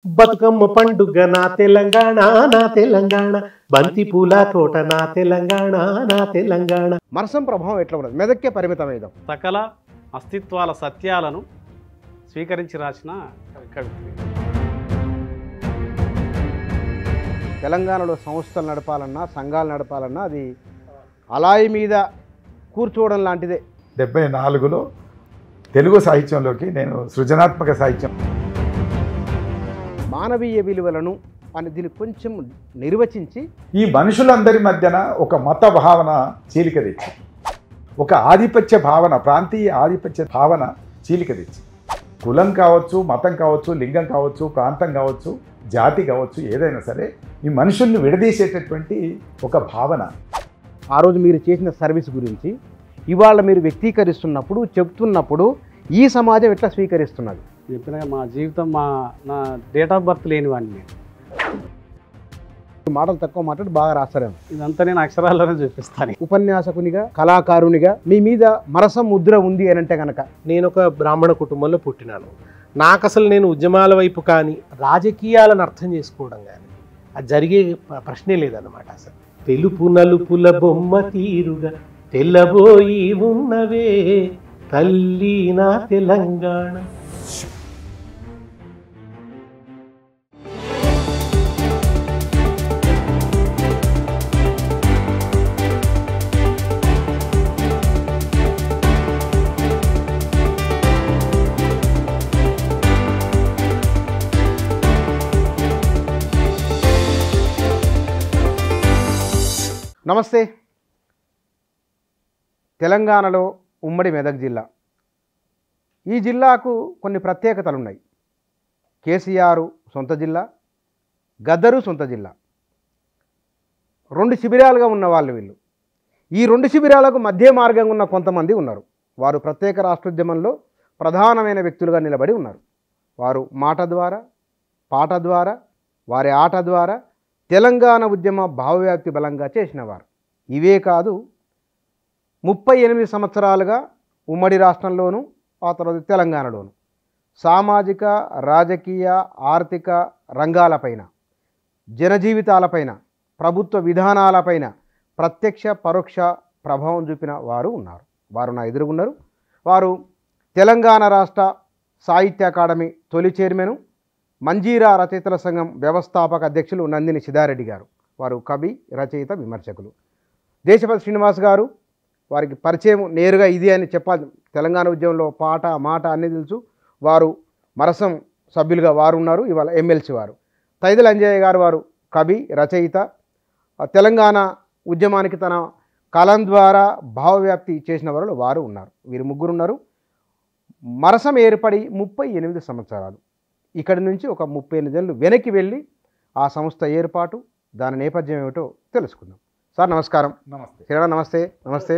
బతుకమ్మ పండుగ నా తెలంగాణ నా తెలంగాణ బంతి పూల తోట నా తెలంగాణ నా తెలంగాణ మరసం ప్రభావం ఎట్లా ఉన్నది మెదక్కే పరిమితమైదాం సకల అస్తిత్వాల సత్యాలను స్వీకరించి రాసిన కవిత్రి తెలంగాణలో సంస్థలు నడపాలన్నా సంఘాలు నడపాలన్నా అది అలాయి మీద కూర్చోవడం లాంటిదే డెబ్బై నాలుగులో తెలుగు సాహిత్యంలోకి నేను సృజనాత్మక సాహిత్యం మానవీయ విలువలను అని దీన్ని కొంచెం నిర్వచించి ఈ మనుషులందరి మధ్యన ఒక మత భావన చీలిక తెచ్చి ఒక ఆధిపత్య భావన ప్రాంతీయ ఆధిపత్య భావన చీలిక తెచ్చి కులం కావచ్చు మతం కావచ్చు లింగం కావచ్చు ప్రాంతం కావచ్చు జాతి కావచ్చు ఏదైనా సరే ఈ మనుషుల్ని విడదీసేటటువంటి ఒక భావన ఆ రోజు మీరు చేసిన సర్వీస్ గురించి ఇవాళ మీరు వ్యక్తీకరిస్తున్నప్పుడు చెప్తున్నప్పుడు ఈ సమాజం ఎట్లా స్వీకరిస్తున్నది చెప్పిన మా జీవితం మా నా డేట్ ఆఫ్ బర్త్ లేని వాడిని నేను మాటలు తక్కువ మాట్లాడి బాగా రాస్తారేమో ఇదంతా నేను అక్షరాల్లోనే చూపిస్తాను ఉపన్యాసకునిగా కళాకారునిగా మీ మీద మరసం ముద్ర ఉంది అని అంటే కనుక నేను ఒక బ్రాహ్మణ కుటుంబంలో పుట్టినాను నాకు అసలు నేను ఉద్యమాల వైపు కానీ రాజకీయాలను అర్థం చేసుకోవడం కానీ అది జరిగే ప- ప్రశ్నే లేదన్నమాట అసలు తెలుపు నలుపుల బొమ్మ తీరుగా తెల్లబోయి ఉన్నవే తల్లి నా తెలంగాణ నమస్తే తెలంగాణలో ఉమ్మడి మెదక్ జిల్లా ఈ జిల్లాకు కొన్ని ప్రత్యేకతలు ఉన్నాయి కేసీఆర్ సొంత జిల్లా గద్దరు సొంత జిల్లా రెండు శిబిరాలుగా ఉన్న వాళ్ళు వీళ్ళు ఈ రెండు శిబిరాలకు మధ్య మార్గంగా ఉన్న కొంతమంది ఉన్నారు వారు ప్రత్యేక రాష్ట్రోద్యమంలో ప్రధానమైన వ్యక్తులుగా నిలబడి ఉన్నారు వారు మాట ద్వారా పాట ద్వారా వారి ఆట ద్వారా తెలంగాణ ఉద్యమ భావవ్యాప్తి బలంగా చేసినవారు ఇవే కాదు ముప్పై ఎనిమిది సంవత్సరాలుగా ఉమ్మడి రాష్ట్రంలోనూ ఆ తర్వాత తెలంగాణలోను సామాజిక రాజకీయ ఆర్థిక రంగాలపైన జనజీవితాలపైన ప్రభుత్వ విధానాలపైన ప్రత్యక్ష పరోక్ష ప్రభావం చూపిన వారు ఉన్నారు వారు నా ఎదురుగున్నారు వారు తెలంగాణ రాష్ట్ర సాహిత్య అకాడమీ తొలి చైర్మను మంజీరా రచయితల సంఘం వ్యవస్థాపక అధ్యక్షులు నందిని సిద్ధారెడ్డి గారు వారు కవి రచయిత విమర్శకులు దేశపతి శ్రీనివాస్ గారు వారికి పరిచయం నేరుగా ఇది అని చెప్పాలి తెలంగాణ ఉద్యమంలో పాట మాట అన్నీ తెలుసు వారు మరసం సభ్యులుగా వారు ఉన్నారు ఇవాళ ఎమ్మెల్సీ వారు తైదల అంజయ్య గారు వారు కవి రచయిత ఆ తెలంగాణ ఉద్యమానికి తన కలం ద్వారా భావవ్యాప్తి చేసిన వారు వారు ఉన్నారు వీరు ముగ్గురు ఉన్నారు మరసం ఏర్పడి ముప్పై ఎనిమిది సంవత్సరాలు ఇక్కడి నుంచి ఒక ముప్పై ఎనిమిది ఏళ్ళు వెనక్కి వెళ్ళి ఆ సంస్థ ఏర్పాటు దాని నేపథ్యం ఏమిటో తెలుసుకుందాం సార్ నమస్కారం నమస్తే కిరణ్ నమస్తే నమస్తే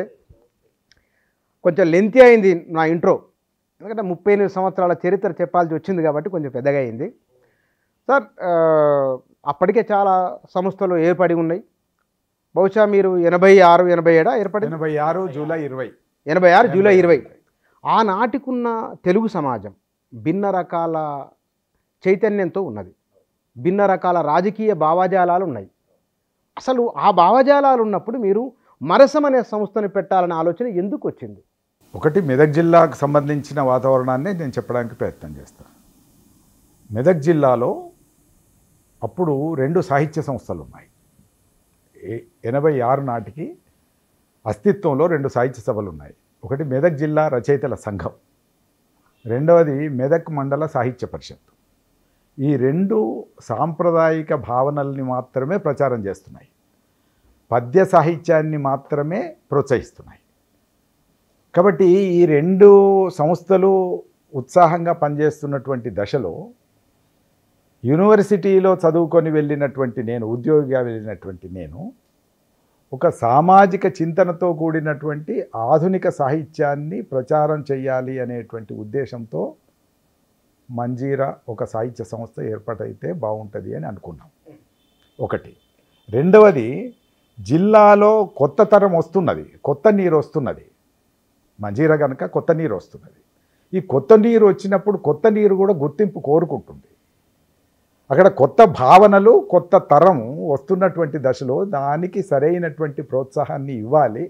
కొంచెం లెంతీ అయింది నా ఇంట్రో ఎందుకంటే ముప్పై ఎనిమిది సంవత్సరాల చరిత్ర చెప్పాల్సి వచ్చింది కాబట్టి కొంచెం పెద్దగా అయింది సార్ ఆ, అప్పటికే చాలా సంస్థలు ఏర్పడి ఉన్నాయి బహుశా మీరు ఎనభై ఆరు ఎనభై ఏడా ఏర్పడింది ఎనభై ఆరు జూలై ఇరవై ఎనభై ఆరు జూలై ఇరవై ఆనాటికున్న తెలుగు సమాజం భిన్న రకాల చైతన్యంతో ఉన్నది భిన్న రకాల రాజకీయ భావజాలాలు ఉన్నాయి అసలు ఆ భావజాలాలు ఉన్నప్పుడు మీరు మరసం అనే సంస్థని పెట్టాలనే ఆలోచన ఎందుకు వచ్చింది ఒకటి మెదక్ జిల్లాకు సంబంధించిన వాతావరణాన్ని నేను చెప్పడానికి ప్రయత్నం చేస్తాను మెదక్ జిల్లాలో అప్పుడు రెండు సాహిత్య సంస్థలు ఉన్నాయి ఏ- ఎనభై ఆరు నాటికి అస్తిత్వంలో రెండు సాహిత్య సభలు ఉన్నాయి ఒకటి మెదక్ జిల్లా రచయితల సంఘం రెండవది మెదక్ మండల సాహిత్య పరిషత్ ఈ రెండు సాంప్రదాయిక భావనల్ని మాత్రమే ప్రచారం చేస్తున్నాయి పద్య సాహిత్యాన్ని మాత్రమే ప్రోత్సహిస్తున్నాయి కాబట్టి ఈ రెండు సంస్థలు ఉత్సాహంగా పనిచేస్తున్నటువంటి దశలో యూనివర్సిటీలో చదువుకొని వెళ్ళినటువంటి నేను ఉద్యోగిగా వెళ్ళినటువంటి నేను ఒక సామాజిక చింతనతో కూడినటువంటి ఆధునిక సాహిత్యాన్ని ప్రచారం చేయాలి అనేటువంటి ఉద్దేశంతో మంజీరా ఒక సాహిత్య సంస్థ ఏర్పాటైతే బాగుంటుంది అని అనుకున్నాం ఒకటి రెండవది జిల్లాలో కొత్త తరం వస్తున్నది కొత్త నీరు వస్తున్నది మంజీరా కనుక కొత్త నీరు వస్తున్నది ఈ కొత్త నీరు వచ్చినప్పుడు కొత్త నీరు కూడా గుర్తింపు కోరుకుంటుంది అక్కడ కొత్త భావనలు కొత్త తరం వస్తున్నటువంటి దశలో దానికి సరైనటువంటి ప్రోత్సాహాన్ని ఇవ్వాలి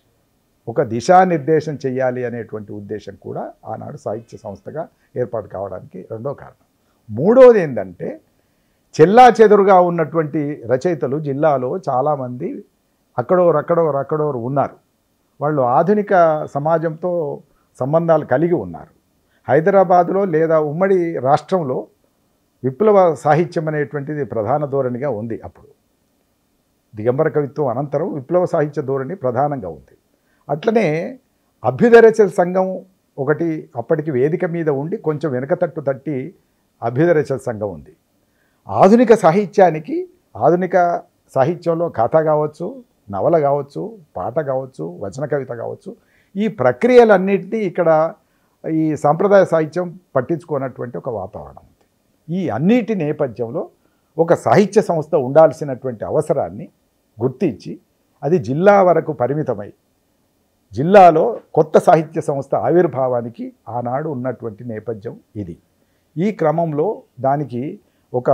ఒక దిశానిర్దేశం చేయాలి అనేటువంటి ఉద్దేశం కూడా ఆనాడు సాహిత్య సంస్థగా ఏర్పాటు కావడానికి రెండో కారణం మూడోది ఏంటంటే చెల్లా చెదురుగా ఉన్నటువంటి రచయితలు జిల్లాలో చాలామంది అక్కడోరు అక్కడోరు అక్కడోరు ఉన్నారు వాళ్ళు ఆధునిక సమాజంతో సంబంధాలు కలిగి ఉన్నారు హైదరాబాదులో లేదా ఉమ్మడి రాష్ట్రంలో విప్లవ సాహిత్యం అనేటువంటిది ప్రధాన ధోరణిగా ఉంది అప్పుడు దిగంబర కవిత్వం అనంతరం విప్లవ సాహిత్య ధోరణి ప్రధానంగా ఉంది అట్లనే అభ్యుదయరచల సంఘం ఒకటి అప్పటికి వేదిక మీద ఉండి కొంచెం వెనకతట్టు తట్టి అభ్యుదయరచల సంఘం ఉంది ఆధునిక సాహిత్యానికి ఆధునిక సాహిత్యంలో కథ కావచ్చు నవల కావచ్చు పాట కావచ్చు వచన కవిత కావచ్చు ఈ ప్రక్రియలన్నింటినీ ఇక్కడ ఈ సాంప్రదాయ సాహిత్యం పట్టించుకున్నటువంటి ఒక వాతావరణం ఉంది ఈ అన్నిటి నేపథ్యంలో ఒక సాహిత్య సంస్థ ఉండాల్సినటువంటి అవసరాన్ని గుర్తించి అది జిల్లా వరకు పరిమితమై జిల్లాలో కొత్త సాహిత్య సంస్థ ఆవిర్భావానికి ఆనాడు ఉన్నటువంటి నేపథ్యం ఇది ఈ క్రమంలో దానికి ఒక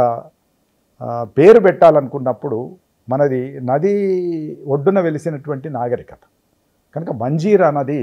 ఆ, పేరు పెట్టాలనుకున్నప్పుడు మనది నది ఒడ్డున వెలిసినటువంటి నాగరికత కనుక మంజీరా నది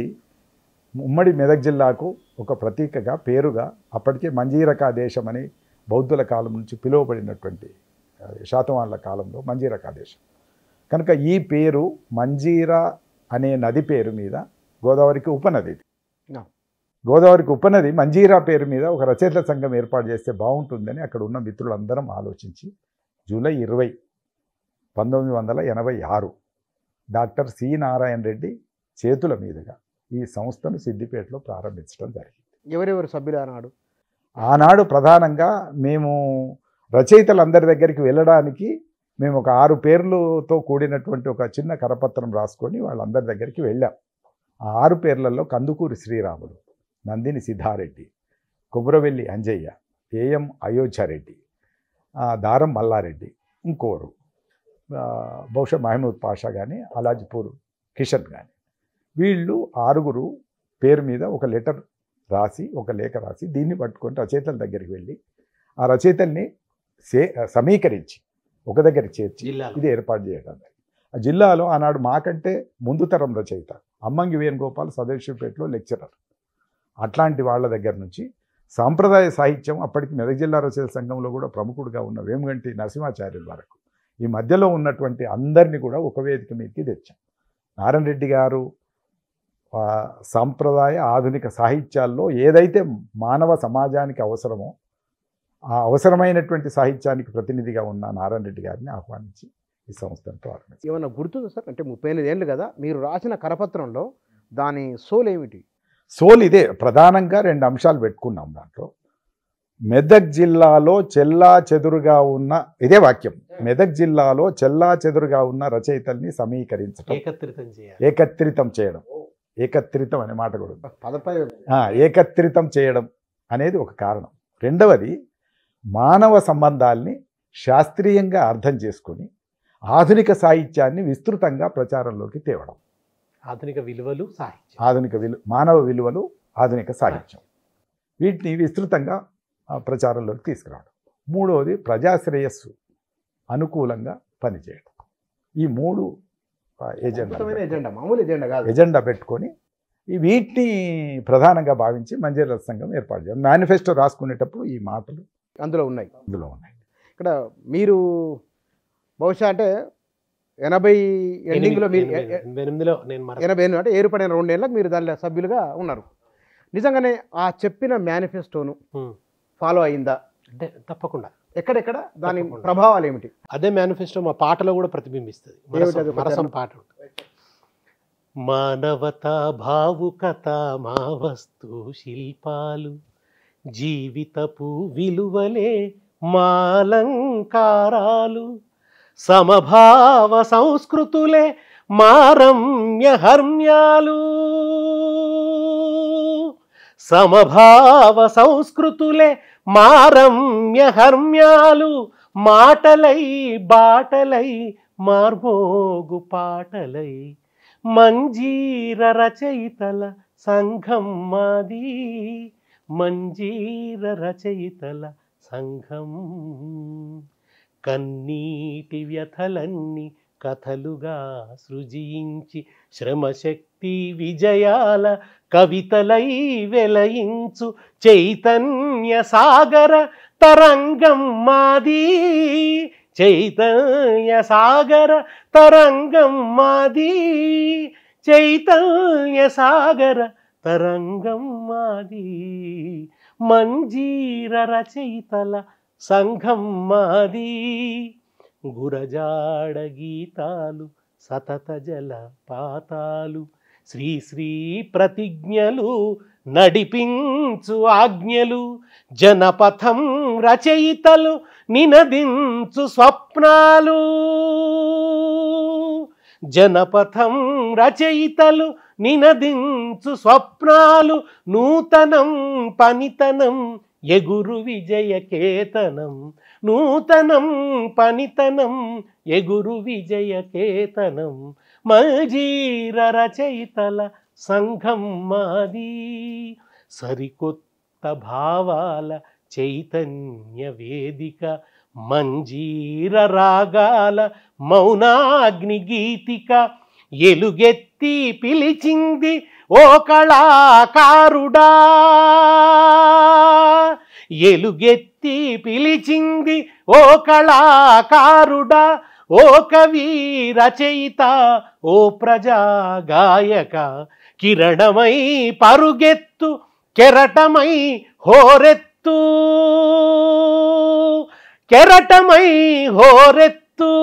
ఉమ్మడి మెదక్ జిల్లాకు ఒక ప్రతీకగా పేరుగా అప్పటికే మంజీరకా దేశం అని బౌద్ధుల కాలం నుంచి పిలువబడినటువంటి ఆ, శాతవాహనుల కాలంలో మంజీరకా దేశం కనుక ఈ పేరు మంజీరా అనే నది పేరు మీద గోదావరికి ఉపనది ఇది. నా. గోదావరికి ఉపనది మంజీరా పేరు మీద ఒక రచయితల సంఘం ఏర్పాటు చేస్తే బాగుంటుందని అక్కడ ఉన్న మిత్రులందరం ఆలోచించి జూలై ఇరవై పంతొమ్మిది వందల ఎనభై ఆరు డాక్టర్ సి నారాయణ రెడ్డి చేతుల మీదుగా ఈ సంస్థను సిద్దిపేటలో ప్రారంభించడం జరిగింది ఎవరెవరు సభ్యులు అన్నాడు ఆనాడు ప్రధానంగా మేము రచయితలందరి దగ్గరికి వెళ్ళడానికి మేము ఒక ఆరు పేర్లతో కూడినటువంటి ఒక చిన్న కరపత్రం రాసుకొని వాళ్ళందరి దగ్గరికి వెళ్ళాం ఆ ఆరు పేర్లలో కందుకూరి శ్రీరాములు నందిని సిద్ధారెడ్డి కుబ్రవెల్లి అంజయ్య ఏఎం అయోధ్యారెడ్డి ఆ, దారం మల్లారెడ్డి ఇంకోరు ఆ, బహుశా మహమూద్ పాషా కానీ అలాజ్పూర్ కిషన్ కానీ వీళ్ళు ఆరుగురు పేరు మీద ఒక లెటర్ రాసి ఒక లేఖ రాసి దీన్ని పట్టుకొని రచయితల దగ్గరికి వెళ్ళి ఆ రచయితల్ని సే సమీకరించి ఒక దగ్గర చేర్చి జిల్లాలో. ఇది ఏర్పాటు చేయడం జరిగింది. ఆ జిల్లాలో ఆనాడు మాకంటే ముందు తరం రచయిత అమ్మంగి వేణుగోపాల్ సదాశివపేటలో లెక్చరర్ అట్లాంటి వాళ్ళ దగ్గర నుంచి సాంప్రదాయ సాహిత్యం అప్పటికి మెదక్ జిల్లా రచయిత సంఘంలో కూడా ప్రముఖుడుగా ఉన్న వేమగంటి నరసింహాచార్యుల వరకు ఈ మధ్యలో ఉన్నటువంటి అందరినీ కూడా ఒక వేదిక మీదకి తెచ్చాం నారాయణ రెడ్డి గారు ఆ, సాంప్రదాయ ఆధునిక సాహిత్యాల్లో ఏదైతే మానవ సమాజానికి అవసరమో ఆ అవసరమైనటువంటి సాహిత్యానికి ప్రతినిధిగా ఉన్న నారాయణ రెడ్డి గారిని ఆహ్వానించి ఈ సంస్థను ప్రారంభించారు ఏమన్నా గుర్తుందా సార్ అంటే ముప్పై ఎనిమిది ఏళ్ళు కదా మీరు రాసిన కరపత్రంలో దాని సోల్ ఏమిటి సోల్ ఇదే ప్రధానంగా రెండు అంశాలు పెట్టుకున్నాం దాంట్లో మెదక్ జిల్లాలో చెల్లా చెదురుగా ఉన్న ఇదే వాక్యం మెదక్ జిల్లాలో చెల్లా చెదురుగా ఉన్న రచయితల్ని సమీకరించడం ఏకత్రితం చేయాలి ఏకత్రితం చేయడం ఏకత్రితం అనే మాట కూడా ఉంది. పదపై ఆ, ఏకత్రితం చేయడం అనేది ఒక కారణం రెండవది మానవ సంబంధాల్ని శాస్త్రీయంగా అర్థం చేసుకొని ఆధునిక సాహిత్యాన్ని విస్తృతంగా ప్రచారంలోకి తేవడం ఆధునిక విలువలు సాహిత్యం ఆధునిక విలు మానవ విలువలు ఆధునిక సాహిత్యం వీటిని విస్తృతంగా ఆ, ప్రచారంలోకి తీసుకురావడం మూడవది ప్రజాశ్రేయస్సు అనుకూలంగా పనిచేయడం ఈ మూడు ఆ, ఎజెండా అద్భుతమైన ఎజెండా మామూలు ఎజెండా కాదు ఎజెండా పెట్టుకొని ఈ వీటిని ప్రధానంగా భావించి మంజీర సంఘం ఏర్పాటు చేయాలి మేనిఫెస్టో రాసుకునేటప్పుడు ఈ మాటలు అందులో ఉన్నాయి ఇందులో ఉన్నాయి ఇక్కడ మీరు బహుశా అంటే ఎనభై ఎండింగ్లో మీరు ఎనిమిది- ఎనభై ఎనిమిదిలో నేను మర ఎనభై ఎనిమిది అంటే ఏర్పడిన రెండేళ్ళకి మీరు దానిలో సభ్యులుగా ఉన్నారు నిజంగానే ఆ చెప్పిన మేనిఫెస్టోను ఉమ్. ఫాలో అయిందా అంటే తప్పకుండా ఎక్కడెక్కడ దాని తప్పకుండా. ప్రభావాలు ఏమిటి అదే మేనిఫెస్టో మా పాటలో కూడా ప్రతిబింబిస్తుంది ఏమిటి అది మరసం- ఒక మరసం చరణం? పాట ఉంటుంది మానవత భావుకత మా వస్తు శిల్పాలు జీవితపు విలువలే మాలంకారాలు సమభావ సంస్కృతులే మారమ్య హర్మ్యాలు సమభావ సంస్కృతులే మారమ్య హర్మ్యాలు మాటలై బాటలై మార్మోగు పాటలై మంజీర రచయితల సంఘం మాది మంజీర రచయితల సంఘం కన్నీటి వ్యథలన్నీ కథలుగా సృజించి శ్రమశక్తి విజయాల కవితలై వెలయించు చైతన్య సాగర తరంగం మాది చైతన్య సాగర తరంగం మాది చైతన్య సాగర తరంగం మాది మంజీర రచయితల సంఘం మాది గురజాడ గీతాలు సతత జల పాతాలు శ్రీ శ్రీ ప్రతిజ్ఞలు నడిపించు ఆజ్ఞలు జనపథం రచయితలు నినదించు స్వప్నాలు జనపథం రచయితలు నినదించు స్వప్నాలు నూతనం పనితనం ఎగురు విజయకేతనం నూతనం పనితనం ఎగురు విజయకేతనం మజీర రచయితల సంఘం మాది సరికొత్త భావాల చైతన్య వేదిక మంజీర రాగాల మౌనాగ్ని గీతిక ఎలుగెత్తి పిలిచింది ఓ కళాకారుడా ఎలుగెత్తి పిలిచింది ఓ కళాకారుడా ఓ కవి రచయిత ఓ ప్రజా గాయక కిరణమై పరుగెత్తు కెరటమై హోరెత్తు కెరటమై హోరెత్తు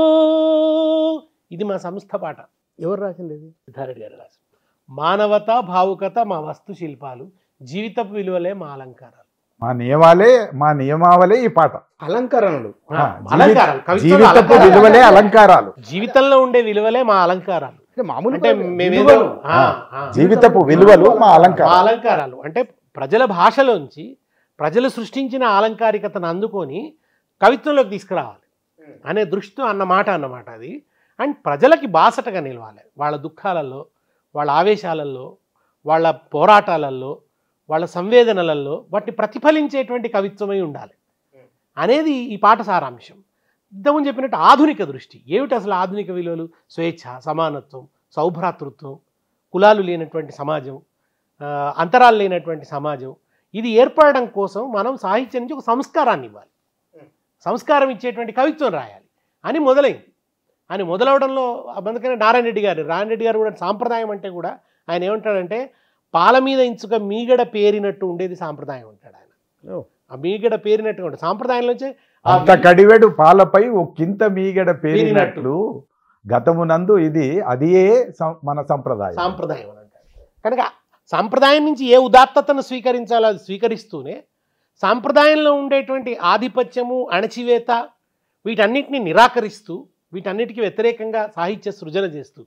ఇది మా సంస్థ పాట ఎవరు రాసింది ఇది సిద్ధారెడ్డి గారు రాశారు మానవత భావుకత మా వస్తు శిల్పాలు జీవితపు విలువలే మా అలంకారాలు మా నియమాలే మా నియమావలే ఈ పాట అలంకరణలు ఆ, అలంకారాలు కవిత్వంలో జీవితపు అలంకారాలు. విలువలే అలంకారాలు జీవితంలో ఉండే విలువలే మా అలంకారాలు అంటే మామూలు అంటే మేమేదో విలువలు. ఆ, ఆ. జీవితపు విలువలు మా మా అలంకారాలు అలంకారాలు అంటే ప్రజల భాషలోంచి ప్రజలు సృష్టించిన అలంకారికతను అందుకొని కవిత్వంలోకి తీసుకురావాలి అనే దృష్టితో అన్న మాట అన్నమాట అది అండ్ ప్రజలకి బాసటగా నిలవాలి వాళ్ళ దుఃఖాలలో వాళ్ళ ఆవేశాలలో వాళ్ళ పోరాటాలలో వాళ్ళ సంవేదనలలో వాటిని ప్రతిఫలించేటువంటి కవిత్వమై ఉండాలి అనేది ఈ పాట సారాంశం ఇంతకుముందు చెప్పినట్టు ఆధునిక దృష్టి ఏమిటి అసలు ఆధునిక విలువలు స్వేచ్ఛ సమానత్వం సౌభ్రాతృత్వం కులాలు లేనటువంటి సమాజం ఆ, అంతరాలు లేనటువంటి సమాజం ఇది ఏర్పడడం కోసం మనం సాహిత్యం నుంచి ఒక సంస్కారాన్ని ఇవ్వాలి సంస్కారం ఇచ్చేటువంటి కవిత్వం రాయాలి అని మొదలైంది అని మొదలవడంలో అందుకనే నారాయణ రెడ్డి గారు నారాయణ రెడ్డి గారు కూడా సాంప్రదాయం అంటే కూడా ఆయన ఏమంటాడంటే పాల మీద ఇంచుక మీగడ పేరినట్టు ఉండేది సాంప్రదాయం అంటాడు ఆయన ఓ. ఆ మీగడ పేరినట్టు ఉంటుంది సాంప్రదాయంలోంచి ఆ అంత కడివెడు పాలపై ఒక్కింత మీగడ పేరినట్లు గతమునందు ఇది అదియే సం- మన సంప్రదాయం సాంప్రదాయం అని అంటారు కనుక సాంప్రదాయం నుంచి ఏ ఉదాత్తతను స్వీకరించాలో అది స్వీకరిస్తూనే సాంప్రదాయంలో ఉండేటువంటి ఆధిపత్యము అణచివేత వీటన్నిటిని నిరాకరిస్తూ వీటన్నిటికీ వ్యతిరేకంగా సాహిత్య సృజన చేస్తూ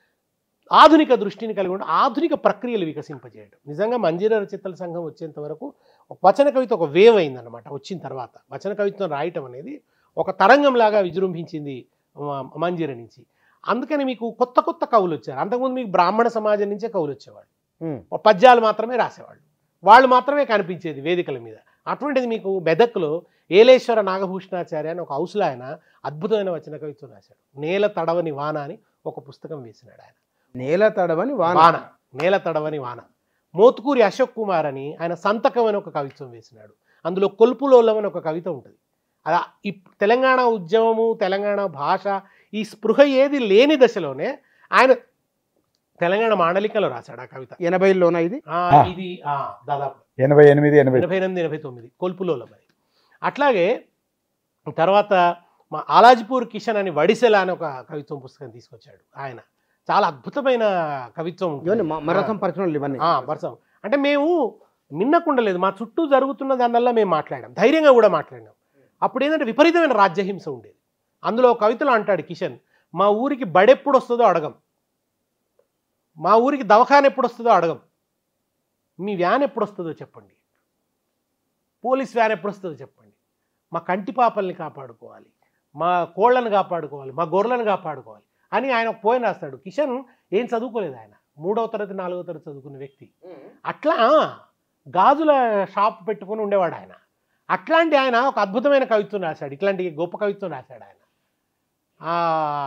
ఆధునిక దృష్టిని కలిగి ఉండి ఆధునిక ప్రక్రియలు వికసింపజేయడం నిజంగా మంజీర రచయితల సంఘం వచ్చేంత వరకు ఒక వచన కవిత ఒక వేవ్ అయిందన్నమాట వచ్చిన తర్వాత వచన కవిత్వం రాయటం అనేది ఒక తరంగంలాగా విజృంభించింది మ- మంజీర నుంచి అందుకని మీకు కొత్త కొత్త కవులు వచ్చారు అంతకుముందు మీకు బ్రాహ్మణ సమాజం నుంచే కవులు వచ్చేవాళ్ళు ఉమ్. ఒక పద్యాలు మాత్రమే రాసేవాళ్ళు వాళ్ళు మాత్రమే కనిపించేది వేదికల మీద అటువంటిది మీకు మెదక్లో ఏలేశ్వర నాగభూషణాచార్య అని ఒక హౌస్లో ఆయన అద్భుతమైన వచన కవిత్వం రాశాడు నేల తడవని వాన అని ఒక పుస్తకం వేసినాడు ఆయన నేల తడవని వాన వాన నేల తడవని వాన మోత్కూరి అశోక్ కుమార్ అని ఆయన సంతకం అని ఒక కవిత్వం వేసినాడు అందులో కొల్పులోలం అని ఒక కవిత ఉంటుంది అలా ఈ తెలంగాణ ఉద్యమము తెలంగాణ భాష ఈ స్పృహ ఏది లేని దశలోనే ఆయన తెలంగాణ మాండలికలో రాశాడు ఆ కవిత ఎనభైలోన ఇది ఆ, ఇది ఆ, దాదాపు ఎనభై ఎనిమిది ఎనభై ఎనభై ఎనిమిది ఎనభై తొమ్మిది కొల్పులోలం అది అట్లాగే తర్వాత మా ఆలాజ్పూర్ కిషన్ అని వడిసెల అని ఒక కవిత్వం పుస్తకం తీసుకొచ్చాడు ఆయన చాలా అద్భుతమైన కవిత్వం ఉంటుంది. ఇవన్నీ మ- మరసం పరిచయం ఇవన్నీ ఆ, వరుస అంటే మేము నిన్నకుండలేదు మా చుట్టూ జరుగుతున్న దానివల్ల మేము మాట్లాడాం ధైర్యంగా కూడా మాట్లాడినాం అప్పుడు ఏంటంటే విపరీతమైన రాజ్యహింస ఉండేది అందులో ఒక కవితలో అంటాడు కిషన్ మా ఊరికి బడెప్పుడు వస్తుందో అడగం మా ఊరికి దవాఖాన ఎప్పుడు వస్తుందో అడగం మీ వ్యాన్ ఎప్పుడు వస్తుందో చెప్పండి పోలీస్ వ్యాన్ ఎప్పుడు వస్తుందో చెప్పండి మా కంటి పాపల్ని కాపాడుకోవాలి మా కోళ్ళను కాపాడుకోవాలి మా గొర్రెలను కాపాడుకోవాలి అని ఆయన ఒక పోయిన రాస్తాడు కిషన్ ఏం చదువుకోలేదు ఆయన మూడవ తరగతి నాలుగవ తరగతి చదువుకున్న వ్యక్తి అట్లా గాజుల షాప్ పెట్టుకుని ఉండేవాడు ఆయన అట్లాంటి ఆయన ఒక అద్భుతమైన కవిత్వం రాశాడు ఇట్లాంటి గొప్ప కవిత్వం రాశాడు ఆయన ఆ,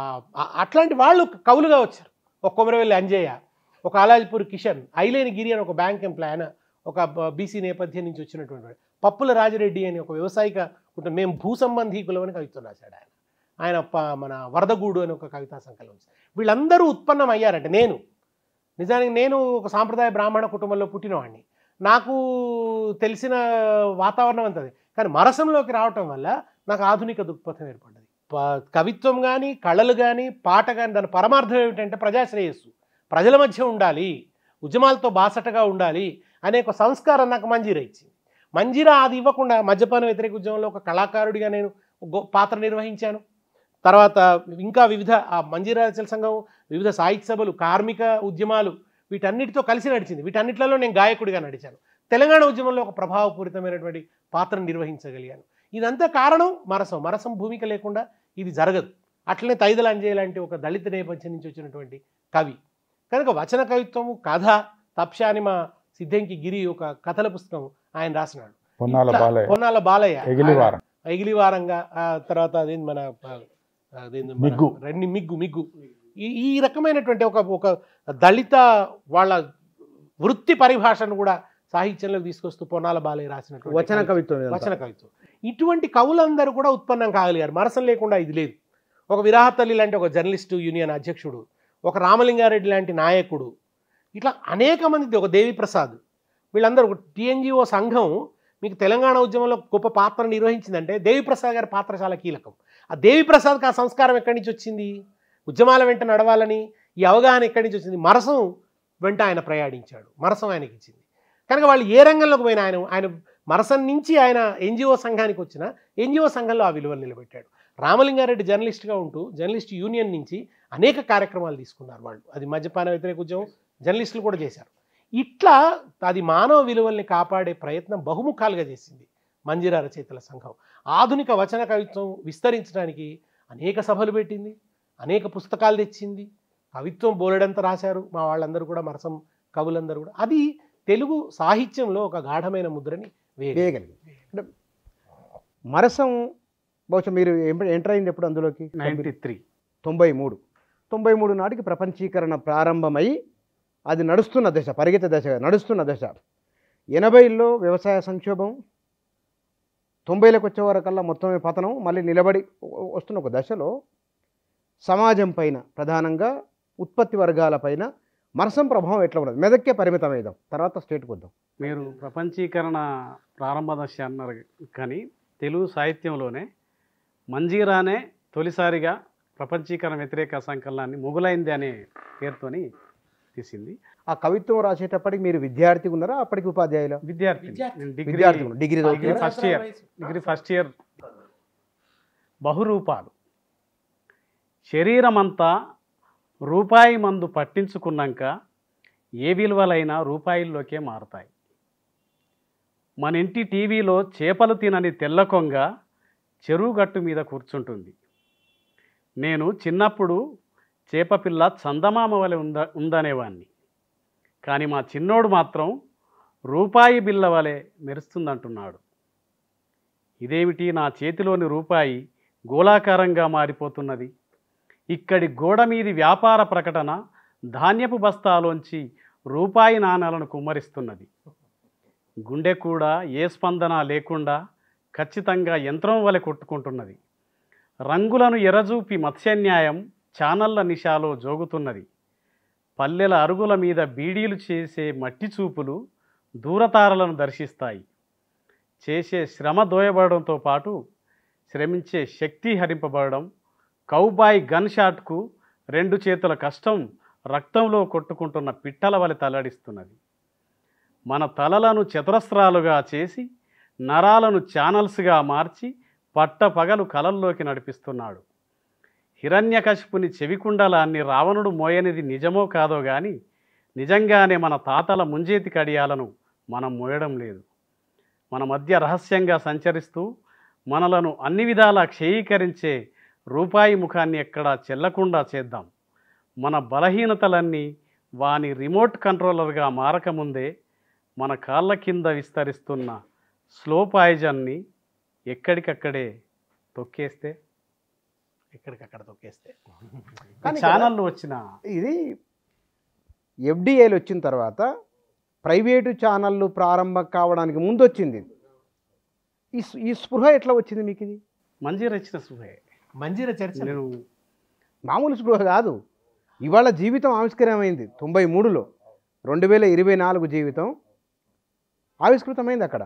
ఆ- అట్లాంటి వాళ్ళు కవులుగా వచ్చారు ఒక కొమరవెల్లి అంజయ్య ఒక అలాజ్పూర్ కిషన్ ఐలేని గిరి అని ఒక బ్యాంక్ ఎంప్లాయ్ ఆయన ఒక బీసీ నేపథ్యం నుంచి వచ్చినటువంటి వాడు. పప్పుల రాజిరెడ్డి అని ఒక వ్యవసాయిక కుటుంబం మేము భూ సంబంధీకులం అని కవిత్వం రాశాడు ఆయన ఆయన ప- మన వరదగూడు అని ఒక కవితా సంకలనం వీళ్ళందరూ ఉత్పన్నం అయ్యారంటే నేను నిజానికి నేను ఒక సాంప్రదాయ బ్రాహ్మణ కుటుంబంలో పుట్టినవాడిని నాకు తెలిసిన వాతావరణం అంతది కానీ మరసంలోకి రావటం వల్ల నాకు ఆధునిక దృక్పథం ఏర్పడ్డది ప- కవిత్వం కానీ కళలు కానీ పాట కానీ దాని పరమార్థం ఏమిటంటే ప్రజాశ్రేయస్సు ప్రజల మధ్య ఉండాలి ఉద్యమాలతో బాసటగా ఉండాలి అనే ఒక సంస్కారం నాకు మంజీరా ఇచ్చింది మంజీరా అది ఇవ్వకుండా మద్యపాన వ్యతిరేక ఉద్యమంలో ఒక కళాకారుడిగా నేను గొ- పాత్ర నిర్వహించాను తర్వాత ఇంకా వివిధ ఆ మంజీరా రచన సంఘం వివిధ సాహిత్య సభలు కార్మిక ఉద్యమాలు వీటన్నిటితో కలిసి నడిచింది వీటన్నిటిలో నేను గాయకుడిగా నడిచాను తెలంగాణ ఉద్యమంలో ఒక ప్రభావపూరితమైనటువంటి పాత్రను నిర్వహించగలిగాను ఇదంతా కారణం మరసం మరసం భూమిక లేకుండా ఇది జరగదు అట్లనే తైదల అంజయ్య లాంటి ఒక దళిత నేపథ్యం నుంచి వచ్చినటువంటి కవి కనుక వచన కవిత్వము కథ తప్ష అని మా సిద్ధంకి గిరి ఒక కథల పుస్తకం ఆయన రాసినాడు పొన్నాల ఇట్లా బాలయ్య పొన్నాల బాలయ్య ఎగిలివారం ఎగిలివారంగా ఆ తర్వాత అదేంది మన ఆ, అదేంది మన మిగ్గు. రెండు మిగ్గు మిగ్గు ఈ ఈ రకమైనటువంటి ఒక ఒక దళిత వాళ్ళ వృత్తి పరిభాషను కూడా సాహిత్యంలోకి తీసుకొస్తూ పొన్నాల బాలయ్య రాసినటువంటి వచన కవిత్వం ఇదంతా. వచన కవిత్వం ఇటువంటి కవులందరూ కూడా ఉత్పన్నం కాగలిగారు మరసం లేకుండా ఇది లేదు ఒక విరాహతల్లి లాంటి ఒక జర్నలిస్టు యూనియన్ అధ్యక్షుడు ఒక రామలింగారెడ్డి లాంటి నాయకుడు ఇట్లా అనేక మంది ఒక దేవిప్రసాద్ వీళ్ళందరూ ఒక టీఎన్జిఓ సంఘం మీకు తెలంగాణ ఉద్యమంలో గొప్ప పాత్ర నిర్వహించిందంటే దేవిప్రసాద్ గారి పాత్ర చాలా కీలకం ఆ దేవిప్రసాద్కి ఆ సంస్కారం ఎక్కడి నుంచి వచ్చింది ఉద్యమాల వెంట నడవాలని ఈ అవగాహన ఎక్కడి నుంచి వచ్చింది మరసం వెంట ఆయన ప్రయాణించాడు మరసం ఆయనకి ఇచ్చింది కనుక వాళ్ళు ఏ రంగంలోకి పోయినా ఆయన ఆయన మరసం నుంచి ఆయన ఎన్జిఓ సంఘానికి వచ్చిన ఎన్జిఓ సంఘంలో ఆ విలువలు నిలబెట్టాడు రామలింగారెడ్డి జర్నలిస్ట్గా ఉంటూ జర్నలిస్ట్ యూనియన్ నుంచి అనేక కార్యక్రమాలు తీసుకున్నారు వాళ్ళు అది మద్యపాన వ్యతిరేక ఉద్యమం జర్నలిస్టులు కూడా చేశారు ఇట్లా అది మానవ విలువల్ని కాపాడే ప్రయత్నం బహుముఖాలుగా చేసింది మంజిరా రచయితల సంఘం ఆధునిక వచన కవిత్వం విస్తరించడానికి అనేక సభలు పెట్టింది అనేక పుస్తకాలు తెచ్చింది కవిత్వం బోలెడంత రాశారు మా వాళ్ళందరూ కూడా మరసం కవులందరూ కూడా అది తెలుగు సాహిత్యంలో ఒక గాఢమైన ముద్రని వేయగలిగింది. వేయగలిగింది అంటే మరసం బహుశా మీరు ఎప్పుడు ఎంటర్ అయింది ఎప్పుడు అందులోకి నైంటీ త్రీ తొంభై మూడు తొంభై మూడు నాటికి ప్రపంచీకరణ ప్రారంభమై అది నడుస్తున్న దశ పరిగెత దశ నడుస్తున్న దశ ఎనభైలో వ్యవసాయ సంక్షోభం తొంభైలకు వచ్చే వరకల్లా మొత్తమే పతనం మళ్ళీ నిలబడి వ- వస్తున్న ఒక దశలో సమాజం పైన ప్రధానంగా ఉత్పత్తి వర్గాల పైన మరసం ప్రభావం ఎట్లా ఉన్నది మెదక్కే పరిమితమైదాం తర్వాత స్టేట్కి వద్దాం మీరు ప్రపంచీకరణ ప్రారంభ దశ అన్నారు కానీ తెలుగు సాహిత్యంలోనే మంజీరానే తొలిసారిగా ప్రపంచీకరణ వ్యతిరేక సంకలనాన్ని మొగులైంది అనే పేరుతోని తీసింది ఆ కవిత్వం రాసేటప్పటికి మీరు విద్యార్థి ఉన్నారా అప్పటికి ఉపాధ్యాయులు విద్యార్థి విద్యార్థి. నేను డిగ్రీ విద్యార్థి ఉన్నారు. డిగ్రీ డిగ్రీ చదువుతున్నారా? First year degree first year బహురూపాలు శరీరమంతా రూపాయి మందు పట్టించుకున్నాక ఏ విలువలైనా రూపాయిల్లోకే మారతాయి మన ఇంటి టీవీలో చేపలు తినని తెల్ల కొంగ చెరువు గట్టు మీద కూర్చుంటుంది నేను చిన్నప్పుడు చేపపిల్ల చందమామ వలె ఉంద ఉందనేవాణ్ణి కానీ మా చిన్నోడు మాత్రం రూపాయి బిల్ల వలె మెరుస్తుందంటున్నాడు ఇదేమిటి నా చేతిలోని రూపాయి గోళాకారంగా మారిపోతున్నది ఇక్కడి గోడ మీది వ్యాపార ప్రకటన ధాన్యపు బస్తాలోంచి రూపాయి నాణాలను కుమ్మరిస్తున్నది గుండె కూడా ఏ స్పందన లేకుండా ఖచ్చితంగా యంత్రం వలె కొట్టుకుంటున్నది రంగులను ఎరజూపి మత్స్యన్యాయం ఛానళ్ల నిషాలో జోగుతున్నది పల్లెల అరుగుల మీద బీడీలు చేసే మట్టి చూపులు దూరతారలను దర్శిస్తాయి చేసే శ్రమ దోయబడడంతో పాటు శ్రమించే శక్తి హరింపబడడం కౌబాయ్ గన్ షాట్కు రెండు చేతుల కష్టం రక్తంలో కొట్టుకుంటున్న పిట్టల వలె తల్లడిస్తున్నది మన తలలను చతురస్రాలుగా చేసి నరాలను ఛానల్స్గా మార్చి పట్టపగలు కలల్లోకి నడిపిస్తున్నాడు హిరణ్యకశిపుని చెవికుండలాన్ని రావణుడు మోయనిది నిజమో కాదో గాని నిజంగానే మన తాతల ముంజేతి కడియాలను మనం మోయడం లేదు మన మధ్య రహస్యంగా సంచరిస్తూ మనలను అన్ని విధాలా క్షయీకరించే రూపాయి ముఖాన్ని ఎక్కడా చెల్లకుండా చేద్దాం మన బలహీనతలన్నీ వాని రిమోట్ కంట్రోలర్గా మారకముందే మన కాళ్ళ కింద విస్తరిస్తున్న స్లో పాయిజన్ని ఎక్కడికక్కడే తొక్కేస్తే ఎక్కడికక్కడ తొక్కేస్తే కానీ ఛానళ్ళు వచ్చిన ఇది ఎఫ్డిఐలు వచ్చిన తర్వాత ప్రైవేటు ఛానళ్ళు ప్రారంభం కావడానికి ముందు వచ్చింది ఇది. ఈ స్- ఈ స్పృహ ఎట్లా వచ్చింది మీకు ఇది మంజీర ఇచ్చిన సుహే మంజీర చర్చ నేను మామూలు స్పృహ కాదు ఇవాళ జీవితం ఆవిష్కరమైంది తొంభై మూడులో రెండు వేల ఇరవై నాలుగు జీవితం ఆవిష్కృతమైంది అక్కడ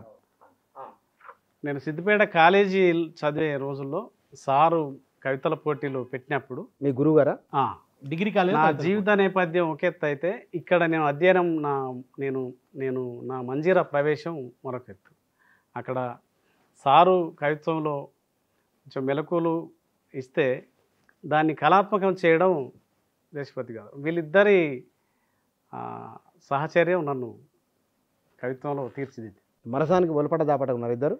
నేను సిద్దిపేట కాలేజీ చదివే రోజుల్లో సారు కవితల పోటీలు పెట్టినప్పుడు మీ గురువుగారా ఆ, డిగ్రీ కాలేజ్ నా జీవిత నేపథ్యం ఒక ఎత్తు అయితే ఇక్కడ నేను అధ్యయనం నా నేను నేను నా మంజీర ప్రవేశం మరొక ఎత్తు అక్కడ సారు కవిత్వంలో కొంచెం మెలకులు ఇస్తే దాన్ని కళాత్మకం చేయడం దేశపతి గారు వీళ్ళిద్దరి ఆ, సహచర్యం నన్ను కవిత్వంలో తీర్చిదిద్ది మరసానికి ఒలపట దాపట ఉన్నారు ఇద్దరు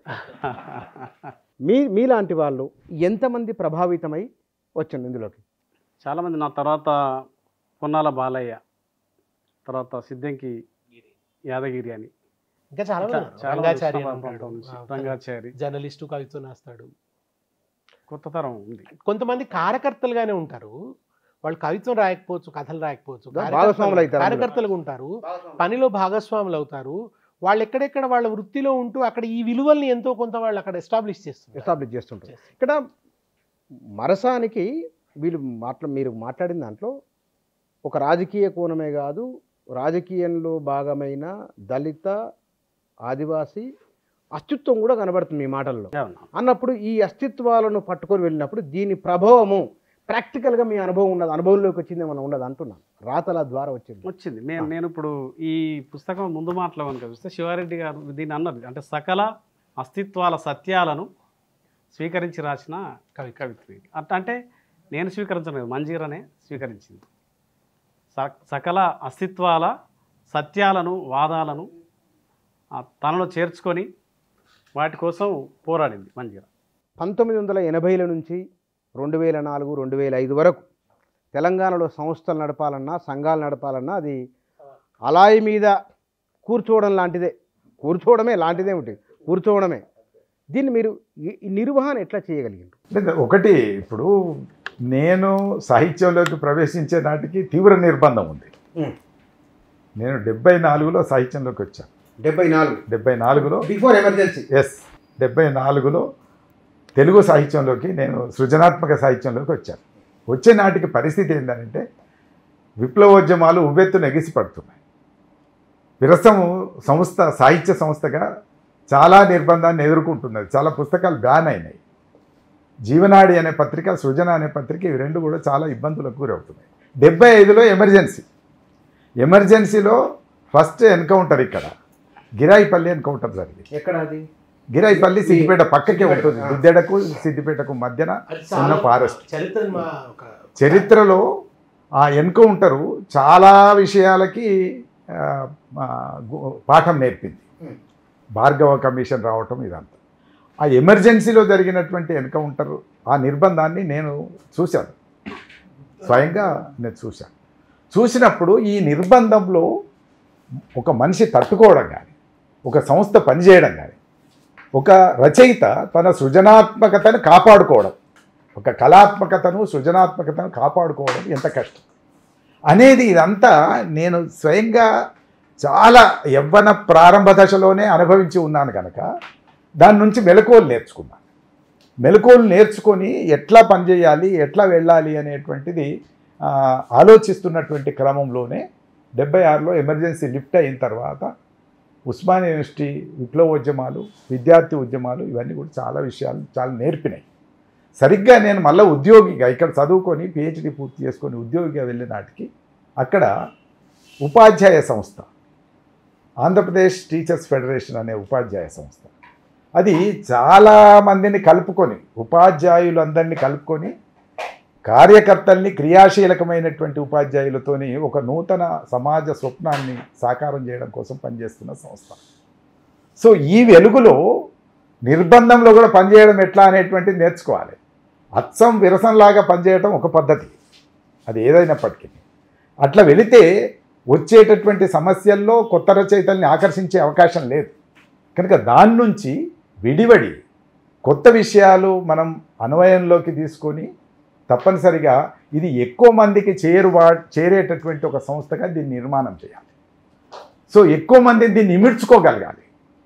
మీ మీలాంటి వాళ్ళు ఎంతమంది ప్రభావితమై వచ్చింది ఇందులోకి చాలామంది నా తర్వాత పొన్నాల బాలయ్య తర్వాత సిద్ధంకి యాదగిరి అని ఇంకా చాలా ఇట్లా మంది ఉన్నారు. చాలా రంగాచారి అని ఉస్మానాబాద్ ఉంటాడు. ప్రాంతం నుంచి ఆ, రంగాచారి జర్నలిస్టు కవిత్వం రాస్తాడు కొత్త తరం ఉంది కొంతమంది కార్యకర్తలుగానే ఉంటారు వాళ్ళు కవిత్వం రాయకపోవచ్చు కథలు రాయకపోవచ్చు భాగస్వాములు అవుతారు అందులో. కార్యకర్తలుగా ఉంటారు పనిలో భాగస్వాములు అవుతారు వాళ్ళు ఎక్కడెక్కడ వాళ్ళ వృత్తిలో ఉంటూ అక్కడ ఈ విలువల్ని ఎంతో కొంత వాళ్ళు అక్కడ ఎస్టాబ్లిష్ చేస్తారు ఎస్టాబ్లిష్ చేస్తుంటారు ఇక్కడ మరసానికి వీళ్ళు మాట్లా మీరు మాట్లాడిన దాంట్లో ఒక రాజకీయ కోణమే కాదు రాజకీయంలో భాగమైన దళిత ఆదివాసీ అస్తిత్వం కూడా కనబడుతుంది మీ మాటల్లో అవును. అన్నప్పుడు ఈ అస్తిత్వాలను పట్టుకొని వెళ్ళినప్పుడు దీని ప్రభావము ప్రాక్టికల్గా మీ అనుభవం ఉన్నది అనుభవంలోకి వచ్చింది ఏమన్నా ఉండదు అంటున్నాను రాతల ద్వారా వచ్చింది వచ్చింది నేను నేను ఇప్పుడు ఈ పుస్తకం ముందు మాటలో కనుక చూస్తే శివారెడ్డి గారు దీన్ని అన్నది అంటే సకల అస్తిత్వాల సత్యాలను స్వీకరించి రాసిన కవి కవిత్వం ఇది. అట్ట అంటే నేను స్వీకరించలేదు మంజీరనే స్వీకరించింది స- సకల అస్తిత్వాల సత్యాలను వాదాలను ఆ తనలో చేర్చుకొని వాటి కోసం పోరాడింది మంజీర పంతొమ్మిది వందల ఎనభైల నుంచి రెండు వేల నాలుగు రెండు వేల ఐదు వరకు తెలంగాణలో సంస్థలు నడపాలన్నా సంఘాలు నడపాలన్నా అది అలాయి మీద కూర్చోవడం లాంటిదే కూర్చోవడమే లాంటిదే ఉంటుంది కూర్చోవడమే దీన్ని మీరు ఈ- ఈ నిర్వహణ ఎట్లా చేయగలిగారు లేదా ఒకటి ఇప్పుడు నేను సాహిత్యంలోకి ప్రవేశించే నాటికి తీవ్ర నిర్బంధం ఉంది నేను డెబ్బై నాలుగులో సాహిత్యంలోకి వచ్చాను డెబ్బై నాలుగు డెబ్బై నాలుగులో బిఫోర్ ఎమర్జెన్సీ ఎస్ డెబ్బై నాలుగులో తెలుగు సాహిత్యంలోకి నేను సృజనాత్మక సాహిత్యంలోకి వచ్చాను వచ్చే నాటికి పరిస్థితి ఏంటంటే విప్లవోద్యమాలు ఉవ్వెత్తున ఎగిసి పడుతున్నాయి విరసము సంస్థ సాహిత్య సంస్థగా చాలా నిర్బంధాన్ని ఎదుర్కొంటున్నది చాలా పుస్తకాలు బ్యాన్ అయినాయి జీవనాడి అనే పత్రిక సృజన అనే పత్రిక ఇవి రెండు కూడా చాలా ఇబ్బందులకు గురవుతున్నాయి డెబ్బై ఐదులో ఎమర్జెన్సీ ఎమర్జెన్సీలో ఫస్ట్ ఎన్కౌంటర్ ఇక్కడ గిరాయిపల్లి ఎన్కౌంటర్ జరిగింది ఎక్కడ అది గిరాయిపల్లి సిద్దిపేట పక్కకే ఉంటుంది దుద్దెడకు సిద్దిపేటకు మధ్యన ఉన్న ఫారెస్ట్ చరిత్ర మా ఒక చరిత్రలో ఆ ఎన్కౌంటరు చాలా విషయాలకి ఆ, ఆ, గు- పాఠం నేర్పింది భార్గవ కమిషన్ రావటం ఇదంతా ఆ ఎమర్జెన్సీలో జరిగినటువంటి ఎన్కౌంటర్ ఆ నిర్బంధాన్ని నేను చూశాను స్వయంగా నేను చూశాను చూసినప్పుడు ఈ నిర్బంధంలో ఒక మనిషి తట్టుకోవడం కానీ ఒక సంస్థ పనిచేయడం కానీ ఒక రచయిత తన సృజనాత్మకతను కాపాడుకోవడం ఒక కళాత్మకతను సృజనాత్మకతను కాపాడుకోవడం ఎంత కష్టం అనేది ఇదంతా నేను స్వయంగా చాలా యవ్వన ప్రారంభ దశలోనే అనుభవించి ఉన్నాను కనుక దాని నుంచి మెలకువలు నేర్చుకున్నాను మెలకువలు నేర్చుకొని ఎట్లా పనిచేయాలి ఎట్లా వెళ్ళాలి అనేటువంటిది ఆ, ఆలోచిస్తున్నటువంటి క్రమంలోనే డెబ్బై ఆరులో ఎమర్జెన్సీ లిఫ్ట్ అయిన తర్వాత ఉస్మానియా యూనివర్సిటీ విప్లవోద్యమాలు విద్యార్థి ఉద్యమాలు ఇవన్నీ కూడా చాలా విషయాలు చాలా నేర్పినాయి సరిగ్గా నేను మళ్ళీ ఉద్యోగిగా ఇక్కడ చదువుకొని పిహెచ్డి పూర్తి చేసుకొని ఉద్యోగిగా వెళ్ళిన నాటికి అక్కడ ఉపాధ్యాయ సంస్థ ఆంధ్రప్రదేశ్ టీచర్స్ ఫెడరేషన్ అనే ఉపాధ్యాయ సంస్థ అది చాలా మందిని కలుపుకొని ఉపాధ్యాయులందరినీ కలుపుకొని కార్యకర్తల్ని క్రియాశీలకమైనటువంటి ఉపాధ్యాయులతోని ఒక నూతన సమాజ స్వప్నాన్ని సాకారం చేయడం కోసం పనిచేస్తున్న సంస్థ సో ఈ వెలుగులో నిర్బంధంలో కూడా పనిచేయడం ఎట్లా అనేటువంటిది నేర్చుకోవాలి అచ్చం విరసంలాగా పనిచేయడం ఒక పద్ధతి అది ఏదైనప్పటికీ అట్లా వెళితే వచ్చేటటువంటి సమస్యల్లో కొత్త రచయితల్ని ఆకర్షించే అవకాశం లేదు కనుక దాని నుంచి విడివడి కొత్త విషయాలు మనం అన్వయంలోకి తీసుకొని తప్పనిసరిగా ఇది ఎక్కువ మందికి చేరువా చేరేటటువంటి ఒక సంస్థగా దీన్ని నిర్మాణం చేయాలి సో ఎక్కువ మంది దీన్ని ఇమిడ్చుకోగలగాలి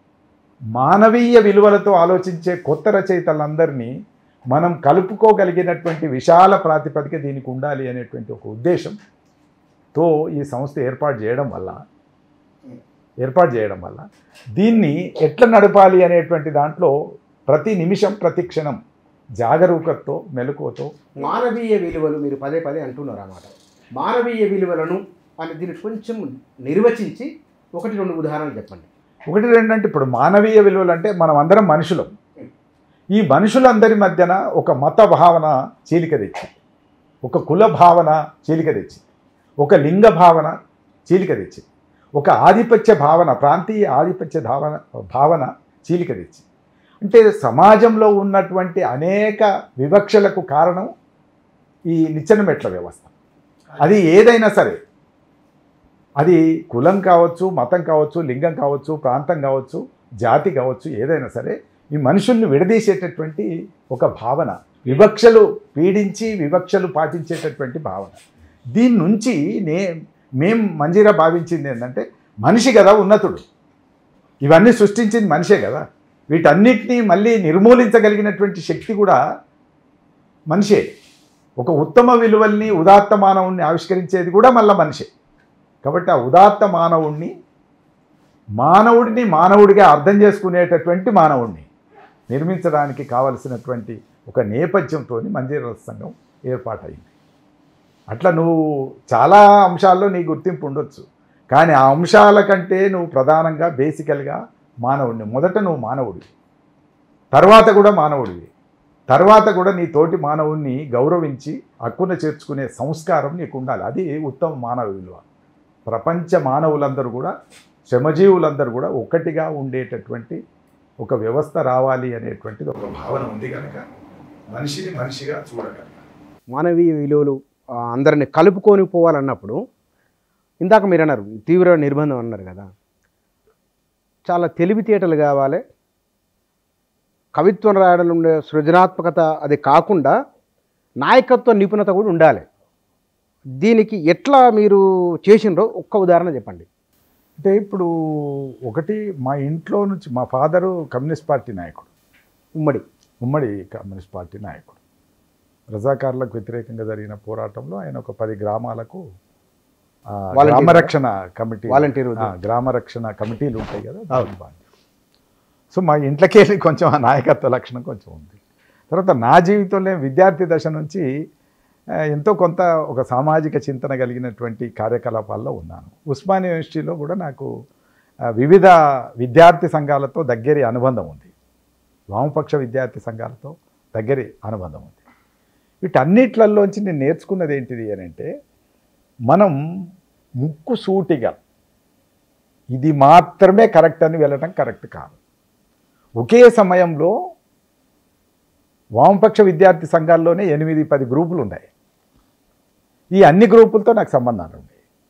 మానవీయ విలువలతో ఆలోచించే కొత్త రచయితలందరినీ మనం కలుపుకోగలిగినటువంటి విశాల ప్రాతిపదిక దీనికి ఉండాలి అనేటువంటి ఒక ఉద్దేశంతో ఈ సంస్థ ఏర్పాటు చేయడం వల్ల ఏర్పాటు చేయడం వల్ల దీన్ని ఎట్లా నడపాలి అనేటువంటి దాంట్లో ప్రతి నిమిషం ప్రతి క్షణం జాగరూకతతో మెలకువతో మానవీయ విలువలు మీరు పదే పదే అంటున్నారు అన్నమాట మానవీయ విలువలను అని దీన్ని కొంచెం నిర్వచించి ఒకటి రెండు ఉదాహరణలు చెప్పండి ఒకటి రెండంటే ఇప్పుడు మానవీయ విలువలు అంటే మనం అందరం మనుషులం ఈ మనుషులందరి మధ్యన ఒక మత భావన చీలిక తెచ్చింది ఒక కుల భావన చీలిక తెచ్చింది ఒక లింగ భావన చీలిక తెచ్చింది ఒక ఆధిపత్య భావన ప్రాంతీయ ఆధిపత్య భావన భావన చీలిక తెచ్చింది అంటే సమాజంలో ఉన్నటువంటి అనేక వివక్షలకు కారణం ఈ నిచ్చెన మెట్ల వ్యవస్థ అది ఏదైనా సరే అది కులం కావచ్చు మతం కావచ్చు లింగం కావచ్చు ప్రాంతం కావచ్చు జాతి కావచ్చు ఏదైనా సరే ఈ మనుషుల్ని విడదీసేటటువంటి ఒక భావన వివక్షలు పీడించి వివక్షలు పాటించేటటువంటి భావన దీని నుంచి నే మేం మంజీరా భావించింది ఏంటంటే మనిషి కదా ఉన్నతుడు ఇవన్నీ సృష్టించింది మనిషే కదా వీటన్నిటినీ మళ్ళీ నిర్మూలించగలిగినటువంటి శక్తి కూడా మనిషే ఒక ఉత్తమ విలువల్ని ఉదాత్త మానవుణ్ణి ఆవిష్కరించేది కూడా మళ్ళీ మనిషే కాబట్టి ఆ ఉదాత్త మానవుణ్ణి మానవుడిని మానవుడిగా అర్థం చేసుకునేటటువంటి మానవుణ్ణి నిర్మించడానికి కావలసినటువంటి ఒక నేపథ్యంతో మంజీర సంఘం ఏర్పాటైంది అట్లా నువ్వు చాలా అంశాల్లో నీ గుర్తింపు ఉండొచ్చు కానీ ఆ అంశాల కంటే నువ్వు ప్రధానంగా బేసికల్గా మానవుడిని మొదట నువ్వు మానవుడివి తర్వాత కూడా మానవుడివి తర్వాత కూడా నీ తోటి మానవుణ్ణి గౌరవించి హక్కున చేర్చుకునే సంస్కారం నీకు ఉండాలి అది ఉత్తమ మానవ విలువ ప్రపంచ మానవులందరూ కూడా శ్రమజీవులందరూ కూడా ఒక్కటిగా ఉండేటటువంటి ఒక వ్యవస్థ రావాలి అనేటువంటిది ఒక భావన ఉంది కనుక మనిషిని మనిషిగా చూడగలగాలి మానవీయ విలువలు ఆ, అందరిని కలుపుకొని పోవాలన్నప్పుడు ఇందాక మీరు అన్నారు తీవ్ర నిర్బంధం అన్నారు కదా చాలా తెలివితేటలు కావాలి కవిత్వం రాయడంలో ఉండే సృజనాత్మకత అది కాకుండా నాయకత్వ నిపుణత కూడా ఉండాలి దీనికి ఎట్లా మీరు చేసినరో ఒక్క ఉదాహరణ చెప్పండి అంటే ఇప్పుడు ఒకటి మా ఇంట్లో నుంచి మా ఫాదరు కమ్యూనిస్ట్ పార్టీ నాయకుడు ఉమ్మడి ఉమ్మడి కమ్యూనిస్ట్ పార్టీ నాయకుడు రజాకారులకు వ్యతిరేకంగా జరిగిన పోరాటంలో ఆయన ఒక పది గ్రామాలకు ఆ, Volunteer గ్రామ కదా? రక్షణ కమిటీ Volunteer ఆ, ఉద్యమం. గ్రామ రక్షణ కమిటీలు ఉంటాయి కదా దాని భాగం. సో మా ఇంట్లోకి వెళ్ళి కొంచెం ఆ నాయకత్వ లక్షణం కొంచెం ఉంది తర్వాత నా జీవితంలో విద్యార్థి దశ నుంచి ఆ, ఎంతో కొంత ఒక సామాజిక చింతన కలిగినటువంటి కార్యకలాపాల్లో ఉన్నాను ఉస్మానియా యూనివర్సిటీలో కూడా నాకు ఆ, వివిధ విద్యార్థి సంఘాలతో దగ్గరి అనుబంధం ఉంది వామపక్ష విద్యార్థి సంఘాలతో దగ్గరి అనుబంధం ఉంది వీటన్నిట్లలోంచి నేను నేర్చుకున్నది ఏంటిది అని అంటే మనం ముక్కు సూటిగా ఇది మాత్రమే కరెక్ట్ అని వెళ్ళటం కరెక్ట్ కాదు ఒకే సమయంలో వామపక్ష విద్యార్థి సంఘాల్లోనే ఎనిమిది పది గ్రూపులు ఉన్నాయి ఈ అన్ని గ్రూపులతో నాకు సంబంధాలు ఉన్నాయి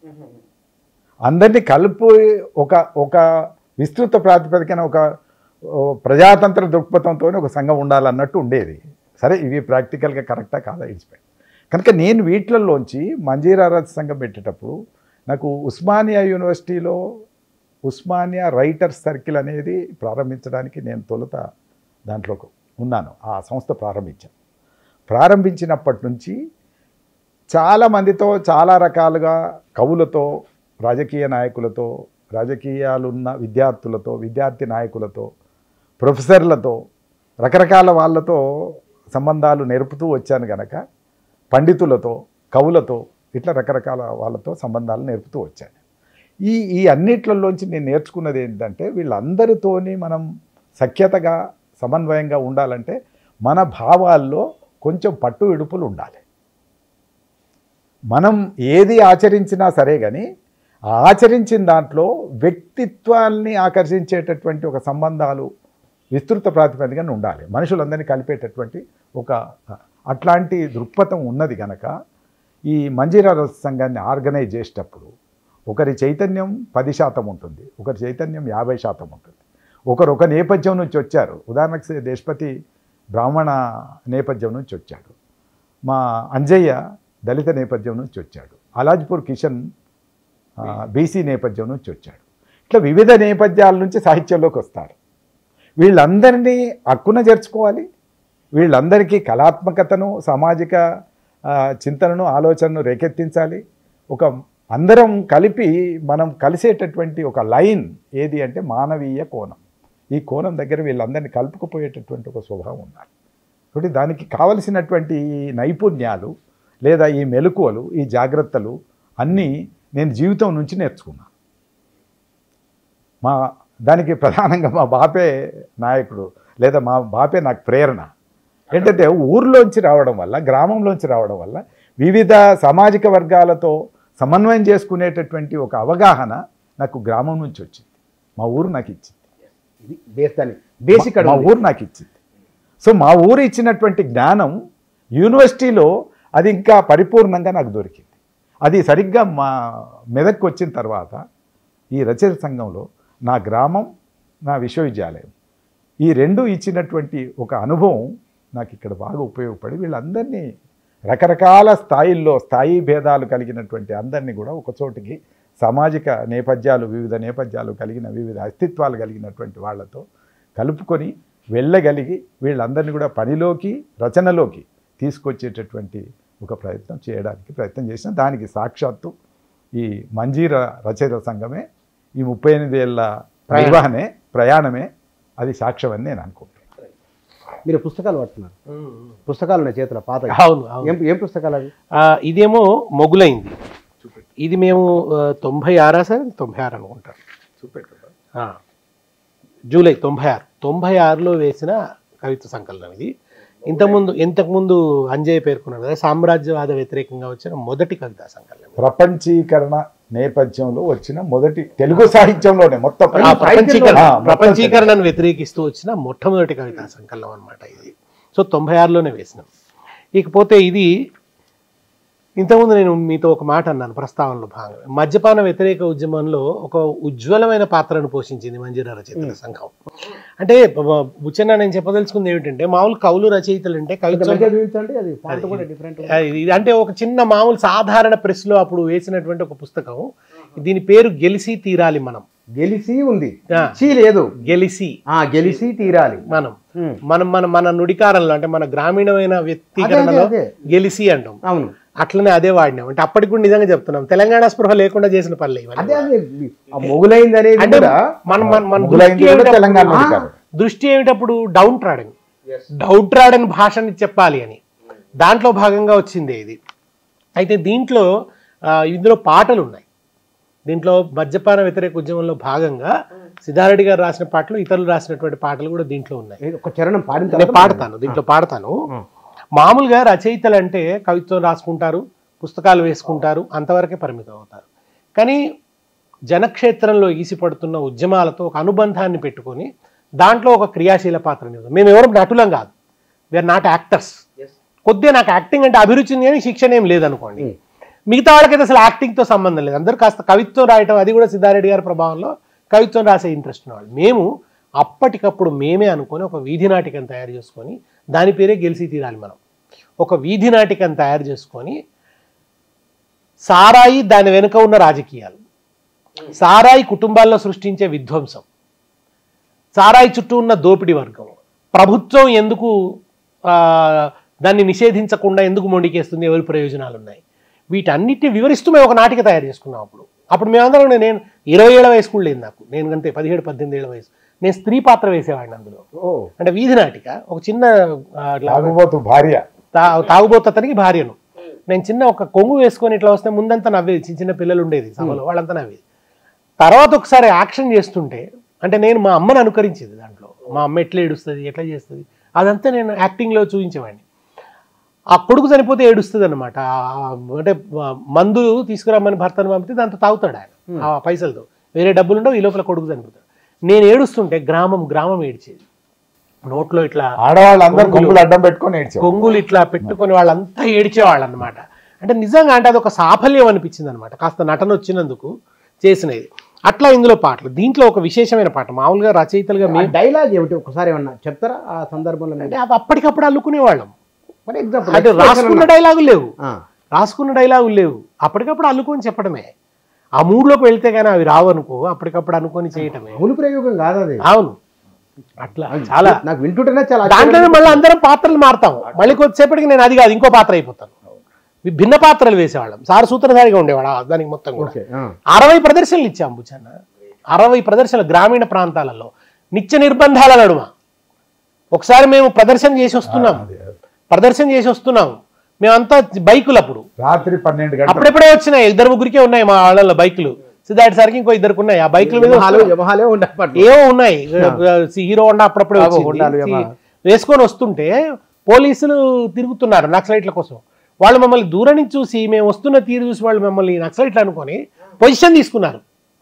అందరినీ కలుపు ఒక ఒక విస్తృత ప్రాతిపదికన ఒక ఓ, ప్రజాతంత్ర దృక్పథంతో ఒక సంఘం ఉండాలన్నట్టు ఉండేది సరే ఇవి ప్రాక్టికల్గా కరెక్టా కాదా ఇడిచిపోయి కనుక నేను వీటిలలోంచి మంజీరా రథ సంఘం పెట్టేటప్పుడు నాకు ఉస్మానియా యూనివర్సిటీలో ఉస్మానియా రైటర్స్ సర్కిల్ అనేది ప్రారంభించడానికి నేను తొలుత దాంట్లో ఉన్నాను ఆ సంస్థ ప్రారంభించాను ప్రారంభించినప్పటి నుంచి చాలా మందితో చాలా రకాలుగా కవులతో రాజకీయ నాయకులతో రాజకీయాలున్న విద్యార్థులతో విద్యార్థి నాయకులతో ప్రొఫెసర్లతో రకరకాల వాళ్ళతో సంబంధాలు నేర్పుతూ వచ్చాను గనక పండితులతో కవులతో ఇట్లా రకరకాల వాళ్ళతో సంబంధాలు నేర్పుతూ వచ్చాను ఈ ఈ అన్నిట్లలోంచి నేను నేర్చుకున్నది ఏంటంటే వీళ్ళందరితోని మనం సఖ్యతగా సమన్వయంగా ఉండాలంటే మన భావాల్లో కొంచెం పట్టు విడుపులు ఉండాలి మనం ఏది ఆచరించినా సరే కానీ ఆ ఆచరించిన దాంట్లో వ్యక్తిత్వాల్ని ఆకర్షించేటటువంటి ఒక సంబంధాలు విస్తృత ప్రాతిపదికన ఉండాలి మనుషులందరినీ కలిపేటటువంటి ఒక అట్లాంటి దృక్పథం ఉన్నది గనక ఈ మంజీరా రథ సంఘాన్ని ఆర్గనైజ్ చేసేటప్పుడు ఒకరి చైతన్యం పది శాతం ఉంటుంది ఒకరి చైతన్యం యాభై శాతం ఉంటుంది ఒకరు ఒక నేపథ్యం నుంచి వచ్చారు ఉదాహరణకు దేశపతి బ్రాహ్మణ నేపథ్యం నుంచి వచ్చాడు మా అంజయ్య దళిత నేపథ్యం నుంచి వచ్చాడు అలాజ్పూర్ కిషన్ బీసీ నేపథ్యం నుంచి వచ్చాడు ఇట్లా వివిధ నేపథ్యాల నుంచి సాహిత్యంలోకి వస్తారు వీళ్ళందరినీ హక్కున చేర్చుకోవాలి వీళ్ళందరికీ కళాత్మకతను సామాజిక ఆ, చింతనను ఆలోచనను రేకెత్తించాలి ఒక అందరం కలిపి మనం కలిసేటటువంటి ఒక లైన్ ఏది అంటే మానవీయ కోణం ఈ కోణం దగ్గర వీళ్ళందరినీ కలుపుకుపోయేటటువంటి ఒక స్వభావం ఉండాలి కాబట్టి దానికి కావలసినటువంటి ఈ నైపుణ్యాలు లేదా ఈ మెలకువలు ఈ జాగ్రత్తలు అన్నీ నేను జీవితం నుంచి నేర్చుకున్నాను మా దానికి ప్రధానంగా మా బాపే నాయకుడు లేదా మా బాపే నాకు ప్రేరణ ఏంటంటే ఊర్లోంచి రావడం వల్ల గ్రామంలోంచి రావడం వల్ల వివిధ సామాజిక వర్గాలతో సమన్వయం చేసుకునేటటువంటి ఒక అవగాహన నాకు గ్రామం నుంచి వచ్చింది మా ఊరు నాకు ఇచ్చింది ఇది బేస్ దాని బేసిక్ మా ఊరు నాకు ఇచ్చింది సో మా ఊరు ఇచ్చినటువంటి జ్ఞానం యూనివర్సిటీలో అది ఇంకా పరిపూర్ణంగా నాకు దొరికింది అది సరిగ్గా మా మెదక్కి వచ్చిన తర్వాత ఈ రచయిత సంఘంలో నా గ్రామం నా విశ్వవిద్యాలయం ఈ రెండు ఇచ్చినటువంటి ఒక అనుభవం నాకు ఇక్కడ బాగా ఉపయోగపడి వీళ్ళందరినీ రకరకాల స్థాయిల్లో స్థాయి భేదాలు కలిగినటువంటి అందరినీ కూడా ఒక చోటికి సామాజిక నేపథ్యాలు వివిధ నేపథ్యాలు కలిగిన వివిధ అస్తిత్వాలు కలిగినటువంటి వాళ్ళతో కలుపుకొని వెళ్ళగలిగి వీళ్ళందరినీ కూడా పనిలోకి రచనలోకి తీసుకొచ్చేటటువంటి ఒక ప్రయత్నం చేయడానికి ప్రయత్నం చేసిన దానికి సాక్షాత్తు ఈ మంజీర రచయిత సంఘమే ఈ ముప్పై ఎనిమిదేళ్ల నిర్వహణే ప్రయాణమే అది సాక్ష్యమని నేను అనుకుంటున్నాను మీరు పుస్తకాలు పడుతున్నారు పుస్తకాలు ఉన్నాయి చేతుల పాత అవును అవును ఏం ఏం పుస్తకాలు అవి ఆ, ఇదేమో మొగులైంది ఇది మేము ఆ, తొంభై ఆరా సార్ తొంభై ఆరు అనుకుంటాను ఆ, జూలై తొంభై ఆరు తొంభై ఆరులో వేసిన కవిత సంకలనం ఇది ఇంతకుముందు ఇంతకుముందు అంజయ్ పేర్కొన్నాడు కదా సామ్రాజ్యవాద వ్యతిరేకంగా వచ్చిన మొదటి కవితా సంకలనం ప్రపంచీకరణ నేపథ్యంలో వచ్చిన మొదటి తెలుగు సాహిత్యంలోనే మొత్తం ఆ ప్రపంచీకరణ ఆ, మొత్తం ప్రపంచీకరణను వ్యతిరేకిస్తూ వచ్చిన మొట్టమొదటి కవితా సంకలనం అన్నమాట ఇది సో తొంభై ఆరులోనే వేసినాం ఇకపోతే ఇది ఇంతకుముందు నేను మీతో ఒక మాట అన్నాను ప్రస్తావనలో భాగంగా మద్యపాన వ్యతిరేక ఉద్యమంలో ఒక ఉజ్వలమైన పాత్రను పోషించింది మంజీరా రచయితల సంఘం అంటే బుచ్చన్న నేను చెప్పదలుచుకుంది ఏమిటంటే మామూలు కవులు రచయితలు అంటే కవిత్వం మంచిగా చూపించండి అది ఫాంట్ కూడా డిఫరెంట్ అది ఇది అంటే ఒక చిన్న మామూలు సాధారణ ప్రెస్లో అప్పుడు వేసినటువంటి ఒక పుస్తకం దీని పేరు గెలిసి తీరాలి మనం గెలిసి ఉంది ఆ, చీ లేదు గెలిసి ఆ గెలిసి తీరాలి మనం ఉమ్. మనం మన మన నుడికారంలో అంటే మన గ్రామీణమైన వ్యక్తీకరణలో అదే, అదే. గెలిసి అంటాం అవును అట్లనే అదే వాడినాం అంటే అప్పటికి కూడా నిజంగా చెప్తున్నాం తెలంగాణ స్పృహ లేకుండా చేసిన పనులు ఇవన్నీ అదే అదే ఆ మొగులైంది అనేది అంటే కూడా మన మన మన మొగులైంది దృష్టి కూడా ఏమిటప్పుడు- తెలంగాణ ఆ, నుడికారం. దృష్టి ఏమిటప్పుడు డౌన్ ట్రాడన్ డౌన్ ట్రాడన్ భాషని చెప్పాలి అని దాంట్లో భాగంగా వచ్చిందే ఇది అయితే దీంట్లో ఆ, ఇందులో పాటలు ఉన్నాయి దీంట్లో మద్యపాన వ్యతిరేక ఉద్యమంలో భాగంగా సిద్ధారెడ్డి గారు రాసిన పాటలు ఇతరులు రాసినటువంటి పాటలు కూడా దీంట్లో ఉన్నాయి ఏదో ఒక చరణం పాడిన నేను తర్వాత పాడతాను దీంట్లో పాడతాను మామూలుగా రచయితలు అంటే కవిత్వం రాసుకుంటారు పుస్తకాలు వేసుకుంటారు అంతవరకే పరిమితం అవుతారు కానీ జనక్షేత్రంలో ఈసిపడుతున్న ఉద్యమాలతో ఒక అనుబంధాన్ని పెట్టుకొని దాంట్లో ఒక క్రియాశీల పాత్రని మేము ఎవరు నటులం కాదు వీఆర్ నాట్ యాక్టర్స్ కొద్దిగా నాకు యాక్టింగ్ అంటే అభిరుచి ఉంది కానీ శిక్షణ ఏం లేదనుకోండి మిగతా వాళ్ళకైతే అసలు యాక్టింగ్తో సంబంధం లేదు అందరూ కాస్త కవిత్వం రాయటం అది కూడా సిద్ధారెడ్డి గారి ప్రభావంలో కవిత్వం రాసే ఇంట్రెస్ట్ ఉన్నవాళ్ళు మేము అప్పటికప్పుడు మేమే అనుకొని ఒక వీధి నాటికం తయారు చేసుకొని దాని పేరే గెలిచి తీరాలి మనం ఒక వీధి నాటికం తయారు చేసుకొని సారాయి దాని వెనుక ఉన్న రాజకీయాలు సారాయి కుటుంబాల్లో సృష్టించే విధ్వంసం సారాయి చుట్టూ ఉన్న దోపిడీ వర్గం ప్రభుత్వం ఎందుకు ఆ, దాన్ని నిషేధించకుండా ఎందుకు మొండికేస్తుంది ఎవరి ప్రయోజనాలు ఉన్నాయి వీటన్నిటిని వివరిస్తూ మేము ఒక నాటిక తయారు చేసుకున్నాం అప్పుడు అప్పుడు మేమందరం నేను- నేను ఇరవై ఏళ్ళ వయసు కూడా లేదు నాకు నేను అంతే పదిహేడు పద్దెనిమిది ఏళ్ళ వయసు నేను స్త్రీ పాత్ర వేసేవాడిని అందులో ఓ అంటే వీధి నాటిక ఒక చిన్న ఆ, ఇట్లా తాగుబోతు భార్య తా తాగుబోతు అతనికి భార్యను నేను చిన్న ఒక కొంగు వేసుకొని ఇట్లా వస్తే ముందంతా నవ్వేది చిన్న చిన్న పిల్లలు ఉండేది సభలో వాళ్ళంతా నవ్వేది తర్వాత ఒకసారి యాక్షన్ చేస్తుంటే అంటే నేను మా అమ్మని అనుకరించేది దాంట్లో మా అమ్మ ఎట్లా ఏడుస్తుంది ఎట్లా చేస్తుంది అదంతా నేను యాక్టింగ్లో చూపించేవాడిని ఆ కొడుకు చనిపోతే ఏడుస్తుంది అనమాట అంటే ఆ, మందు తీసుకురమ్మని భర్తను పంపితే దాంతో తాగుతాడు ఆయన ఆ పైసలతో వేరే డబ్బులు ఉండవు ఈ లోపల కొడుకు చనిపోతాడు నేను ఏడుస్తుంటే గ్రామం గ్రామం ఏడ్చేది నోట్లో ఇట్లా ఆడవాళ్ళందరూ కొంగులు అడ్డం పెట్టుకొని ఏడ్చారు కొంగులు ఇట్లా పెట్టుకొని వాళ్ళంతా ఏడ్చేవాళ్ళు అనమాట అంటే నిజంగా అంటే అది ఒక సాఫల్యం అనిపించింది అనమాట కాస్త నటన వచ్చినందుకు చేసినది అట్లా ఇందులో పాటలు దీంట్లో ఒక విశేషమైన పాట మామూలుగా రచయితలుగా ఆ మేము డైలాగ్ ఏమిటి ఒకసారి ఏమన్నా చెప్తారా ఆ సందర్భంలో మీరు? అంటే అవి అప్పటికప్పుడు అల్లుకునేవాళ్ళం ఫర్ ఎగ్జాంపుల్ అంటే రాసుకున్న డైలాగులు లేవు ఆ, రాసుకున్న డైలాగులు లేవు అప్పటికప్పుడు అల్లుకొని చెప్పడమే ఆ మూడ్లోకి వెళ్తే కానీ అవి రావు అనుకో అప్పటికప్పుడు అనుకొని చేయటమే అవును ప్రయోగం కాదు అది అవును అట్లా చాలా నాకు వింటుంటేనే చాలా దాంట్లోనే మళ్ళీ అందరం పాత్రలు మారుతాం మళ్ళీ కొద్దిసేపటికి నేను అది కాదు ఇంకో పాత్ర అయిపోతాను ఈ భిన్న పాత్రలు వేసేవాళ్ళం సార్ సూత్రధారిగా ఉండేవాడు ఆ దానికి మొత్తం కూడా ఓకే ఆ. అరవై ప్రదర్శనలు ఇచ్చాం బుచ్చన్న అరవై ప్రదర్శనలు గ్రామీణ ప్రాంతాలలో నిత్య నిర్బంధాల నడుమ ఒకసారి మేము ప్రదర్శన చేసి వస్తున్నాం అది, అది. ప్రదర్శన చేసి వస్తున్నాం మేమంతా బైకులు అప్పుడు రాత్రి పన్నెండు గంటలు అప్పుడెప్పుడే వచ్చినాయి ఇద్దరు ముగ్గురికే ఉన్నాయి మా వాళ్ళ బైకులు సిద్ధార్థ సార్కి ఇంకో ఇద్దరికి ఉన్నాయి ఆ బైకుల మీద యమహాలు వస్తున్నాం. యమహాలే ఉండే అప్పట్లో. ఏవో ఉన్నాయి హీరో హోండా అప్పుడప్పుడే ఆ, వచ్చింది. హోండాలు, యమహా. వేసుకొని వస్తుంటే పోలీసులు తిరుగుతున్నారు నక్సలైట్ల కోసం వాళ్ళు మమ్మల్ని దూరం నుంచి చూసి మేము వస్తున్న తీరు చూసి వాళ్ళు మమ్మల్ని నక్సలైట్లు అనుకొని పొజిషన్ తీసుకున్నారు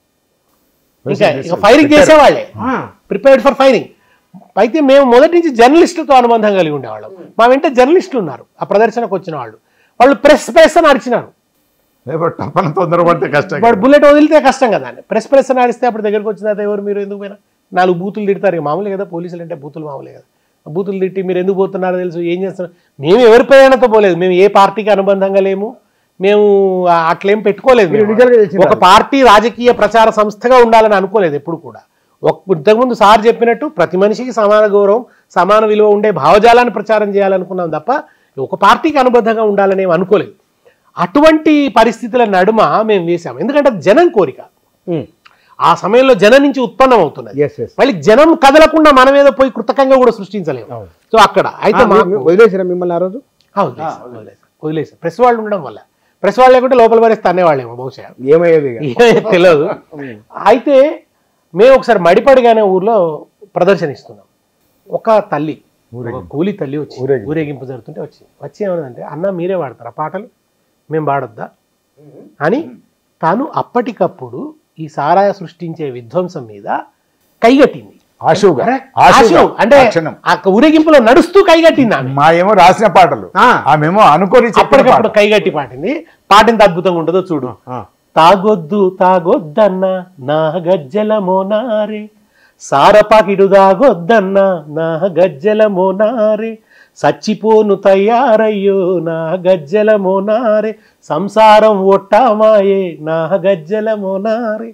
ఇంకా ఇక ఫైరింగ్ చేసేవాళ్ళే ఆ, ప్రిపేర్డ్ ఫర్ ఫైరింగ్ అయితే మేము మొదటి నుంచి జర్నలిస్టులతో అనుబంధం కలిగి ఉండేవాళ్ళం మా వెంట జర్నలిస్టులు ఉన్నారు ఆ ప్రదర్శనకు వచ్చిన వాళ్ళు వాళ్ళు ప్రెస్ ప్రెస్ అని అరిచినారు లేకపోతే టప్పన తొందరపడితే కష్టం వాడు బుల్లెట్ వదిలితే కష్టం కదా అని ప్రెస్ ప్రెస్ అని అరిస్తే అప్పుడు దగ్గరకు వచ్చిన తర్వాత ఎవరు మీరు ఎందుకు పోయినా నాలుగు బూతులు తిడతారు ఇక మామూలే కదా పోలీసులు అంటే బూతులు మామూలే కదా ఆ బూతులు తిట్టి మీరు ఎందుకు పోతున్నారో తెలుసు ఏం చేస్తున్నారు మేము ఎవరి ప్రేరణతో పోలేదు మేము ఏ పార్టీకి అనుబంధంగా లేము మేము ఆ అట్లేం పెట్టుకోలేదు మీరు మేము. నిజంగా చేసిండ్రా? ఒక పార్టీ రాజకీయ ప్రచార సంస్థగా ఉండాలని అనుకోలేదు ఎప్పుడు కూడా ఒక ఇంతకుముందు సార్ చెప్పినట్టు ప్రతి మనిషికి సమాన గౌరవం సమాన విలువ ఉండే భావజాలాన్ని ప్రచారం చేయాలనుకున్నాం తప్ప ఒక పార్టీకి అనుబద్ధంగా ఉండాలని ఏం అనుకోలేదు అటువంటి పరిస్థితుల నడుమ మేము వేసాము ఎందుకంటే అది జనం కోరిక ఉమ్. ఆ సమయంలో జనం నుంచి ఉత్పన్నం అవుతున్నది ఎస్ ఎస్ మళ్ళీ జనం కదలకుండా మన మీద పోయి కృతకంగా కూడా సృష్టించలేము అవును. సో అక్కడ అయితే మాకు వదిలేసారా మిమ్మల్ని ఆ రోజు ఆ, వదిలేసాం, వదిలేసాం, వదిలేసాం ప్రెస్ వాళ్ళు ఉండడం వల్ల ప్రెస్ వాళ్ళు లేకుంటే లోపల పరేస్తే అనేవాళ్ళేమో బహుశా ఏమయ్యేది ఇక? ఏమీ తెలియదు అయితే మేము ఒకసారి మడిపడిగానే ఊర్లో ప్రదర్శన ఇస్తున్నాం ఒక తల్లి ఒక కూలి తల్లి వచ్చి ఊరేగింపు. ఊరేగింపు జరుగుతుంటే వచ్చింది వచ్చి ఏమన్నదంటే అన్న మీరే వాడతారా పాటలు మేము పాడొద్దా అని తాను అప్పటికప్పుడు ఈ సారాయ సృష్టించే విధ్వంసం మీద కైగట్టింది ఆశువుగా అరే, ఆశువుగా ఆశయం. అంటే ఆ క్షణం ఆ ఊరేగింపులో నడుస్తూ కైగట్టింది ఆమె మా ఏమో రాసిన పాటలు ఆ. ఆమెమో అనుకొని చెప్పిన అప్పటికప్పుడు పాట కైగట్టి పాటింది పాటింత అద్భుతంగా ఉంటుందో చూడు ఆ. తాగొద్దు తాగొద్దన్న నా గజ్జల మోనారే సారపాకిడు తాగొద్దన్న నా గజ్జల మోనారే సచ్చిపోను తయారయ్యో నా గజ్జల మోనారే సంసారం ఒట్టామాయే నా గజ్జల మోనారే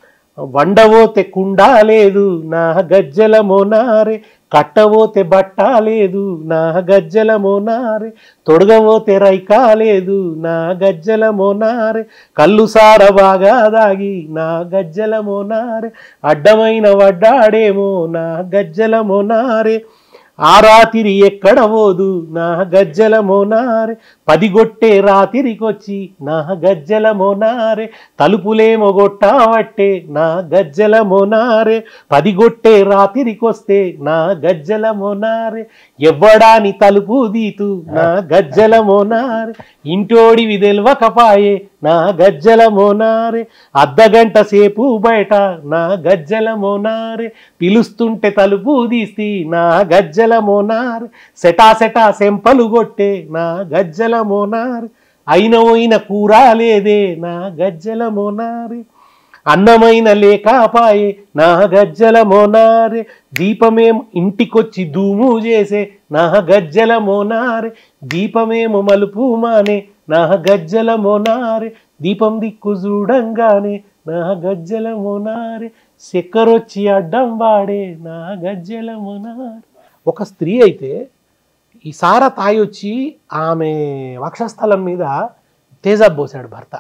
వండవోతే కుండా లేదు నా గజ్జల మోనారే కట్టవోతే బట్ట లేదు నా గజ్జల మోనారే తొడగవోతే రైకా లేదు నా గజ్జల మోనారే కళ్ళు సార బాగా దాగి నా గజ్జల మోనారే అడ్డమైన వడ్డాడేమో నా గజ్జల మోనారే ఆ రాతిరి ఎక్కడ పోదు నా గజ్జల మోనారే పదిగొట్టే రాతిరికొచ్చి నా గజ్జల మోనారే తలుపులేమో గొట్టావట్టే నా గజ్జల మోనారే పదిగొట్టే రాతిరికొస్తే నా గజ్జల మోనారే ఎవ్వడాని తలుపు దీతు నా గజ్జల మోనారే ఇంటోడివి తెల్వకపాయే నా గజ్జల మోనారే అర్ధగంట సేపు బయట నా గజ్జల మోనారే పిలుస్తుంటే తలుపు తీసి నా గజ్జల మోనారే సెటా సెటా సెంపలు కొట్టే నా గజ్జల మోనారే అయిన పోయిన కూర లేదే నా గజ్జల మోనారే అన్నమైన లేకాపాయే నా గజ్జల మోనారే దీపమేమో ఇంటికొచ్చి ధూము చేసే నా గజ్జల మోనారే దీపమేమో మలుపు మానే నా గజ్జల మోనారే దీపం దిక్కు చూడంగానే నా గజ్జల మోనారే చక్కెరొచ్చి అడ్డం వాడే నా గజ్జల మోనారే ఒక స్త్రీ అయితే ఈ సార తాయి వచ్చి ఆమె వక్షస్థలం మీద తేజాబ్ పోసాడు భర్త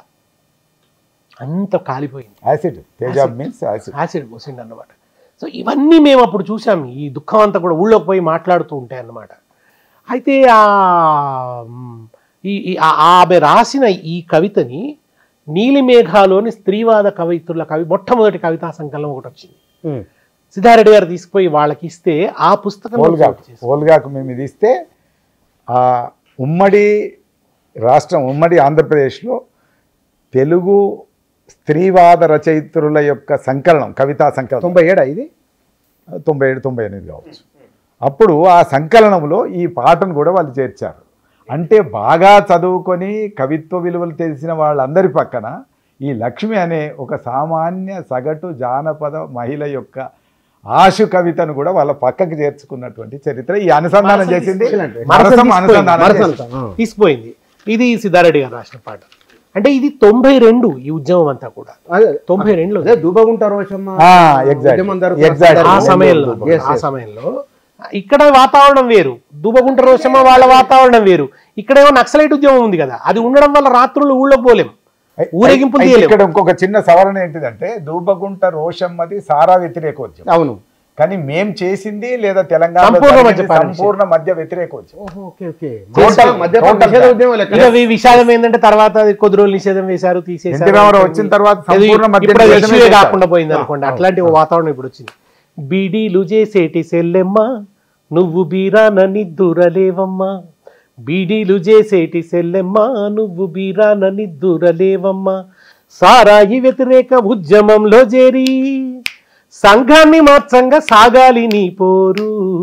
అంత కాలిపోయింది యాసిడ్ తేజాబ్ మీన్స్ యాసిడ్ యాసిడ్ పోసిండు అన్నమాట సో ఇవన్నీ మేము అప్పుడు చూసాం ఈ దుఃఖం అంతా కూడా ఊళ్ళోకి పోయి మాట్లాడుతూ ఉంటాయి అన్నమాట అయితే ఆ మ్, ఈ ఈ- ఆ- ఆమె రాసిన ఈ కవితని నీలిమేఘాలోని స్త్రీవాద కవిత్రుల కవి మొట్టమొదటి కవితా సంకలనం ఒకటి వచ్చింది ఉమ్. సిద్ధారెడ్డి గారు తీసుకుపోయి వాళ్ళకి ఇస్తే ఆ పుస్తకం ఓల్గాకు ఓల్గాకు మేము ఇది ఇస్తే ఆ ఉమ్మడి రాష్ట్రం ఉమ్మడి ఆంధ్రప్రదేశ్లో తెలుగు స్త్రీవాద రచయిత్రుల యొక్క సంకలనం కవితా సంకలనం తొంభై ఏడా ఇది తొంభై ఏడు తొంభై ఎనిమిది కావచ్చు అప్పుడు ఆ సంకలనంలో ఈ పాటను కూడా వాళ్ళు చేర్చారు అంటే బాగా చదువుకొని కవిత్వ విలువలు తెలిసిన వాళ్ళందరి పక్కన ఈ లక్ష్మి అనే ఒక సామాన్య సగటు జానపద మహిళ యొక్క ఆశు కవితను కూడా వాళ్ళ పక్కకి చేర్చుకున్నటువంటి చరిత్ర ఈ అనుసంధానం చేసింది మరసం అనుసంధానం చేసింది. తీసిపోయింది ఇది సిద్ధారెడ్డి గారు రాసిన పాట అంటే ఇది తొంభై రెండు ఈ ఉద్యమం అంతా కూడా అదే తొంభై రెండులో అదే దూబగుంట రోషమ్మ ఆ, exactly. ఉద్యమం జరుగుతున్న Exactly. ఆ సందర్భంలో సమయంలో Yes, ఆ yes. సమయంలో ఇక్కడ వాతావరణం వేరు దుబ్బగుంట రోషమ్మ వాళ్ళ వాతావరణం వేరు ఇక్కడేమో నక్సలైట్ ఉద్యమం ఉంది కదా అది ఉండడం వల్ల రాత్రులు ఊళ్ళోకి పోలేం అయి- ఊరేగింపులు అయితే తీయలేము. ఇక్కడ ఇంకొక చిన్న సవరణ ఏంటిదంటే దూబగుంట రోషమ్మది సారా వ్యతిరేకోద్యమం అవును కానీ మేం చేసింది లేదా తెలంగాణ సంపూర్ణ మద్య పాలన సంపూర్ణ మధ్య వ్యతిరేకోద్యమం ఓహో ఓకే ఓకే Total- మద్యపాన total నిషేధ ban. ఉద్యమం లెక్క. ఇక ఈ విషాదం ఏంటంటే తర్వాత అది కొద్ది రోజులు నిషేధం వేశారు ఎన్టీ తీసేశారు రామారావు వచ్చిన తర్వాత అది సంపూర్ణ మద్య ఇప్పుడు అది నిషేధమే issue ఏ చేశారు. కాకుండా పోయింది అనుకోండి అట్లాంటి ఒక వాతావరణం ఇప్పుడు వచ్చింది బీడీలు చేసేటి సెల్లెమ్మ నువ్వు బీరాన నిద్దురలేవమ్మా బీడీలు చేసేటి సెల్లెమ్మ నువ్వు బీరాన నిద్దురలేవమ్మా సారాయి వ్యతిరేక ఉద్యమంలో చేరి సంఘాన్ని మార్చంగా సాగాలి నీ పోరు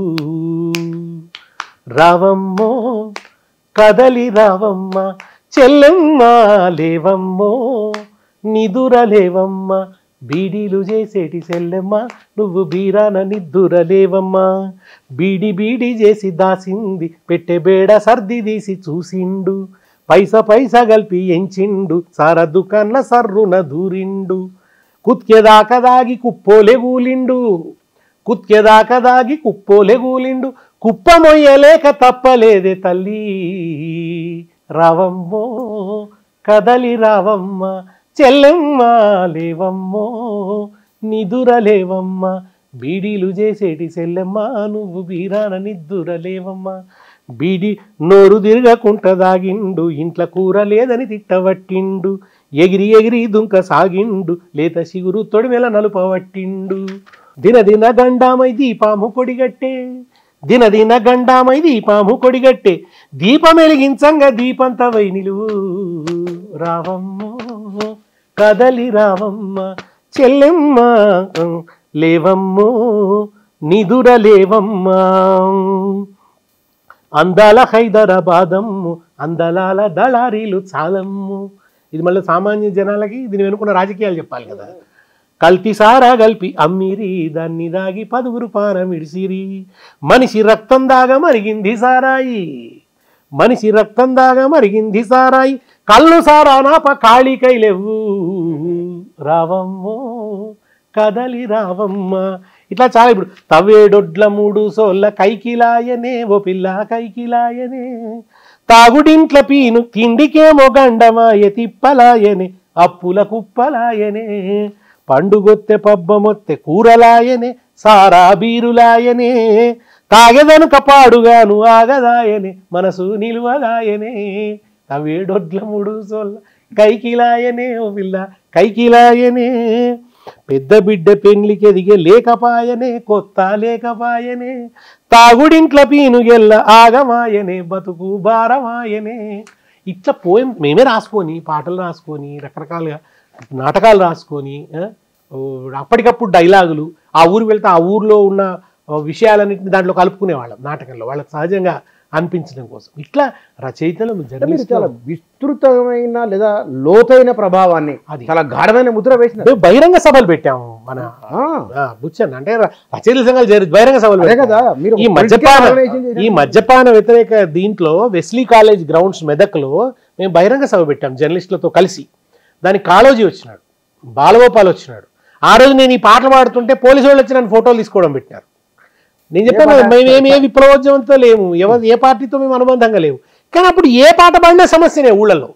రావమ్మో కదలి రావమ్మ చెల్లెమ్మ లేవమ్మో నిదురలేవమ్మ బీడీలు చేసేటి సెల్లెమ్మ నువ్వు బీరాన నిద్దురలేవమ్మా బీడి బీడి చేసి దాసింది పెట్టె బేడ సర్ది తీసి చూసిండు పైస పైస గల్పి ఎంచిండు సార దుకాన్ల సర్రున దూరిండు కుత్కెదాక దాగి కుప్పోలే గూలిండు కుత్కెదాక దాగి కుప్పోలే గూలిండు కుప్ప మొయ్యలేక తప్పలేదే తల్లి రావమ్మో కదలి రావమ్మ చెల్లెమ్మ లేవమ్మో నిదురలేవమ్మ బీడీలు చేసేటి సెల్లెమ్మ నువ్వు బీరాన నిద్దురలేవమ్మ బీడి నోరు తిరగకుంట దాగిండు ఇంట్ల కూర లేదని తిట్టవట్టిండు ఎగిరి ఎగిరి దుంక సాగిండు లేత సిగురు తొడిమెల నలుపవట్టిండు దిన దిన గండామై దీపాము కొడిగట్టే దిన దిన గండామై దీపాము కొడిగట్టే దీపం వెలిగించంగా దీపంత వై నిలువు రావమ్మో కదలి రావమ్మ చెల్లెమ్మ లేవమ్మో నిదుర లేవమ్మా అందాల హైదరాబాదమ్ము అందలాల దళారీలు చాలమ్ము ఇది మళ్ళీ సామాన్య జనాలకి దీని వెనుకున్న రాజకీయాలు చెప్పాలి కదా కల్తీ సారా గల్పి అమ్మిరి దాన్ని దాగి పదుగురు పానం ఇడిసిరి మనిషి రక్తం దాగా మరిగింది సారాయి మనిషి రక్తం దాగా మరిగింది సారాయి కళ్ళు సారా నాప కాళికై లేవు రావమ్మో కదలి రావమ్మ ఇట్లా చాలా ఇప్పుడు తవ్వేడొడ్ల మూడు సోళ్ళ కైకిలాయనే ఓ పిల్ల కైకిలాయనే తాగుడింట్ల పీను తిండికేమో గండమాయ తిప్పలాయనే అప్పుల కుప్పలాయనే పండుగొత్తె పబ్బమొత్తె కూరలాయనే సారా బీరులాయనే తాగెదనుక పాడుగాను ఆగదాయనే మనసు నిలువదాయనే తవ్వేడొడ్ల మూడు సోళ్ళ కైకిలాయనే ఓ పిల్ల కైకిలాయనే పెద్ద బిడ్డ పెండ్లికి ఎదిగే లేకపాయనే కొత్త లేకపాయనే తాగుడింట్ల పీనుగెల్ల ఆగమాయనే బతుకు భారమాయనే ఇట్లా పోయం మేమే రాసుకొని పాటలు రాసుకొని రకరకాలుగా నాటకాలు రాసుకొని ఆ, ఓ, అప్పటికప్పుడు డైలాగులు ఆ ఊరు వెళ్తే ఆ ఊర్లో ఉన్న ఆ, విషయాలన్నింటిని దాంట్లో కలుపుకునేవాళ్ళం నాటకంలో వాళ్ళకి సహజంగా అనిపించడం కోసం ఇట్లా రచయితలు అంటే మీరు జర్నలిస్టులు చాలా విస్తృతమైన లేదా లోతైన ప్రభావాన్ని అది. చాలా గాఢమైన ముద్ర వేసిన మేము బహిరంగ సభలు పెట్టాము మన ఆ, బుచ్చన్ అంటే ర- రచయితల సంఘాలు చేరి బహిరంగ సభలు అదే పెట్టాము. కదా మీరు ఈ ఒక మద్యపాన political organization చేసినట్టు. ఈ మద్యపాన వ్యతిరేక దీంట్లో వెస్లీ కాలేజ్ గ్రౌండ్స్ మెదక్లో మేము బహిరంగ సభ పెట్టాం జర్నలిస్టులతో కలిసి దానికి కాళోజీ వచ్చినాడు బాలగోపాల్ వచ్చినాడు ఆ రోజు నేను ఈ పాటలు పాడుతుంటే పోలీసు వాళ్ళు వచ్చి నన్ను ఫోటోలు తీసుకోవడం పెట్టినారు నేను చెప్పాను కదా, మేమేమి ఏ విప్లవోద్యమంతో లేము ఎవరు ఏ పార్టీతో మేము అనుబంధంగా లేవు కానీ అప్పుడు ఏ పాట పాడినా సమస్యనే ఊళ్ళలో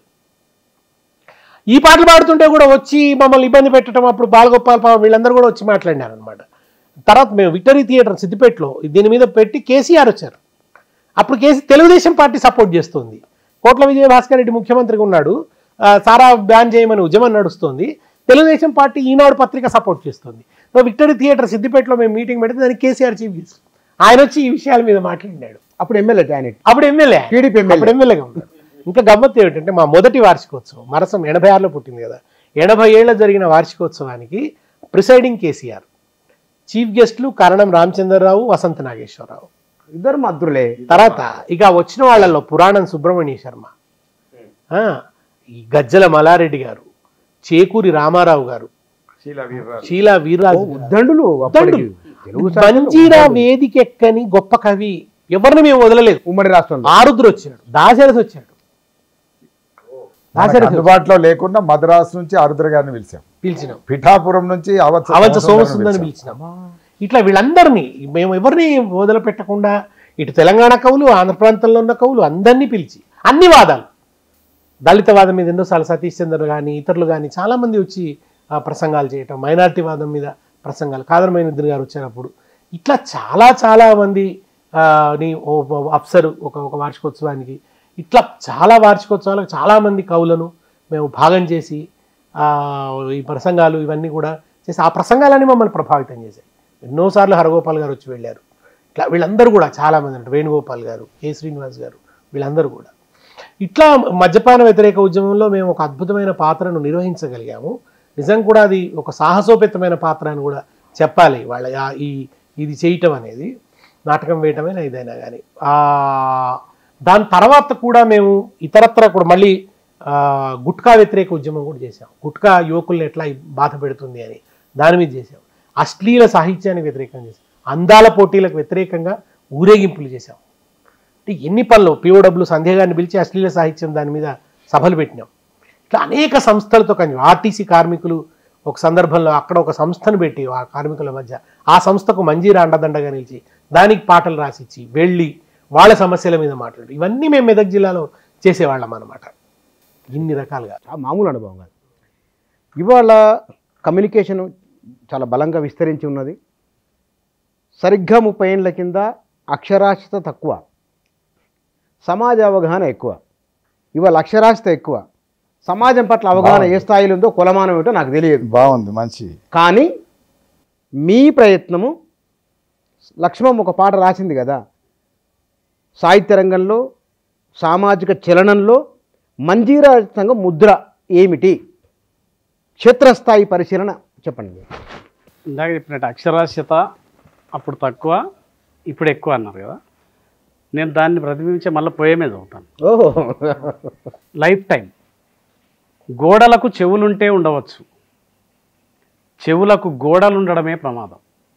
ఈ పాటలు పాడుతుంటే కూడా వచ్చి మమ్మల్ని ఇబ్బంది పెట్టడం అప్పుడు బాలగోపాల్ పాపం వీళ్ళందరూ కూడా వచ్చి మాట్లాడినారు అనమాట తర్వాత మేము విక్టరీ థియేటర్ సిద్దిపేటలో దీని మీద పెట్టి కేసీఆర్ వచ్చారు అప్పుడు కేసీ తెలుగుదేశం పార్టీ సపోర్ట్ చేస్తుంది కోట్ల విజయ భాస్కర్ రెడ్డి ముఖ్యమంత్రిగా ఉన్నాడు ఆ, సారా బ్యాన్ చేయమని ఉద్యమం నడుస్తుంది తెలుగుదేశం పార్టీ ఈనాడు పత్రిక సపోర్ట్ చేస్తుంది సో విక్టరీ థియేటర్ సిద్దిపేటలో మేము మీటింగ్ పెడితే దానికి కేసీఆర్ చీఫ్ గెస్ట్ ఆయన వచ్చి ఈ విషయాల మీద మాట్లాడినాడు అప్పుడు ఎమ్మెల్యే ఆయన అప్పుడు ఎమ్మెల్యే టీడీపీ ఎమ్మెల్యే అప్పుడు ఎమ్మెల్యేగా ఉన్నాడు ఇంకా గమ్మత్తు ఏమిటంటే మా మొదటి వార్షికోత్సవం మరసం ఎనభై ఆరులో పుట్టింది కదా ఎనభై ఏళ్ళ జరిగిన వార్షికోత్సవానికి ప్రిసైడింగ్ కేసీఆర్ చీఫ్ గెస్ట్లు కరణం రామచంద్రరావు వసంత నాగేశ్వరరావు ఇద్దరు మద్దులే తర్వాత ఇక వచ్చిన వాళ్ళల్లో పురాణం సుబ్రహ్మణ్య శర్మ ఆ, ఈ గజ్జల మలారెడ్డి గారు చేకూరి రామారావు గారు శీల వీర్రాజు శీలా వీర్రాజు గారు, ఉద్దండులు అప్పటికి తెలుగు సాహిత్యంలో బంజీరా వేదిక ఎక్కని గొప్ప కవి ఎవరిని మేము వదలలేదు ఉమ్మడి రాష్ట్రంలో ఆరుద్ర వచ్చాడు దాశరథి వచ్చాడు మనకు దాశరథి అందుబాటులో లేకుండా మద్రాసు నుంచి ఆరుద్ర గారిని పిలిచాం పిలిచినాం పిఠాపురం నుంచి అవత్స అవంత సోమసుందరిని సోమసుందని పిలిచాం. పిలిచినాం ఇట్లా వీళ్ళందరినీ మేము ఎవరిని వదిలిపెట్టకుండా ఇటు తెలంగాణ కవులు ఆంధ్ర ప్రాంతంలో ఉన్న కవులు అందరినీ పిలిచి అన్ని వాదాలు దళిత వాదం మీద ఎన్నోసార్లు సతీష్ చంద్ర కానీ ఇతరులు కానీ చాలామంది వచ్చి ఆ, ప్రసంగాలు చేయటం మైనార్టీ వాదం మీద ప్రసంగాలు కాదరమైనుద్దరు గారు వచ్చినప్పుడు ఇట్లా చాలా చాలా మంది ఆ, ని ఓ ఓ అప్సరు ఒక ఒక వార్షికోత్సవానికి ఇట్లా చాలా వార్షికోత్సవాలకు చాలామంది కవులను మేము భాగం చేసి ఆ, ఈ ప్రసంగాలు ఇవన్నీ కూడా చేసి ఆ ప్రసంగాలన్నీ మమ్మల్ని ప్రభావితం చేశాయి ఎన్నోసార్లు హరగోపాల్ గారు వచ్చి వెళ్ళారు ఇట్లా వీళ్ళందరూ కూడా చాలామంది అంటే వేణుగోపాల్ గారు కె శ్రీనివాస్ గారు వీళ్ళందరూ కూడా ఇట్లా మద్యపాన వ్యతిరేక ఉద్యమంలో మేము ఒక అద్భుతమైన పాత్రను నిర్వహించగలిగాము నిజం కూడా అది ఒక సాహసోపేతమైన పాత్ర అని కూడా చెప్పాలి వాళ్ళ ఆ- ఈ ఇది చేయటం అనేది నాటకం వేయటమైనా ఏదైనా కానీ దాని తర్వాత కూడా మేము ఇతరత్ర కూడా మళ్ళీ ఆ, గుట్కా వ్యతిరేక ఉద్యమం కూడా చేసాం గుట్కా యువకుల్ని ఎట్లా బాధ పెడుతుంది అని దాని మీద చేసాం అశ్లీల సాహిత్యానికి వ్యతిరేకంగా చేసాం అందాల పోటీలకు వ్యతిరేకంగా ఊరేగింపులు చేసాం అంటే ఎన్ని పనులు పిఓడబ్ల్యూ సంధ్య గారిని పిలిచి అశ్లీల సాహిత్యం దాని మీద సభలు పెట్టినాం ఇట్లా అనేక సంస్థలతో కానీ ఆర్టీసీ కార్మికులు ఒక సందర్భంలో అక్కడ ఒక సంస్థను పెట్టి ఆ కార్మికుల మధ్య ఆ సంస్థకు మంజీరా అండదండగా నిలిచి దానికి పాటలు రాసిచ్చి వెళ్ళి వాళ్ళ సమస్యల మీద మాట్లాడు ఇవన్నీ మేము మెదక్ జిల్లాలో చేసేవాళ్ళం అన్నమాట ఇన్ని రకాలుగా చాలా మామూలు అనుభవం కాదు ఇవాళ కమ్యూనికేషన్ చాలా బలంగా విస్తరించి ఉన్నది సరిగ్గా ముప్పై ఏళ్ళ కింద అక్షరాస్యత తక్కువ సమాజ అవగాహన ఎక్కువ ఇవాళ అక్షరాస్యత ఎక్కువ సమాజం పట్ల అవగాహన ఏ స్థాయిలో ఉందో కులమానం ఏమిటో నాకు తెలియదు బాగుంది మంచి కానీ మీ ప్రయత్నము లక్ష్మణ్ ఒక పాట రాసింది కదా సాహిత్య రంగంలో సామాజిక చలనంలో మంజీరా సంఘం ముద్ర ఏమిటి క్షేత్రస్థాయి పరిశీలన చెప్పండి ఇందాక చెప్పినట్టు అక్షరాస్యత అప్పుడు తక్కువ ఇప్పుడు ఎక్కువ అన్నారు కదా నేను దాన్ని ప్రతిబింబించే మళ్ళీ పోయేమే చదువుతాను ఓహో లైఫ్ టైం గోడలకు చెవులుంటే ఉండవచ్చు చెవులకు గోడలు ఉండడమే ప్రమాదం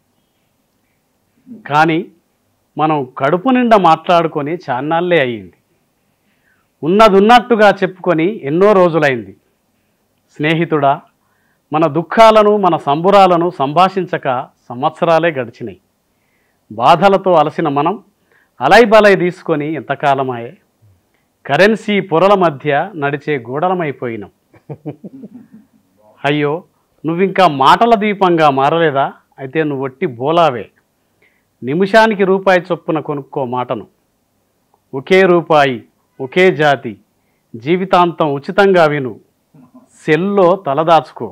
కానీ మనం కడుపు నిండా మాట్లాడుకొని చాన్నాళ్ళే అయ్యింది ఉన్నది ఉన్నట్టుగా చెప్పుకొని ఎన్నో రోజులైంది స్నేహితుడా మన దుఃఖాలను మన సంబురాలను సంభాషించక సంవత్సరాలే గడిచినాయి బాధలతో అలసిన మనం అలైబలై తీసుకొని ఎంతకాలమాయే కరెన్సీ పొరల మధ్య నడిచే గోడలమైపోయినాం అయ్యో నువ్వింకా మాటల దీపంగా మారలేదా అయితే నువ్వు వట్టి బోలావే నిమిషానికి రూపాయి చొప్పున కొనుక్కో మాటను ఒకే రూపాయి ఒకే జాతి జీవితాంతం ఉచితంగా విను సెల్లో తలదాచుకో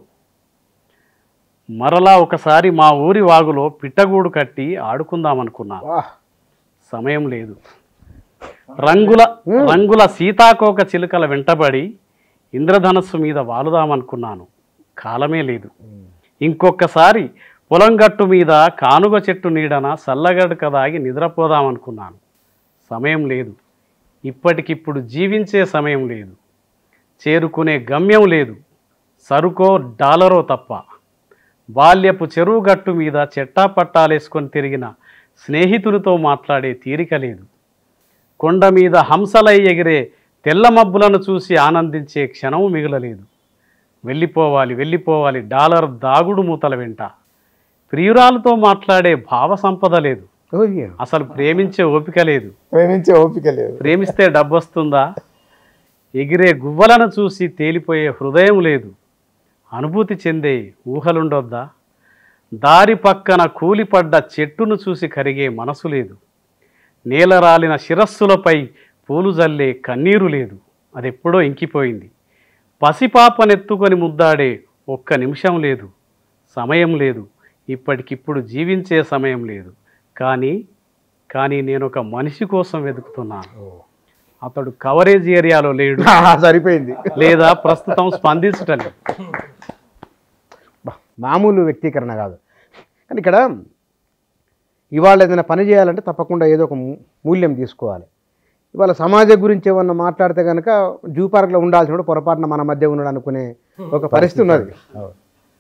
మరలా ఒకసారి మా ఊరి వాగులో పిట్టగూడు కట్టి ఆడుకుందామనుకున్నా వాహ్ సమయం లేదు రంగుల రంగుల సీతాకోక చిలుకల వెంటబడి ఇంద్రధనస్సు మీద వాలుదామనుకున్నాను కాలమే లేదు ఇంకొకసారి పొలం గట్టు మీద కానుగ చెట్టు నీడన సల్లగడక దాగి నిద్రపోదామనుకున్నాను సమయం లేదు ఇప్పటికిప్పుడు జీవించే సమయం లేదు చేరుకునే గమ్యం లేదు సరుకో డాలరో తప్ప బాల్యపు చెరువు గట్టు మీద చెట్టా పట్టాలేసుకొని తిరిగిన స్నేహితులతో మాట్లాడే తీరిక లేదు కొండ మీద హంసలై ఎగిరే తెల్ల మబ్బులను చూసి ఆనందించే క్షణము మిగలలేదు వెళ్ళిపోవాలి వెళ్ళిపోవాలి డాలర్ దాగుడు మూతల వెంట ప్రియురాలతో మాట్లాడే భావ సంపద లేదు ఓయ్య. అసలు ప్రేమించే ఓపిక లేదు ప్రేమించే ఓపిక లేదు ప్రేమిస్తే డబ్బు వస్తుందా ఎగిరే గువ్వలను చూసి తేలిపోయే హృదయం లేదు అనుభూతి చెందే ఊహలుండొద్దా దారి పక్కన కూలిపడ్డ చెట్టును చూసి కరిగే మనసు లేదు నేలరాలిన శిరస్సులపై పూలు జల్లే కన్నీరు లేదు అదెప్పుడో ఇంకిపోయింది పసిపాపనెత్తుకొని ముద్దాడే ఒక్క నిమిషం లేదు సమయం లేదు ఇప్పటికిప్పుడు జీవించే సమయం లేదు కానీ కానీ నేను ఒక మనిషి కోసం వెతుకుతున్నాను అతడు కవరేజ్ ఏరియాలో లేడు ఆ, సరిపోయింది లేదా ప్రస్తుతం స్పందించటలేదు బా, మామూలు వ్యక్తీకరణ కాదు కానీ ఇక్కడ ఇవాళ ఏదైనా పని చేయాలంటే తప్పకుండా ఏదో ఒక మూ- మూల్యం తీసుకోవాలి ఇవాళ సమాజం గురించి ఏమన్నా మాట్లాడితే కనుక జూ పార్క్లో ఉండాల్సిన వాడు పొరపాటున మన మధ్య ఉన్నాడు అనుకునే ఒక పరిస్థితి ఉన్నది అవును.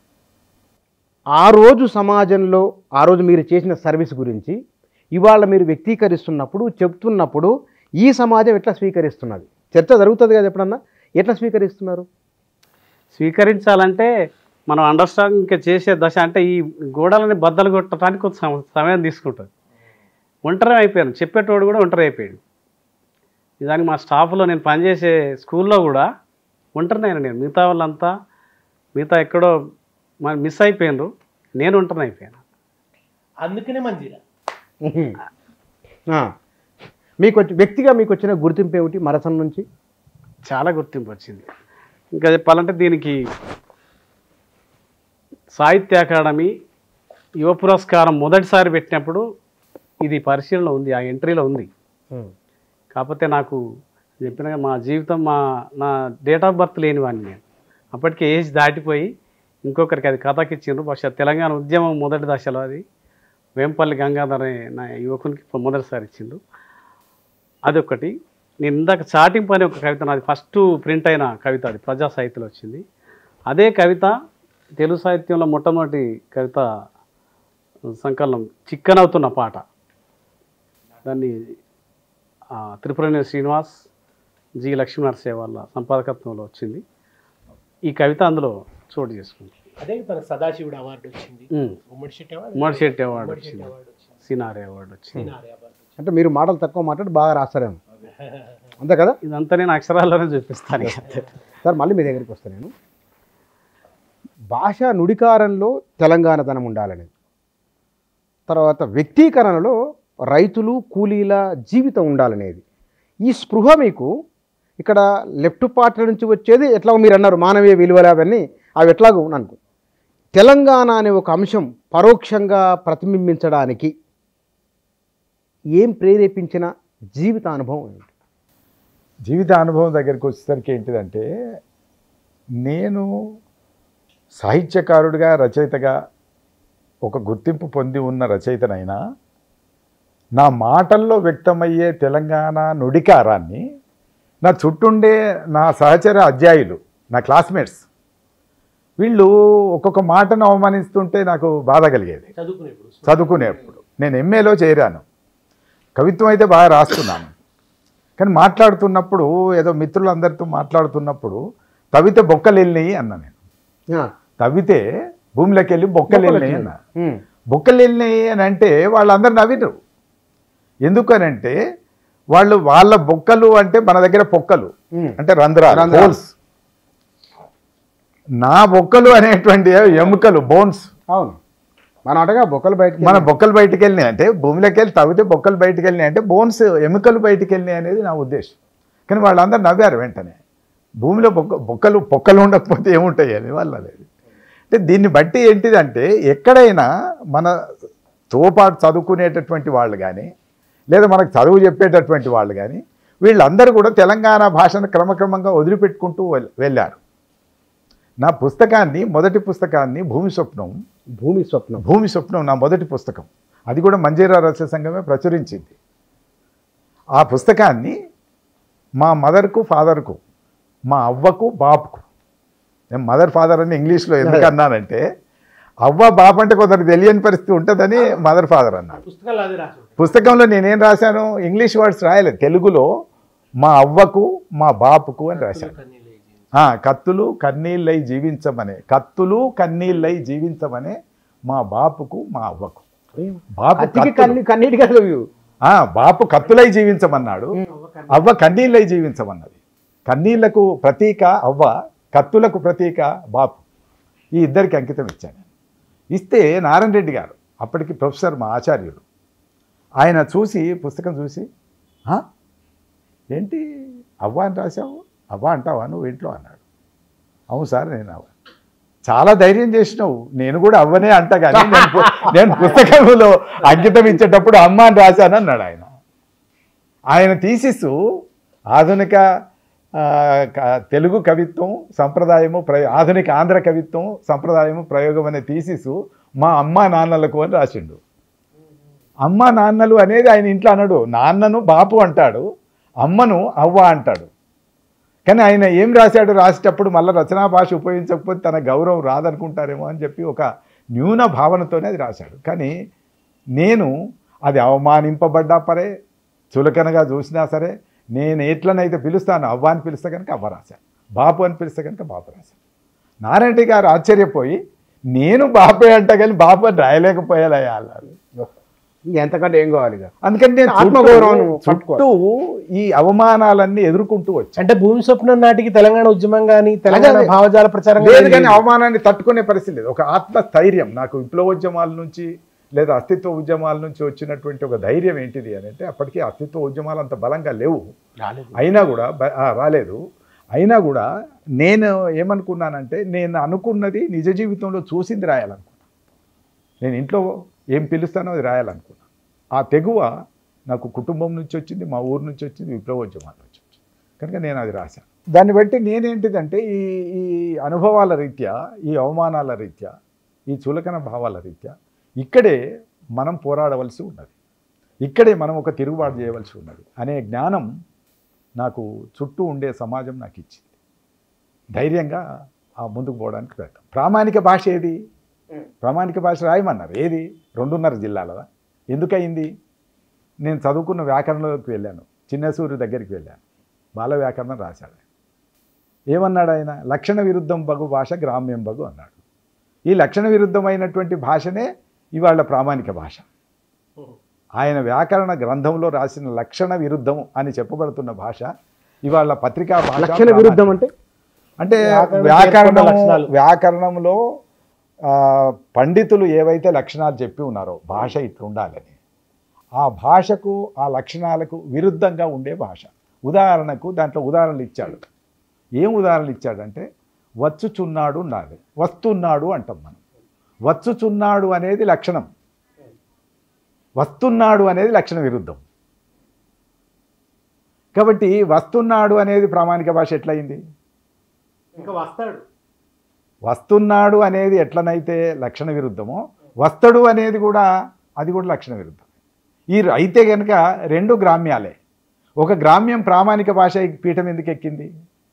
ఆ రోజు సమాజంలో ఆ రోజు మీరు చేసిన సర్వీస్ గురించి ఇవాళ మీరు వ్యక్తీకరిస్తున్నప్పుడు చెప్తున్నప్పుడు ఈ సమాజం ఎట్లా స్వీకరిస్తున్నది చర్చ జరుగుతుంది కదా ఎప్పుడన్నా ఎట్లా స్వీకరిస్తున్నారు స్వీకరించాలంటే మనం అండర్స్టాండింగ్ ఇంకా చేసే దశ అంటే ఈ గోడలని బద్దలు కొట్టడానికి కొంత సమ- సమయం తీసుకుంటుంది ఒంటరి అయిపోయాను చెప్పేటోడు కూడా ఒంటరి అయిపోయాడు నిజానికి మా స్టాఫ్లో నేను పనిచేసే స్కూల్లో కూడా ఒంటరినైనా నేను మిగతా వాళ్ళంతా మిగతా ఎక్కడో మరి మిస్ అయిపోయినారు నేను ఒంటరిని అయిపోయాను అందుకనే మంచిగా ఆ. మీకు వచ్చి వ్యక్తిగా మీకు వచ్చిన గుర్తింపు ఏమిటి మరసన్ నుంచి చాలా గుర్తింపు వచ్చింది ఇంకా చెప్పాలంటే దీనికి సాహిత్య అకాడమీ యువ పురస్కారం మొదటిసారి పెట్టినప్పుడు ఇది పరిశీలన ఉంది ఆ ఎంట్రీలో ఉంది కాకపోతే నాకు చెప్పిన మా జీవితం మా నా డేట్ ఆఫ్ బర్త్ లేని వాడిని నేను అప్పటికే ఏజ్ దాటిపోయి ఇంకొకరికి అది కథకి ఇచ్చిండ్రు బహుశా తెలంగాణ ఉద్యమం మొదటి దశలో అది వేంపల్లి గంగాధర్ అనే నా యువకునికి మొదటిసారి ఇచ్చిండు అదొకటి నేను ఇందాక చాటింపు అనే ఒక కవిత నాది ఫస్ట్ ప్రింట్ అయిన కవిత అది ప్రజా సాహిత్యంలో వచ్చింది అదే కవిత తెలుగు సాహిత్యంలో మొట్టమొదటి కవిత సంకలనం చిక్కనవుతున్న పాట దాన్ని ఆ, త్రిపురనేని శ్రీనివాస్ జి లక్ష్మీనరసే వాళ్ళ సంపాదకత్వంలో వచ్చింది ఈ కవిత అందులో చోటు చేసుకుంది అదే తనకు సదాశివుడు అవార్డు వచ్చింది ఉమ్. ఉమ్మడి శెట్టి అవార్డు ఉమ్మడి శెట్టి అవార్డు ఉమ్మడి శెట్టి వచ్చింది అవార్డు వచ్చింది సినారే అవార్డు వచ్చింది నారే అవార్డు వచ్చింది అంటే మీరు మాటలు తక్కువ మాట్లాడి బాగా రాస్తారేమో అంతే కదా ఇదంతా నేను అక్షరాల్లోనే చూపిస్తాను ఇక అంతే. సార్ మళ్ళీ మీ దగ్గరికి వస్తాను నేను భాష నుడికారంలో తెలంగాణతనం ఉండాలని తర్వాత వ్యక్తీకరణలో రైతులు కూలీల జీవితం ఉండాలనేది ఈ స్పృహ మీకు ఇక్కడ లెఫ్ట్ పార్టీ నుంచి వచ్చేది ఎట్లా మీరు అన్నారు మానవీయ విలువలు అవన్నీ అవి ఎట్లాగో అనుకో తెలంగాణ అనే ఒక అంశం పరోక్షంగా ప్రతిబింబించడానికి ఏం ప్రేరేపించిన జీవిత అనుభవం ఏంటి జీవిత అనుభవం దగ్గరికి వచ్చేసరికి ఏంటిదంటే నేను సాహిత్యకారుడిగా రచయితగా ఒక గుర్తింపు పొంది ఉన్న రచయితనైనా నా మాటల్లో వ్యక్తమయ్యే తెలంగాణ నుడికారాన్ని నా చుట్టుండే నా సహచర అధ్యాయులు నా క్లాస్మేట్స్ వీళ్ళు ఒక్కొక్క మాటను అవమానిస్తుంటే నాకు బాధ కలిగేది చదువుకునేప్పుడు చదువుకునేప్పుడు నేను ఎంఏలో చేరాను కవిత్వం అయితే బాగా రాస్తున్నాను కానీ మాట్లాడుతున్నప్పుడు ఏదో మిత్రులందరితో మాట్లాడుతున్నప్పుడు తవితే బొక్కలు వెళ్ళినాయి అన్నా నేను ఆ, తవ్వితే భూమిలోకి వెళ్ళి బొక్కలు వెళ్ళినాయి అన్న ఉమ్, బొక్కలు వెళ్ళినాయి అని అంటే వాళ్ళందరూ నవ్వినరు ఎందుకనంటే వాళ్ళు వాళ్ళ బొక్కలు అంటే మన దగ్గర పొక్కలు ఉమ్. అంటే రంధ్రాలు రంధ్రాలు. హోల్స్ నా బొక్కలు అనేటువంటి ఎముకలు బోన్స్ అవును మన అటగా బొక్కలు బయటకి మన బొక్కలు బయటికి వెళ్ళినాయి అంటే భూమిలోకి వెళ్ళి తవ్వితే బొక్కలు బయటికి వెళ్ళినాయి అంటే బోన్స్ ఎముకలు బయటికి వెళ్ళినాయి అనేది నా ఉద్దేశం కానీ వాళ్ళందరూ నవ్వారు వెంటనే భూమిలో బొక్క బొక్కలు పొక్కలు ఉండకపోతే ఏముంటాయి అని వాళ్ళు అనేది అంటే దీన్ని బట్టి ఏంటిదంటే ఎక్కడైనా మన తోపాటు చదువుకునేటటువంటి వాళ్ళు కానీ లేదా మనకు చదువు చెప్పేటటువంటి వాళ్ళు కానీ వీళ్ళందరూ కూడా తెలంగాణ భాషను క్రమక్రమంగా వదిలిపెట్టుకుంటూ వెల్- వెళ్ళారు నా పుస్తకాన్ని మొదటి పుస్తకాన్ని భూమి స్వప్నం భూమి స్వప్నం భూమి స్వప్నం నా మొదటి పుస్తకం అది కూడా మంజీరా రచన సంఘమే ప్రచురించింది ఆ పుస్తకాన్ని మా మదర్కు ఫాదర్కు మా అవ్వకు బాపుకు నేను మదర్ ఫాదర్ అని ఇంగ్లీష్లో ఎందుకు అన్నానంటే అవ్వ బాప్ అంటే కొందరికి తెలియని పరిస్థితి ఉంటుందని మదర్ ఫాదర్ అన్నాను పుస్తకాలు అదే రాసి ఉంటాయి. పుస్తకంలో నేనేం రాశాను ఇంగ్లీష్ వర్డ్స్ రాయలేదు తెలుగులో మా అవ్వకు మా బాపుకు అని రాశాను కన్నీళ్ళు వేసి. ఆ, కత్తులు కన్నీళ్ళై జీవించమనే కత్తులు కన్నీళ్ళై జీవించమనే మా బాపుకు మా అవ్వకు బాపు అతికి కత్తులు. కన్ని కన్నీటి కదా ఇవి. ఆ, బాపు కత్తులై జీవించమన్నాడు అవ్వ కన్నీళ్ళై జీవించమన్నది కన్నీళ్లకు ప్రతీక అవ్వ కత్తులకు ప్రతీక బాపు ఈ ఇద్దరికి అంకితం ఇచ్చాను ఇస్తే నారాయణ రెడ్డి గారు అప్పటికి ప్రొఫెసర్ మా ఆచార్యుడు ఆయన చూసి పుస్తకం చూసి "ఆ? ఏంటి అవ్వ అని రాశావు అవ్వ అంటావా నువ్వు ఇంట్లో అన్నాడు అవును సార్ నేను అవ్వ చాలా ధైర్యం చేసినావు నేను కూడా అవ్వనే అంట కానీ నేను పు- నేను పుస్తకంలో అంకితం ఇచ్చేటప్పుడు అమ్మ అని రాశాను అన్నాడు ఆయన ఆయన థీసిస్ ఆధునిక ఆ, క- తెలుగు కవిత్వం సంప్రదాయము ప్రయో ఆధునిక ఆంధ్ర కవిత్వం సంప్రదాయము ప్రయోగం అనే థీసిస్ మా అమ్మ నాన్నలకు అని రాసిండు అమ్మ నాన్నలు అనేది ఆయన ఇంట్లో అనడు నాన్నను బాపు అంటాడు అమ్మను అవ్వ అంటాడు కానీ ఆయన ఏం రాశాడు రాసేటప్పుడు మళ్ళీ రచనా భాష ఉపయోగించకపోతే తన గౌరవం రాదనుకుంటారేమో అని చెప్పి ఒక న్యూన భావనతోనే అది రాశాడు కానీ నేను అది అవమానింపబడ్డా పరే చులకనగా చూసినా సరే నేను ఎట్లనైతే పిలుస్తాను అవ్వ అని పిలిస్తే కనుక అవ్వ రాశాను బాపు అని పిలిస్తే కనుక బాపు రాశాను నారాయణ గారు ఆశ్చర్యపోయి నేను బాపే అంట కానీ బాపు అని రాయలేకపోయాలయ్యా అన్నారు ఎంతకంటే ఏం కావాలి ఇక అందుకని నేను ఆత్మగౌరవం చుట్టూ- చుట్టూ ఈ అవమానాలన్నీ ఎదుర్కొంటూ వచ్చాను అంటే భూమి స్వప్నం నాటికి తెలంగాణ ఉద్యమం కానీ తెలంగాణ అదే. భావజాల ప్రచారం లేదు గానీ కానీ అవమానాన్ని తట్టుకునే పరిస్థితి లేదు ఒక ఆత్మస్థైర్యం నాకు విప్లవోద్యమాల నుంచి లేదా అస్తిత్వ ఉద్యమాల నుంచి వచ్చినటువంటి ఒక ధైర్యం ఏంటిది అని అంటే అప్పటికి అస్తిత్వ ఉద్యమాలు అంత బలంగా లేవు రాలేదు అయినా కూడా బ- ఆ, రాలేదు అయినా కూడా నేను ఏమనుకున్నానంటే నేను అనుకున్నది నిజ జీవితంలో చూసింది రాయాలనుకున్నా నేను ఇంట్లో ఏం పిలుస్తానో అది రాయాలనుకున్నా ఆ తెగువ నాకు కుటుంబం నుంచి వచ్చింది మా ఊరు నుంచి వచ్చింది విప్లవోద్యమాల నుంచి వచ్చింది కనుక నేను అది రాశాను దాన్ని బట్టి నేనేంటిదంటే ఈ ఈ అనుభవాల రీత్యా ఈ అవమానాల రీత్యా ఈ చులకన భావాల రీత్యా ఇక్కడే మనం పోరాడవలసి ఉన్నది ఇక్కడే మనం ఒక తిరుగుబాటు చేయవలసి ఉన్నది అనే జ్ఞానం నాకు చుట్టూ ఉండే సమాజం నాకు ఇచ్చింది ధైర్యంగా ఆ ముందుకు పోవడానికి ప్రయత్నం ప్రామాణిక భాష ఏది ప్రామాణిక భాష రాయమన్నారు ఏది రెండున్నర జిల్లాలదా ఎందుకయింది నేను చదువుకున్న వ్యాకరణంలోకి వెళ్ళాను చిన్నసూరి దగ్గరికి వెళ్ళాను బాల వ్యాకరణం రాశాడు ఆయన. ఏమన్నాడు ఆయన లక్షణ విరుద్ధం బగు భాష గ్రామ్యం బగు అన్నాడు ఈ లక్షణ విరుద్ధమైనటువంటి భాషనే ఇవాళ ప్రామాణిక భాష ఆయన వ్యాకరణ గ్రంథంలో రాసిన లక్షణ విరుద్ధం అని చెప్పబడుతున్న భాష ఇవాళ పత్రికా భాష లక్షణ విరుద్ధం అంటే అంటే వ్యాకరణం వ్యాకరణం పేర్కొన్న లక్షణాలు. వ్యాకరణంలో ఆ, పండితులు ఏవైతే లక్షణాలు చెప్పి ఉన్నారో భాష ఇట్లుండాలని ఆ భాషకు ఆ లక్షణాలకు విరుద్ధంగా ఉండే భాష ఉదాహరణకు దాంట్లో ఉదాహరణలు ఇచ్చాడు ఏం ఉదాహరణలు ఇచ్చాడంటే వచ్చుచున్నాడు ఉండాలి వస్తున్నాడు అంటాం మనం వచ్చుచున్నాడు అనేది లక్షణం వస్తున్నాడు అనేది లక్షణ విరుద్ధం కాబట్టి వస్తున్నాడు అనేది ప్రామాణిక భాష ఎట్లయింది ఇంకా వస్తాడు వస్తున్నాడు అనేది ఎట్లనైతే లక్షణ విరుద్ధమో వస్తడు అనేది కూడా అది కూడా లక్షణ విరుద్ధం ఈ అయితే కనుక రెండు గ్రామ్యాలే ఒక గ్రామ్యం ప్రామాణిక భాష పీఠం ఎందుకు ఎక్కింది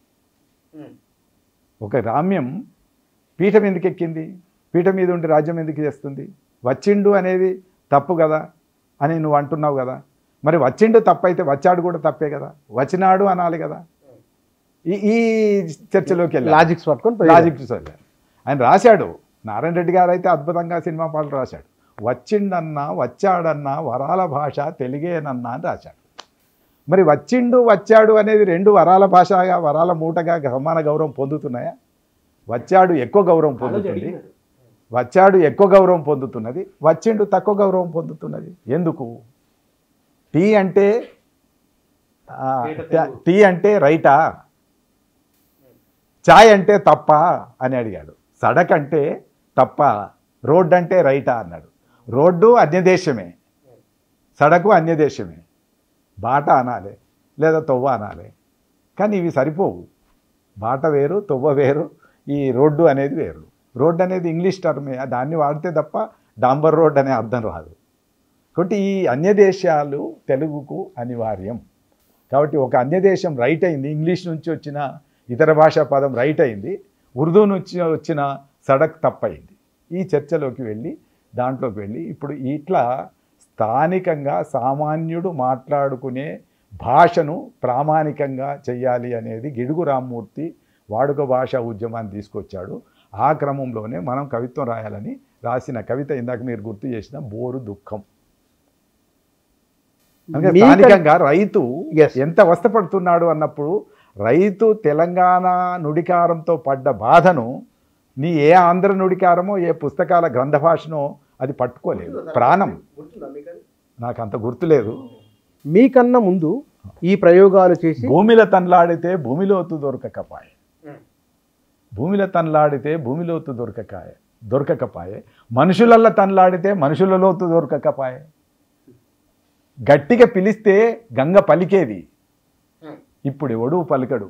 ఒక గ్రామ్యం పీఠం ఎందుకు ఎక్కింది పీఠం మీద ఉండి రాజ్యం ఎందుకు చేస్తుంది వచ్చిండు అనేది తప్పు కదా అని నువ్వు అంటున్నావు కదా మరి వచ్చిండు తప్పు అయితే వచ్చాడు కూడా తప్పే కదా వచ్చినాడు అనాలి కదా ఈ ఈ చర్చలోకి వెళ్ళాలి లాజిక్స్ పట్టుకొని పోయి- లాజిక్ చదివారు ఆయన రాశాడు నారాయణ రెడ్డి గారు అయితే అద్భుతంగా సినిమా పాటలు రాశాడు వచ్చిండన్నా వచ్చాడన్నా వరాల భాష తెలుగేనన్నా అని రాశాడు మరి వచ్చిండు వచ్చాడు అనేది రెండు వరాల భాషగా వరాల మూటగా సమాన గౌరవం పొందుతున్నాయా వచ్చాడు ఎక్కువ గౌరవం పొందుతుంది వచ్చాడు ఎక్కువ గౌరవం పొందుతున్నది వచ్చిండు తక్కువ గౌరవం పొందుతున్నది ఎందుకు టీ అంటే ఆ, టీ అంటే రైటా చాయ్ అంటే తప్ప అని అడిగాడు సడక్ అంటే తప్ప రోడ్ అంటే రైటా అన్నాడు రోడ్డు అన్యదేశమే సడకు అన్యదేశమే బాట అనాలి లేదా తొవ్వ అనాలి కానీ ఇవి సరిపోవు బాట వేరు తొవ్వ వేరు ఈ రోడ్డు అనేది వేరు రోడ్డు అనేది ఇంగ్లీష్ టర్మే దాన్ని వాడితే తప్ప డాంబర్ రోడ్ అనే అర్థం రాదు కాబట్టి ఈ అన్యదేశాలు తెలుగుకు అనివార్యం కాబట్టి ఒక అన్యదేశం రైట్ అయింది ఇంగ్లీష్ నుంచి వచ్చిన ఇతర భాషా పదం రైట్ అయింది ఉర్దూ నుంచి వచ్చిన సడక్ తప్పయింది ఈ చర్చలోకి వెళ్ళి దాంట్లోకి వెళ్ళి ఇప్పుడు ఇట్లా స్థానికంగా సామాన్యుడు మాట్లాడుకునే భాషను ప్రామాణికంగా చెయ్యాలి అనేది గిడుగు రామ్మూర్తి వాడుక భాష ఉద్యమాన్ని తీసుకొచ్చాడు ఆ క్రమంలోనే మనం కవిత్వం రాయాలని రాసిన కవిత ఇందాక మీరు గుర్తు చేసిన బోరు దుఃఖం అందుకే మీ స్థానికంగా రైతు Yes. ఎంత అవస్థపడుతున్నాడు అన్నప్పుడు రైతు తెలంగాణ నుడికారంతో పడ్డ బాధను నీ ఏ ఆంధ్ర నుడికారమో ఏ పుస్తకాల గ్రంథ భాషనో అది పట్టుకోలేదు ప్రాణం నాకు అంత గుర్తులేదు మీకన్నా ముందు ఈ ప్రయోగాలు చేసి భూమిలో తన్లాడితే భూమిలోతు దొరకకపాయే భూమిలో తన్లాడితే భూమిలోతు దొరకకాయ దొరకకపాయే మనుషులల్లో తన్లాడితే మనుషులలోతు దొరకకపాయే గట్టిగా పిలిస్తే గంగ పలికేది ఇప్పుడు ఎవడు పలకడు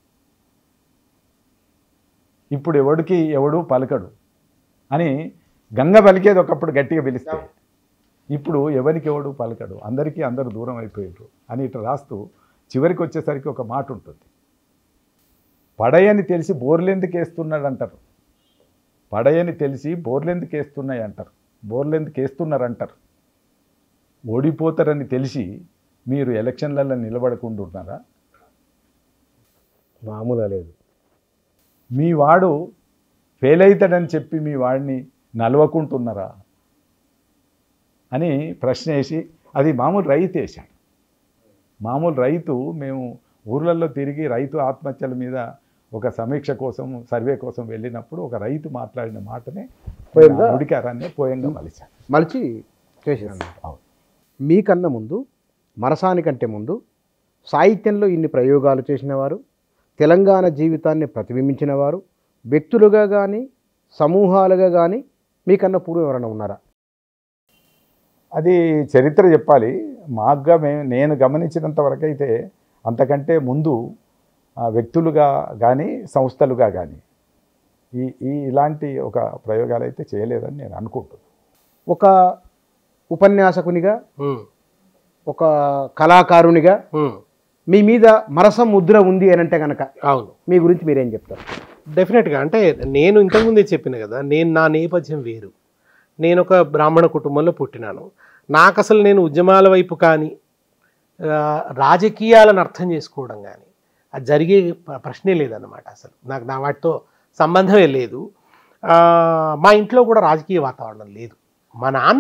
ఇప్పుడు ఎవడికి ఎవడు పలకడు అని గంగ పలికేది ఒకప్పుడు గట్టిగా పిలిస్తే ఇప్పుడు ఎవరికి ఎవడు పలకడు అందరికీ అందరు దూరం అయిపోయారు అని ఇట్లా రాస్తూ చివరికి వచ్చేసరికి ఒక మాట ఉంటుంది పడయని తెలిసి బోర్లెందుకు వేస్తున్నాడు అంటారు పడయని తెలిసి బోర్లెందుకు వేస్తున్నాయి అంటారు బోర్లెందుకు వేస్తున్నారు అంటారు ఓడిపోతారని తెలిసి మీరు ఎలక్షన్లలో నిలబడకుండా ఉన్నారా మామూలుగా లేదు మీ వాడు ఫెయిల్ అవుతాడని చెప్పి మీ వాడిని నలవకుంటున్నారా అని ప్రశ్న వేసి అది మామూలు రైతు వేశాడు మామూలు రైతు మేము ఊర్లలో తిరిగి రైతు ఆత్మహత్యల మీద ఒక సమీక్ష కోసం సర్వే కోసం వెళ్ళినప్పుడు ఒక రైతు మాట్లాడిన మాటనే పోయిందా? ఉడికారాన్ని పోయంగా మలిచాను మలిచి చేసేసాను అవును. మీకన్నా ముందు మరసాని కంటే ముందు సాహిత్యంలో ఇన్ని ప్రయోగాలు చేసినవారు తెలంగాణ జీవితాన్ని ప్రతిబింబించిన వారు వ్యక్తులుగా కానీ సమూహాలుగా కానీ మీకన్నా పూర్వం ఎవరైనా ఉన్నారా అది చరిత్ర చెప్పాలి మాగ్గా మేము నేను గమనించినంత వరకు అయితే అంతకంటే ముందు ఆ, వ్యక్తులుగా కానీ సంస్థలుగా కానీ ఈ ఈ ఇలాంటి ఒక ప్రయోగాలు అయితే చేయలేదని నేను అనుకుంటున్నాను ఒక ఉపన్యాసకునిగా ఉమ్, ఒక కళాకారునిగా ఉమ్, మీ మీద మరస ముద్ర ఉంది అని అంటే కనుక అవును మీ గురించి మీరేం చెప్తారు డెఫినెట్గా అంటే నేను ఇంతకుముందే చెప్పిన కదా నేను నా నేపథ్యం వేరు నేను ఒక బ్రాహ్మణ కుటుంబంలో పుట్టినాను నాకు అసలు నేను ఉద్యమాల వైపు కానీ ఆ, రాజకీయాలను అర్థం చేసుకోవడం కానీ అది జరిగే ప్ర- ప్రశ్నే లేదన్నమాట అసలు నాకు నా వాటితో సంబంధమే లేదు ఆ, మా ఇంట్లో కూడా రాజకీయ వాతావరణం లేదు మా నాన్న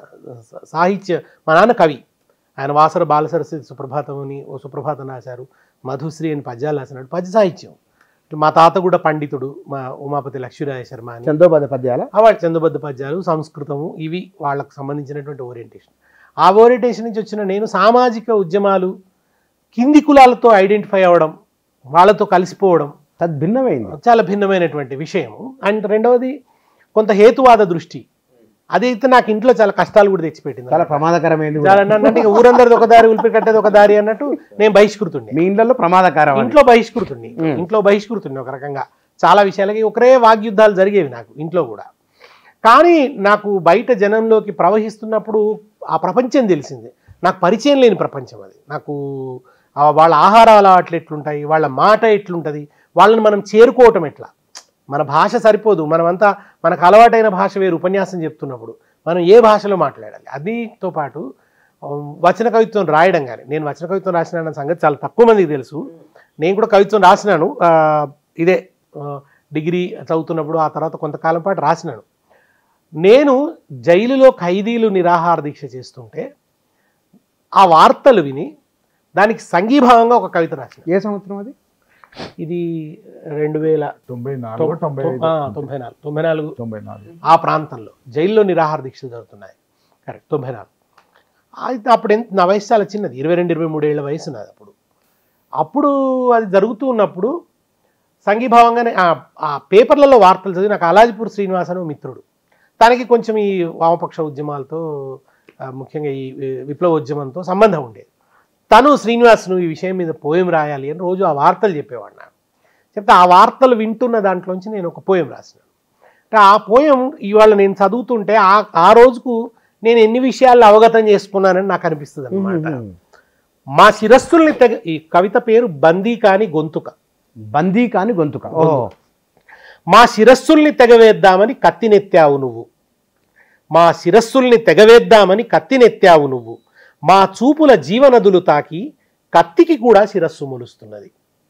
స- సాహిత్య మా నాన్న కవి ఆయన వాసర బాలసరస్వతి సుప్రభాతం అని ఓ సుప్రభాతం రాశారు మధుశ్రీ అని పద్యాలు రాసినాడు పద్య సాహిత్యం మా తాత కూడా పండితుడు మా ఉమాపతి లక్ష్మీరాయ శర్మ అని చందోబద పద్యాల ఆ వాళ్ళ చందబద్ధ పద్యాలు సంస్కృతము ఇవి వాళ్ళకు సంబంధించినటువంటి ఓరియంటేషన్ ఆ ఓరియంటేషన్ నుంచి వచ్చిన నేను సామాజిక ఉద్యమాలు కింది కులాలతో ఐడెంటిఫై అవ్వడం వాళ్ళతో కలిసిపోవడం తద్భిన్నమైంది చాలా భిన్నమైనటువంటి విషయము అండ్ రెండవది కొంత హేతువాద దృష్టి అదైతే నాకు ఇంట్లో చాలా కష్టాలు కూడా తెచ్చిపెట్టింది చాలా ప్రమాదకరమైంది కూడా. చాలా నన్ను అంటే ఇక ఊరందరిది ఒక దారి ఉలిపి కట్టేది ఒక దారి అన్నట్టు నేను బహిష్కృతుండే మీ ఇళ్ళల్లో ప్రమాదకరం అది. ఇంట్లో బహిష్కృతుండి ఇంట్లో బహిష్కృతుండి ఒక రకంగా చాలా విషయాలకి ఒకరే వాగ్యుద్ధాలు జరిగేవి నాకు ఇంట్లో కూడా కానీ నాకు బయట జనంలోకి ప్రవహిస్తున్నప్పుడు ఆ ప్రపంచం తెలిసింది నాకు పరిచయం లేని ప్రపంచం అది నాకు ఆ వాళ్ళ ఆహార అలవాట్లు ఎట్లుంటాయి వాళ్ళ మాట ఎట్లుంటుంది వాళ్ళని మనం చేరుకోవటం ఎట్లా మన భాష సరిపోదు మనమంతా మనకు అలవాటైన భాష వేరు ఉపన్యాసం చెప్తున్నప్పుడు మనం ఏ భాషలో మాట్లాడాలి అదితో పాటు ఆ, వచన కవిత్వం రాయడం కానీ నేను వచన కవిత్వం రాసిన సంగతి చాలా తక్కువ మందికి తెలుసు నేను కూడా కవిత్వం రాసినాను ఆ, ఇదే ఆ, డిగ్రీ చదువుతున్నప్పుడు ఆ తర్వాత కొంతకాలం పాటు రాసినాను నేను జైలులో ఖైదీలు నిరాహార దీక్ష చేస్తుంటే ఆ వార్తలు విని దానికి సంఘీభావంగా ఒక కవిత రాసిన ఏ సంవత్సరం అది ఇది రెండు వేల తొంభై నాలుగు తొంభై ఐదు ఆ, తొంభై నాలుగు తొంభై నాలుగు తొంభై నాలుగు ఆ ప్రాంతంలో జైల్లో నిరాహార దీక్షలు జరుగుతున్నాయి కరెక్ట్ తొంభై నాలుగు అయితే అప్పుడు ఎంత నా వయసు చాలా చిన్నది ఇరవై రెండు ఇరవై మూడేళ్ల వయసు నాది అప్పుడు అప్పుడు అది జరుగుతూ ఉన్నప్పుడు సంఘీభావంగానే ఆ- ఆ పేపర్లలో వార్తలు చదివి నాకు అలాజిపూర్ శ్రీనివాస్ అని ఓ మిత్రుడు తనకి కొంచెం ఈ వామపక్ష ఉద్యమాలతో ఆ, ముఖ్యంగా ఈ వి- విప్లవ ఉద్యమంతో సంబంధం ఉండేది తను శ్రీనివాస్ నువ్వు ఈ విషయం మీద పోయం రాయాలి అని రోజు ఆ వార్తలు చెప్పేవాడు నాకు చెప్తే ఆ వార్తలు వింటున్న దాంట్లోంచి నేను ఒక పోయం రాసినాను అంటే ఆ పోయం ఇవాళ నేను చదువుతుంటే ఆ ఆ రోజుకు నేను ఎన్ని విషయాలు అవగతం చేసుకున్నానని నాకు అనిపిస్తుంది అనమాట మా శిరస్సుల్ని తెగ ఈ కవిత పేరు బందీ కాని గొంతుక బందీ కాని గొంతుక ఓహో మా శిరస్సుల్ని తెగవేద్దామని కత్తినెత్తావు నువ్వు మా శిరస్సుల్ని తెగవేద్దామని కత్తినెత్తావు నువ్వు మా చూపుల జీవనదులు తాకి కత్తికి కూడా శిరస్సు మొలుస్తున్నది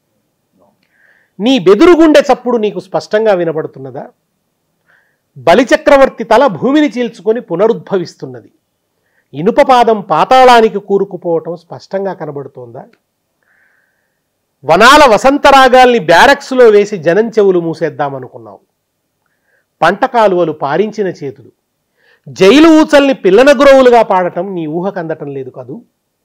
నీ బెదురుగుండె చప్పుడు నీకు స్పష్టంగా వినపడుతున్నదా బలిచక్రవర్తి తల భూమిని చీల్చుకొని పునరుద్భవిస్తున్నది ఇనుప పాదం పాతాళానికి కూరుకుపోవటం స్పష్టంగా కనబడుతోందా వనాల వసంతరాగాల్ని బ్యారక్స్లో వేసి జనం చెవులు మూసేద్దామనుకున్నావు పంట కాలువలు పారించిన చేతులు జైలు ఊచల్ని పిల్లన గురవులుగా పాడటం నీ ఊహకు అందటం లేదు కదూ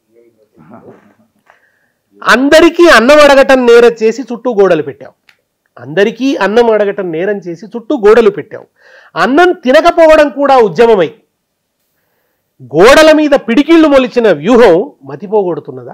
అందరికీ అన్నం అడగటం నేరం చేసి చుట్టూ గోడలు పెట్టావు అందరికీ అన్నం అడగటం నేరం చేసి చుట్టూ గోడలు పెట్టావు అన్నం తినకపోవడం కూడా ఉద్యమమై గోడల మీద పిడికిళ్ళు మొలిచిన వ్యూహం మతిపోగొడుతున్నదా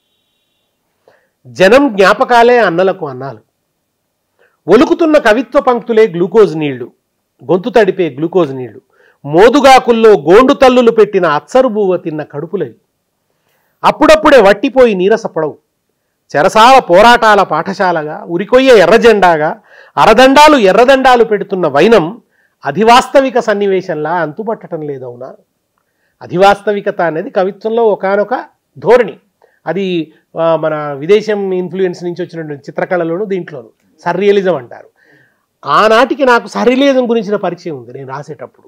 జనం జ్ఞాపకాలే అన్నలకు అన్నాలు ఒలుకుతున్న కవిత్వ పంక్తులే గ్లూకోజ్ నీళ్లు గొంతు తడిపే గ్లూకోజ్ నీళ్లు మోదుగాకుల్లో గోండు తల్లులు పెట్టిన అచ్చరు బువ్వ తిన్న కడుపులవి అప్పుడప్పుడే వట్టిపోయి నీరసపడవు చెరసాల పోరాటాల పాఠశాలగా ఉరికొయ్య ఎర్రజెండాగా అరదండాలు ఎర్రదండాలు పెడుతున్న వైనం అధివాస్తవిక సన్నివేశంలా అంతుపట్టడం లేదవునా అధివాస్తవికత అనేది కవిత్వంలో ఒకానొక ధోరణి అది ఆ, మన విదేశం ఇన్ఫ్లుయెన్స్ నుంచి వచ్చినటువంటి చిత్రకళలోను దీంట్లోను సర్రియలిజం అంటారు ఆనాటికి నాకు సర్రియలిజం గురించిన పరిచయం ఉంది నేను రాసేటప్పుడు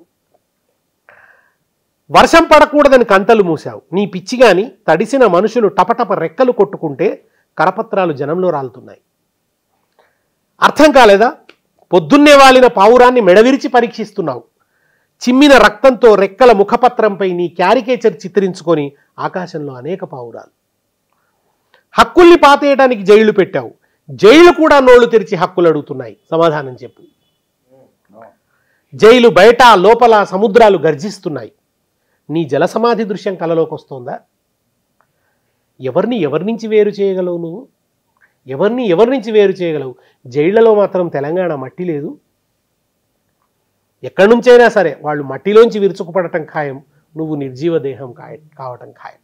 వర్షం పడకూడదని కంటలు మూసావు నీ పిచ్చి గాని తడిసిన మనుషులు టపటప రెక్కలు కొట్టుకుంటే కరపత్రాలు జనంలో రాలుతున్నాయి అర్థం కాలేదా పొద్దున్నే వాలిన పావురాన్ని మెడవిరిచి పరీక్షిస్తున్నావు చిమ్మిన రక్తంతో రెక్కల ముఖపత్రంపై నీ క్యారికేచర్ చిత్రించుకొని ఆకాశంలో అనేక పావురాలు హక్కుల్ని పాతేయడానికి జైళ్లు పెట్టావు జైలు కూడా నోళ్లు తెరిచి హక్కులు అడుగుతున్నాయి సమాధానం చెప్పు జైలు బయట లోపల సముద్రాలు గర్జిస్తున్నాయి నీ జలసమాధి దృశ్యం కలలోకి వస్తోందా ఎవరిని ఎవరి నుంచి వేరు చేయగలవు నువ్వు ఎవరిని ఎవరి నుంచి వేరు చేయగలవు జైళ్లలో మాత్రం తెలంగాణ మట్టి లేదు ఎక్కడి నుంచైనా సరే వాళ్ళు మట్టిలోంచి విరుచుకుపడటం ఖాయం నువ్వు నిర్జీవ దేహం కాయ కావటం ఖాయం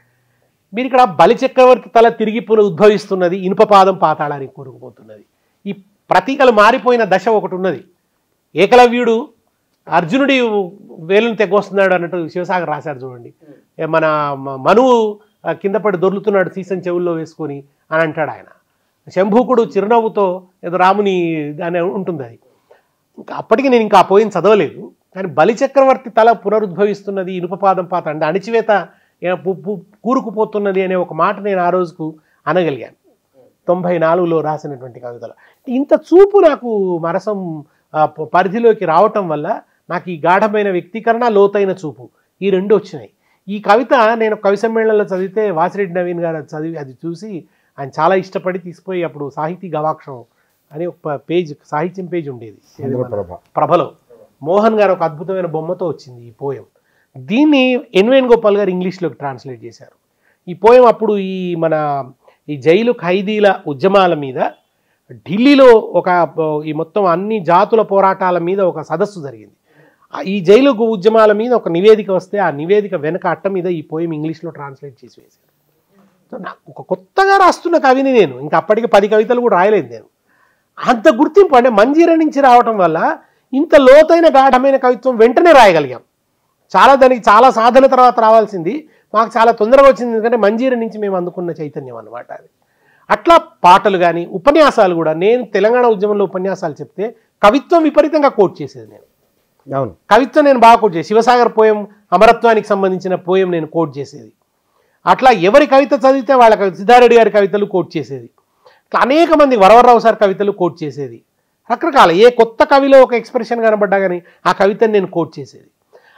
మీరు ఇక్కడ బలి చక్రవర్తి తల తిరిగి పునః ఉద్భవిస్తున్నది ఇనుప పాదం పాతాళానికి కూరుకుపోతున్నది ఈ ప్రతీకలు మారిపోయిన దశ ఒకటి ఉన్నది ఏకలవ్యుడు అర్జునుడి వేలును తెగొస్తున్నాడు అన్నట్టు శివసాగర్ రాశారు చూడండి ఏ మన మ- మనువు ఆ, కింద పడి దొర్లుతున్నాడు సీసం చెవుల్లో వేసుకొని అని అంటాడు ఆయన శంభూకుడు చిరునవ్వుతో ఏదో రాముని అని ఉంటుంది అది ఇంకా అప్పటికి నేను ఇంకా ఆ పోయిన చదవలేదు కానీ బలి చక్రవర్తి తల పునరుద్భవిస్తున్నది ఇనుపపాదం పాత అంటే అణిచివేత ఏ, పు- పు- కూరుకుపోతున్నది అనే ఒక మాట నేను ఆ రోజుకు అనగలిగాను తొంభై నాలుగులో రాసినటువంటి కవితలు ఇంత చూపు నాకు మరసం ఆ, ప- పరిధిలోకి రావటం వల్ల నాకు ఈ గాఢమైన వ్యక్తీకరణ లోతైన చూపు ఈ రెండు వచ్చినాయి ఈ కవిత నేను కవి సమ్మేళనంలో చదివితే వాసిరెడ్డి నవీన్ గారు అది చదివి అది చూసి ఆయన చాలా ఇష్టపడి తీసిపోయి అప్పుడు సాహితీ గవాక్షం అని ఒక పేజ్ సాహిత్యం పేజ్ ఉండేది ఏది మన- చంద్రప్రభ ప్రభలో మోహన్ గారు ఒక అద్భుతమైన బొమ్మతో వచ్చింది ఈ పోయం దీన్ని ఎన్వేన్ గోపాల్ గారు ఇంగ్లీష్లోకి ట్రాన్స్లేట్ చేశారు ఈ పోయం అప్పుడు ఈ మన ఈ జైలు ఖైదీల ఉద్యమాల మీద ఢిల్లీలో ఒక ఈ మొత్తం అన్ని జాతుల పోరాటాల మీద ఒక సదస్సు జరిగింది ఆ ఈ జైలు ఉద్యమాల మీద ఒక నివేదిక వస్తే ఆ నివేదిక వెనక అట్ట మీద ఈ పోయం ఇంగ్లీష్లో ట్రాన్స్లేట్ చేసి వేశారు సో నాకు ఒక కొత్తగా రాస్తున్న కవిని నేను ఇంకా అప్పటికి పది కవితలు కూడా రాయలేదు నేను అంత గుర్తింపు అంటే మంజీర నుంచి రావటం వల్ల ఇంత లోతైన గాఢమైన కవిత్వం వెంటనే రాయగలిగాం చాలా దానికి చాలా సాధన తర్వాత రావాల్సింది మాకు చాలా తొందరగా వచ్చింది ఎందుకంటే మంజీర నుంచి మేము అందుకున్న చైతన్యం అన్నమాట అది అట్లా పాటలు కానీ ఉపన్యాసాలు కూడా నేను తెలంగాణ ఉద్యమంలో ఉపన్యాసాలు చెప్తే కవిత్వం విపరీతంగా కోట్ చేసేది నేను అవును కవిత్వం నేను బాగా కోట్ చేసి శివసాగర్ పోయం అమరత్వానికి సంబంధించిన పోయం నేను కోట్ చేసేది అట్లా ఎవరి కవిత చదివితే వాళ్ళ కవిత సిద్ధారెడ్డి గారి కవితలు కోట్ చేసేది ఇట్లా అనేక మంది వరవరరావు సార్ కవితలు కోట్ చేసేది రకరకాల ఏ కొత్త కవిలో ఒక ఎక్స్ప్రెషన్ కనబడ్డా కానీ ఆ కవితను నేను కోట్ చేసేది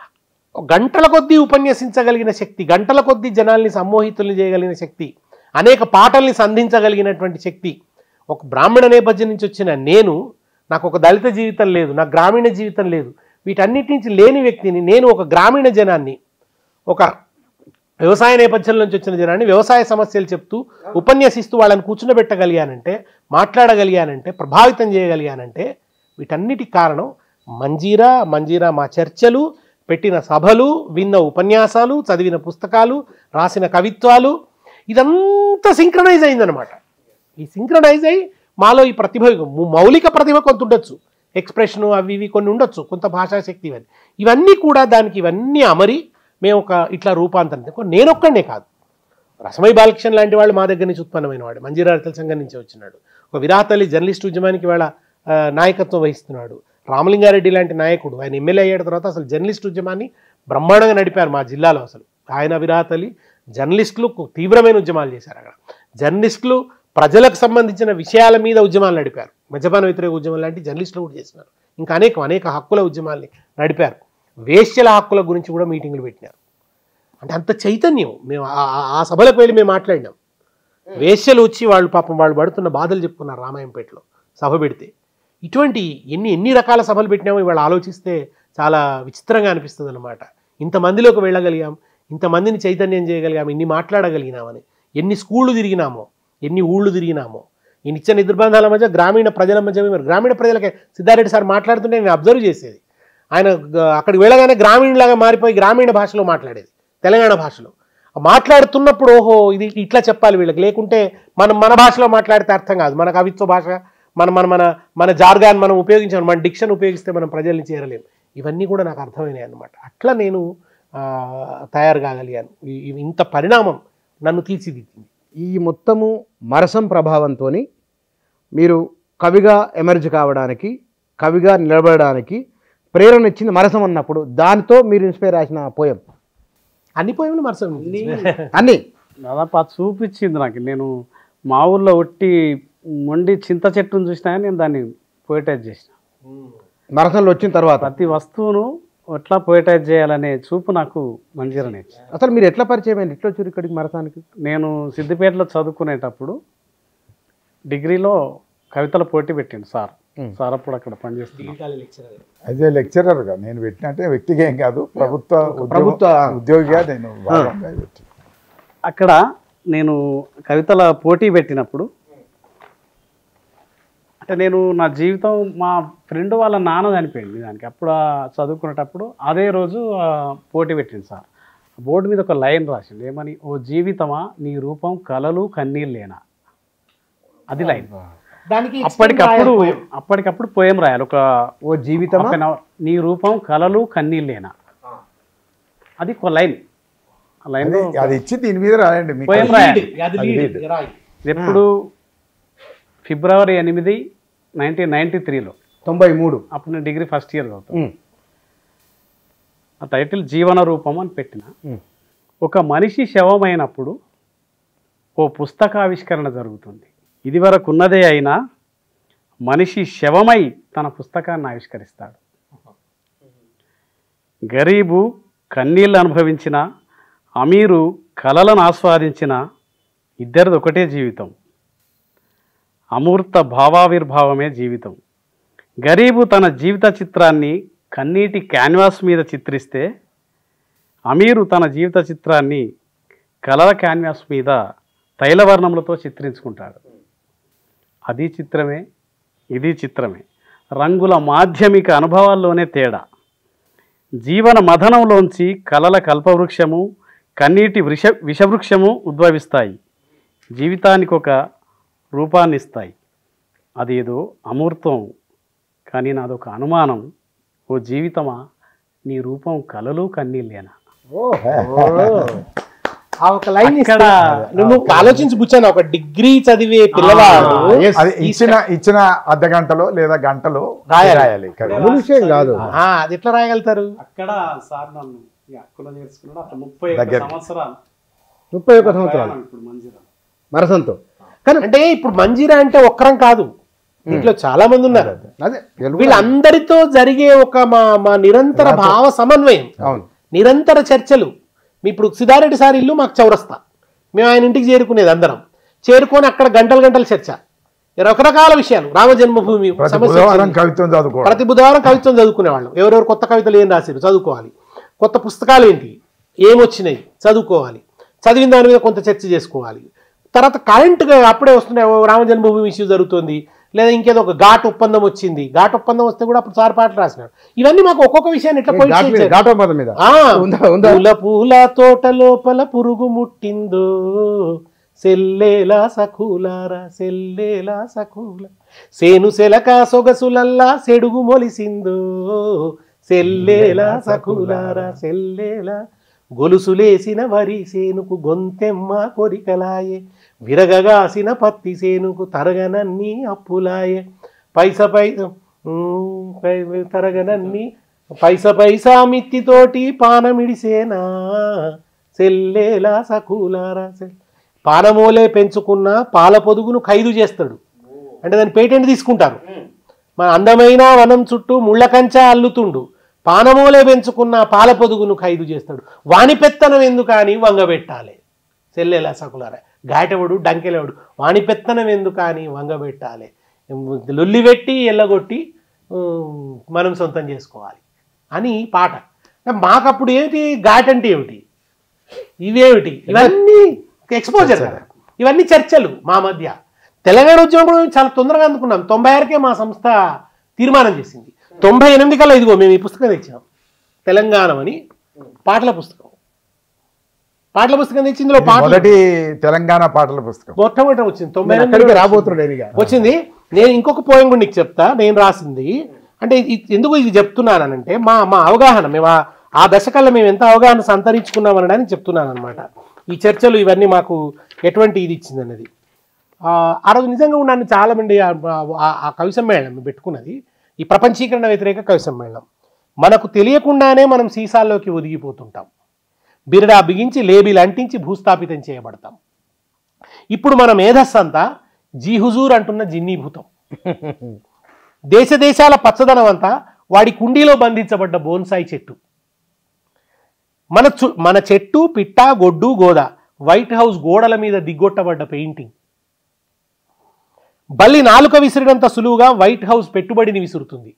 గంటల కొద్దీ ఉపన్యసించగలిగిన శక్తి గంటల కొద్దీ జనాల్ని సమ్మోహితుల్ని చేయగలిగిన శక్తి అనేక పాటల్ని సంధించగలిగినటువంటి శక్తి ఒక బ్రాహ్మణ నేపథ్యం నుంచి వచ్చిన నేను నాకు ఒక దళిత జీవితం లేదు నాకు గ్రామీణ జీవితం లేదు వీటన్నిటి నుంచి లేని వ్యక్తిని నేను ఒక గ్రామీణ జనాన్ని ఒక వ్యవసాయ నేపథ్యం నుంచి వచ్చిన జనాన్ని వ్యవసాయ సమస్యలు చెప్తూ ఉపన్యసిస్తూ వాళ్ళని కూర్చునబెట్టగలిగానంటే మాట్లాడగలిగానంటే ప్రభావితం చేయగలిగానంటే వీటన్నిటికి కారణం మంజీరా మంజీరా మా చర్చలు పెట్టిన సభలు విన్న ఉపన్యాసాలు చదివిన పుస్తకాలు రాసిన కవిత్వాలు ఇదంతా సింక్రనైజ్ అయిందనమాట ఈ సింక్రనైజ్ అయ్యి మాలో ఈ ప్రతిభ ము- మౌలిక ప్రతిభ కొంత ఉండొచ్చు ఎక్స్ప్రెషను అవి ఇవి కొన్ని ఉండొచ్చు కొంత భాషాశక్తి ఇవన్నీ ఇవన్నీ కూడా దానికి ఇవన్నీ అమరి మేము ఒక ఇట్లా రూపాంతరం చెప్పుకో- నేనొక్కడే కాదు రసమై బాలకృష్ణ లాంటి వాళ్ళు మా దగ్గర నుంచి ఉత్పన్నమైన వాడు మంజీరారితల సంఘం నుంచి వచ్చినాడు ఒక విరాతల్లి జర్నలిస్ట్ ఉద్యమానికి వాళ్ళ ఆ, నాయకత్వం వహిస్తున్నాడు రామలింగారెడ్డి లాంటి నాయకుడు ఆయన ఎమ్మెల్యే అయ్యాడు తర్వాత అసలు జర్నలిస్ట్ ఉద్యమాన్ని బ్రహ్మాండంగా నడిపారు మా జిల్లాలో అసలు ఆయన విరాతలి జర్నలిస్టులు కు- తీవ్రమైన ఉద్యమాలు చేశారు అక్కడ జర్నలిస్టులు ప్రజలకు సంబంధించిన విషయాల మీద ఉద్యమాలు నడిపారు మద్యపాన వ్యతిరేక ఉద్యమం లాంటి జర్నలిస్టులు కూడా చేస్తున్నారు ఇంకా అనేక అనేక హక్కుల ఉద్యమాల్ని నడిపారు వేశ్యల హక్కుల గురించి కూడా మీటింగ్లు పెట్టినారు అంటే అంత చైతన్యం మేము ఆ- ఆ- ఆ సభలకు వెళ్ళి మేము మాట్లాడినాం వేశ్యలు వచ్చి వాళ్ళు పాపం వాళ్ళు పడుతున్న బాధలు చెప్పుకున్నారు రామాయంపేటలో సభ పెడితే ఇటువంటి ఎన్ని ఎన్ని రకాల సభలు పెట్టినామో ఇవాళ ఆలోచిస్తే చాలా విచిత్రంగా అనిపిస్తుంది అనమాట ఇంతమందిలోకి వెళ్ళగలిగాం ఇంతమందిని చైతన్యం చేయగలిగాం ఇన్ని మాట్లాడగలిగినామని ఎన్ని స్కూళ్ళు తిరిగినామో ఎన్ని ఊళ్ళు తిరిగినామో ఈ నిత్య నిర్బంధాల మధ్య గ్రామీణ ప్రజల మధ్య మరి గ్రామీణ ప్రజలకే సిద్ధారెడ్డి సార్ మాట్లాడుతుంటే నేను అబ్జర్వ్ చేసేది ఆయన గ- అక్కడికి వెళ్ళగానే గ్రామీణలాగా మారిపోయి గ్రామీణ భాషలో మాట్లాడేది తెలంగాణ భాషలో మాట్లాడుతున్నప్పుడు ఓహో ఇది ఇట్లా చెప్పాలి వీళ్ళకి లేకుంటే మనం మన భాషలో మాట్లాడితే అర్థం కాదు మన కవిత్వ భాష మన మన మన మన జార్గాన్ మనం ఉపయోగించాం మన డిక్షన్ ఉపయోగిస్తే మనం ప్రజల్ని చేరలేం ఇవన్నీ కూడా నాకు అర్థమైనాయి అనమాట అట్లా నేను ఆ, తయారు కాగలిగాను ఈ- ఈ- ఇంత పరిణామం నన్ను తీర్చిదిద్దింది ఈ మొత్తము మరసం ప్రభావంతో మీరు కవిగా ఎమర్జ్ కావడానికి కవిగా నిలబడడానికి ప్రేరణ ఇచ్చింది మరసం అన్నప్పుడు దానితో మీరు ఇన్స్పైర్ రాసిన పోయం అన్ని పోయిన మరసం అన్ని దాదాపు అది చూపించింది నాకు నేను మా ఊర్లో ఒట్టి మొండి చింత చెట్టును చూసినా కానీ నేను దాన్ని పోయిటైజ్ చేసిన మరసంలో వచ్చిన తర్వాత ప్రతి వస్తువును ఎట్లా పోయిటైజ్ చేయాలనే చూపు నాకు మంచిగా నేర్చి అసలు మీరు ఎట్లా పరిచయం అయింది ఎట్లా వచ్చారు ఇక్కడికి మరసానికి నేను సిద్దిపేటలో చదువుకునేటప్పుడు డిగ్రీలో కవితల పోటీ పెట్టిండు సార్ మ్. సార్ అప్పుడు అక్కడ పనిచేస్తున్నాను అదే లెక్చరర్గా నేను పెట్టినట్టే వ్యక్తిగా ఏం కాదు ప్రభుత్వ ఉద్యోగ- ప్రభుత్వ- ఉద్యోగిగా నేను భాగంగా పెట్టి అక్కడ నేను కవితల పోటీ పెట్టినప్పుడు అంటే నేను నా జీవితం మా ఫ్రెండ్ వాళ్ళ నాన్న చనిపోయింది దానికి అప్పుడు ఆ చదువుకునేటప్పుడు అదే రోజు ఆ పోటీ పెట్టింది సార్ బోర్డు మీద ఒక లైన్ రాసింది ఏమని ఓ జీవితమా నీ రూపం కలలు కన్నీళ్ళేనా అది లైన్ దానికి అప్పటికప్పుడు అప్పటికప్పుడు పోయం రాయాలి ఒక ఓ జీవితమా హాఫ్ అన్ అవర్ నీ రూపం కలలు కన్నీళ్ళేనా అది ఒక లైన్ ఆ లైన్ అది అది ఇచ్చి దీని మీద రాయండి మీకు పోయం రాయాలి అది అది lead. lead. రాయి. ఎప్పుడు ఫిబ్రవరి ఎనిమిది నైన్టీన్ నైన్టీ త్రీలో తొంభై మూడు అప్పుడు నేను డిగ్రీ ఫస్ట్ ఇయర్ చదువుతాను ఉమ్, ఆ టైటిల్ జీవన రూపం అని పెట్టిన ఉమ్. ఒక మనిషి శవమైనప్పుడు ఓ పుస్తకావిష్కరణ జరుగుతుంది ఇది వరకు ఉన్నదే అయినా మనిషి శవమై తన పుస్తకాన్ని ఆవిష్కరిస్తాడు గరీబు కన్నీళ్ళు అనుభవించిన అమీరు కలలను ఆస్వాదించిన ఇద్దరిది ఒకటే జీవితం అమూర్త భావావిర్భావమే జీవితం గరీబు తన జీవిత చిత్రాన్ని కన్నీటి క్యాన్వాస్ మీద చిత్రిస్తే అమీరు తన జీవిత చిత్రాన్ని కలల క్యాన్వాస్ మీద తైలవర్ణములతో చిత్రించుకుంటాడు అది చిత్రమే ఇది చిత్రమే రంగుల మాధ్యమిక అనుభవాల్లోనే తేడా జీవన మథనంలోంచి కలల కల్పవృక్షము కన్నీటి వృష విషవృక్షము ఉద్భవిస్తాయి జీవితానికి ఒక రూపాన్ని ఇస్తాయి అదేదో అమూర్తం కానీ నాదొక అనుమానం ఓ జీవితమా నీ రూపం కలలు కన్నీళ్ళేనా ఆ ఒక లైన్ అక్కడ నువ్వు ఆలోచించి కూర్చొని ఒక డిగ్రీ చదివే పిల్లవాడు yes. అది ఇచ్చిన ఇచ్చిన అర్ధ గంటలో లేదా గంటలో రాయాలి. రాయాలి కవి. మామూలు విషయం కాదు ఆ, అది ఎట్లా రాయగలుగుతారు అక్కడ సార్ నన్ను ఈ అక్కులో చేర్చుకున్నాడు అక్కడ ముప్పై దగ్గర. సంవత్సరాలు ముప్పై ఒక్క సంవత్సరాలు ప్రయాణం ఇప్పుడు మంజిరా మరసంతో అంటే ఇప్పుడు మంజీరా అంటే ఒక్కరం కాదు దీంట్లో చాలా మంది ఉన్నారు అదే తెలుగు వీళ్ళందరితో జరిగే ఒక మా మా నిరంతర భావ సమన్వయం అవును నిరంతర చర్చలు మీ ఇప్పుడు సిద్ధారెడ్డి సార్ ఇల్లు మాకు చౌరస్తా మేము ఆయన ఇంటికి చేరుకునేది అందరం చేరుకొని అక్కడ గంటలు గంటల చర్చ రకరకాల విషయాలు రామ జన్మభూమి ప్రతి సమస్య బుధవారం వచ్చింది. కవిత్వం చదువుకోవడం ప్రతి బుధవారం కవిత్వం చదువుకునేవాళ్ళం ఎవరెవరు కొత్త కవితలు ఏం రాశారు చదువుకోవాలి కొత్త పుస్తకాలు ఏంటి ఏమొచ్చినాయి చదువుకోవాలి చదివిన దాని మీద కొంత చర్చ చేసుకోవాలి తర్వాత కరెంట్గా అప్పుడే వస్తున్నాయి ఓ రామ జన్మభూమి ఇష్యూ జరుగుతుంది లేదా ఇంకేదో ఒక ఘాట్ ఒప్పందం వచ్చింది ఘాట్ ఒప్పందం వస్తే కూడా అప్పుడు సార్ పాటలు రాసినాడు ఇవన్నీ మాకు ఒక్కొక్క విషయాన్ని ఎట్లా ఘాట్ మీద పరిచయించారు. ఘాటో పదం మీద ఆ, ఉందా ఉందా పూల పూల తోట లోపల పురుగు ముట్టిందో సెల్లేలా సఖూలారా సెల్లేలా సఖూల సేను సెలక సొగసులల్లా సెడుగు మొలిసిందో సెల్లేలా సఖూలారా సెల్లేలా గొలుసులేసిన వరి సేనుకు గొంతెమ్మ కొరికలాయే విరగగాసిన పత్తి సేనుకు తరగనన్ని అప్పులాయే పైస పై ఉమ్, పై- తరగనన్ని పైస పైసా మిత్తితోటి పానమిడిసేనా సెల్లేలా సకూలారా సెల్ పానమోలే పెంచుకున్న పాల పొదుగును ఖైదు చేస్తాడు అంటే దాని పేటెంట్ తీసుకుంటారు మన అందమైన వనం చుట్టూ ముళ్ళ కంచా అల్లుతుండు పానమోలే పెంచుకున్న పాల పొదుగును ఖైదు చేస్తాడు వాణి పెత్తనం ఎందుకని వంగబెట్టాలి సెల్లెలా సకులారా గాటెవడు డంకెలేవడు వాణి పెత్తనం ఎందుకని వంగబెట్టాలి లొల్లి పెట్టి ఎల్లగొట్టి ఉమ్, మనం సొంతం చేసుకోవాలి అని పాట మాకప్పుడు ఏమిటి ఘాట్ అంటే ఏమిటి ఇవేమిటి ఇవన్నీ ఎక్స్పోజర్ కదా ఇవన్నీ చర్చలు మా మధ్య తెలంగాణ ఉద్యమం కూడా మేము చాలా తొందరగా అందుకున్నాం తొంభై ఆరుకే మా సంస్థ తీర్మానం చేసింది తొంభై ఎనిమిది కల్లా ఇదిగో మేము ఈ పుస్తకం తెచ్చాం తెలంగాణ అని పాటల పుస్తకం పాటల పుస్తకం తెచ్చి ఇందులో ఇది పాటలు మొదటి తెలంగాణ పాటల పుస్తకం మొట్టమొదటి వచ్చింది తొంభై నేను ఎనిమిదిలో అక్కడికి రాబోతున్నాడు ఆయన ఇక. వచ్చింది నేను ఇంకొక పోయం కూడా నీకు చెప్తా నేను రాసింది అంటే ఇది- ఎందుకు ఇది చెప్తున్నానంటే మా మా అవగాహన మేము ఆ- ఆ దశకల్లో మేము ఎంత అవగాహన సంతరించుకున్నాం అనడానికి చెప్తున్నాను అనమాట ఈ చర్చలు ఇవన్నీ మాకు ఎటువంటి ఇది ఇచ్చింది అన్నది ఆ ఆ రోజు నిజంగా కూడా నన్ను చాలా మంది ఆ- ఆ- ఆ కవి సమ్మేళనం మేము పెట్టుకున్నది ఈ ప్రపంచీకరణ వ్యతిరేక కవి సమ్మేళనం మనకు తెలియకుండానే మనం సీసాల్లోకి ఒదిగిపోతుంటాం బిరడా బిగించి లేబీలు అంటించి భూస్థాపితం చేయబడతాం ఇప్పుడు మన మేధస్సు అంతా జీ హుజూర్ అంటున్న జిన్నీభూతం దేశ దేశాల పచ్చదనం అంతా వాడి కుండీలో బంధించబడ్డ బోన్సాయి చెట్టు మన చు- మన చెట్టు పిట్ట గొడ్డు గోద వైట్ హౌస్ గోడల మీద దిగ్గొట్టబడ్డ పెయింటింగ్ బల్లి నాలుక విసిరినంత సులువుగా వైట్ హౌస్ పెట్టుబడిని విసురుతుంది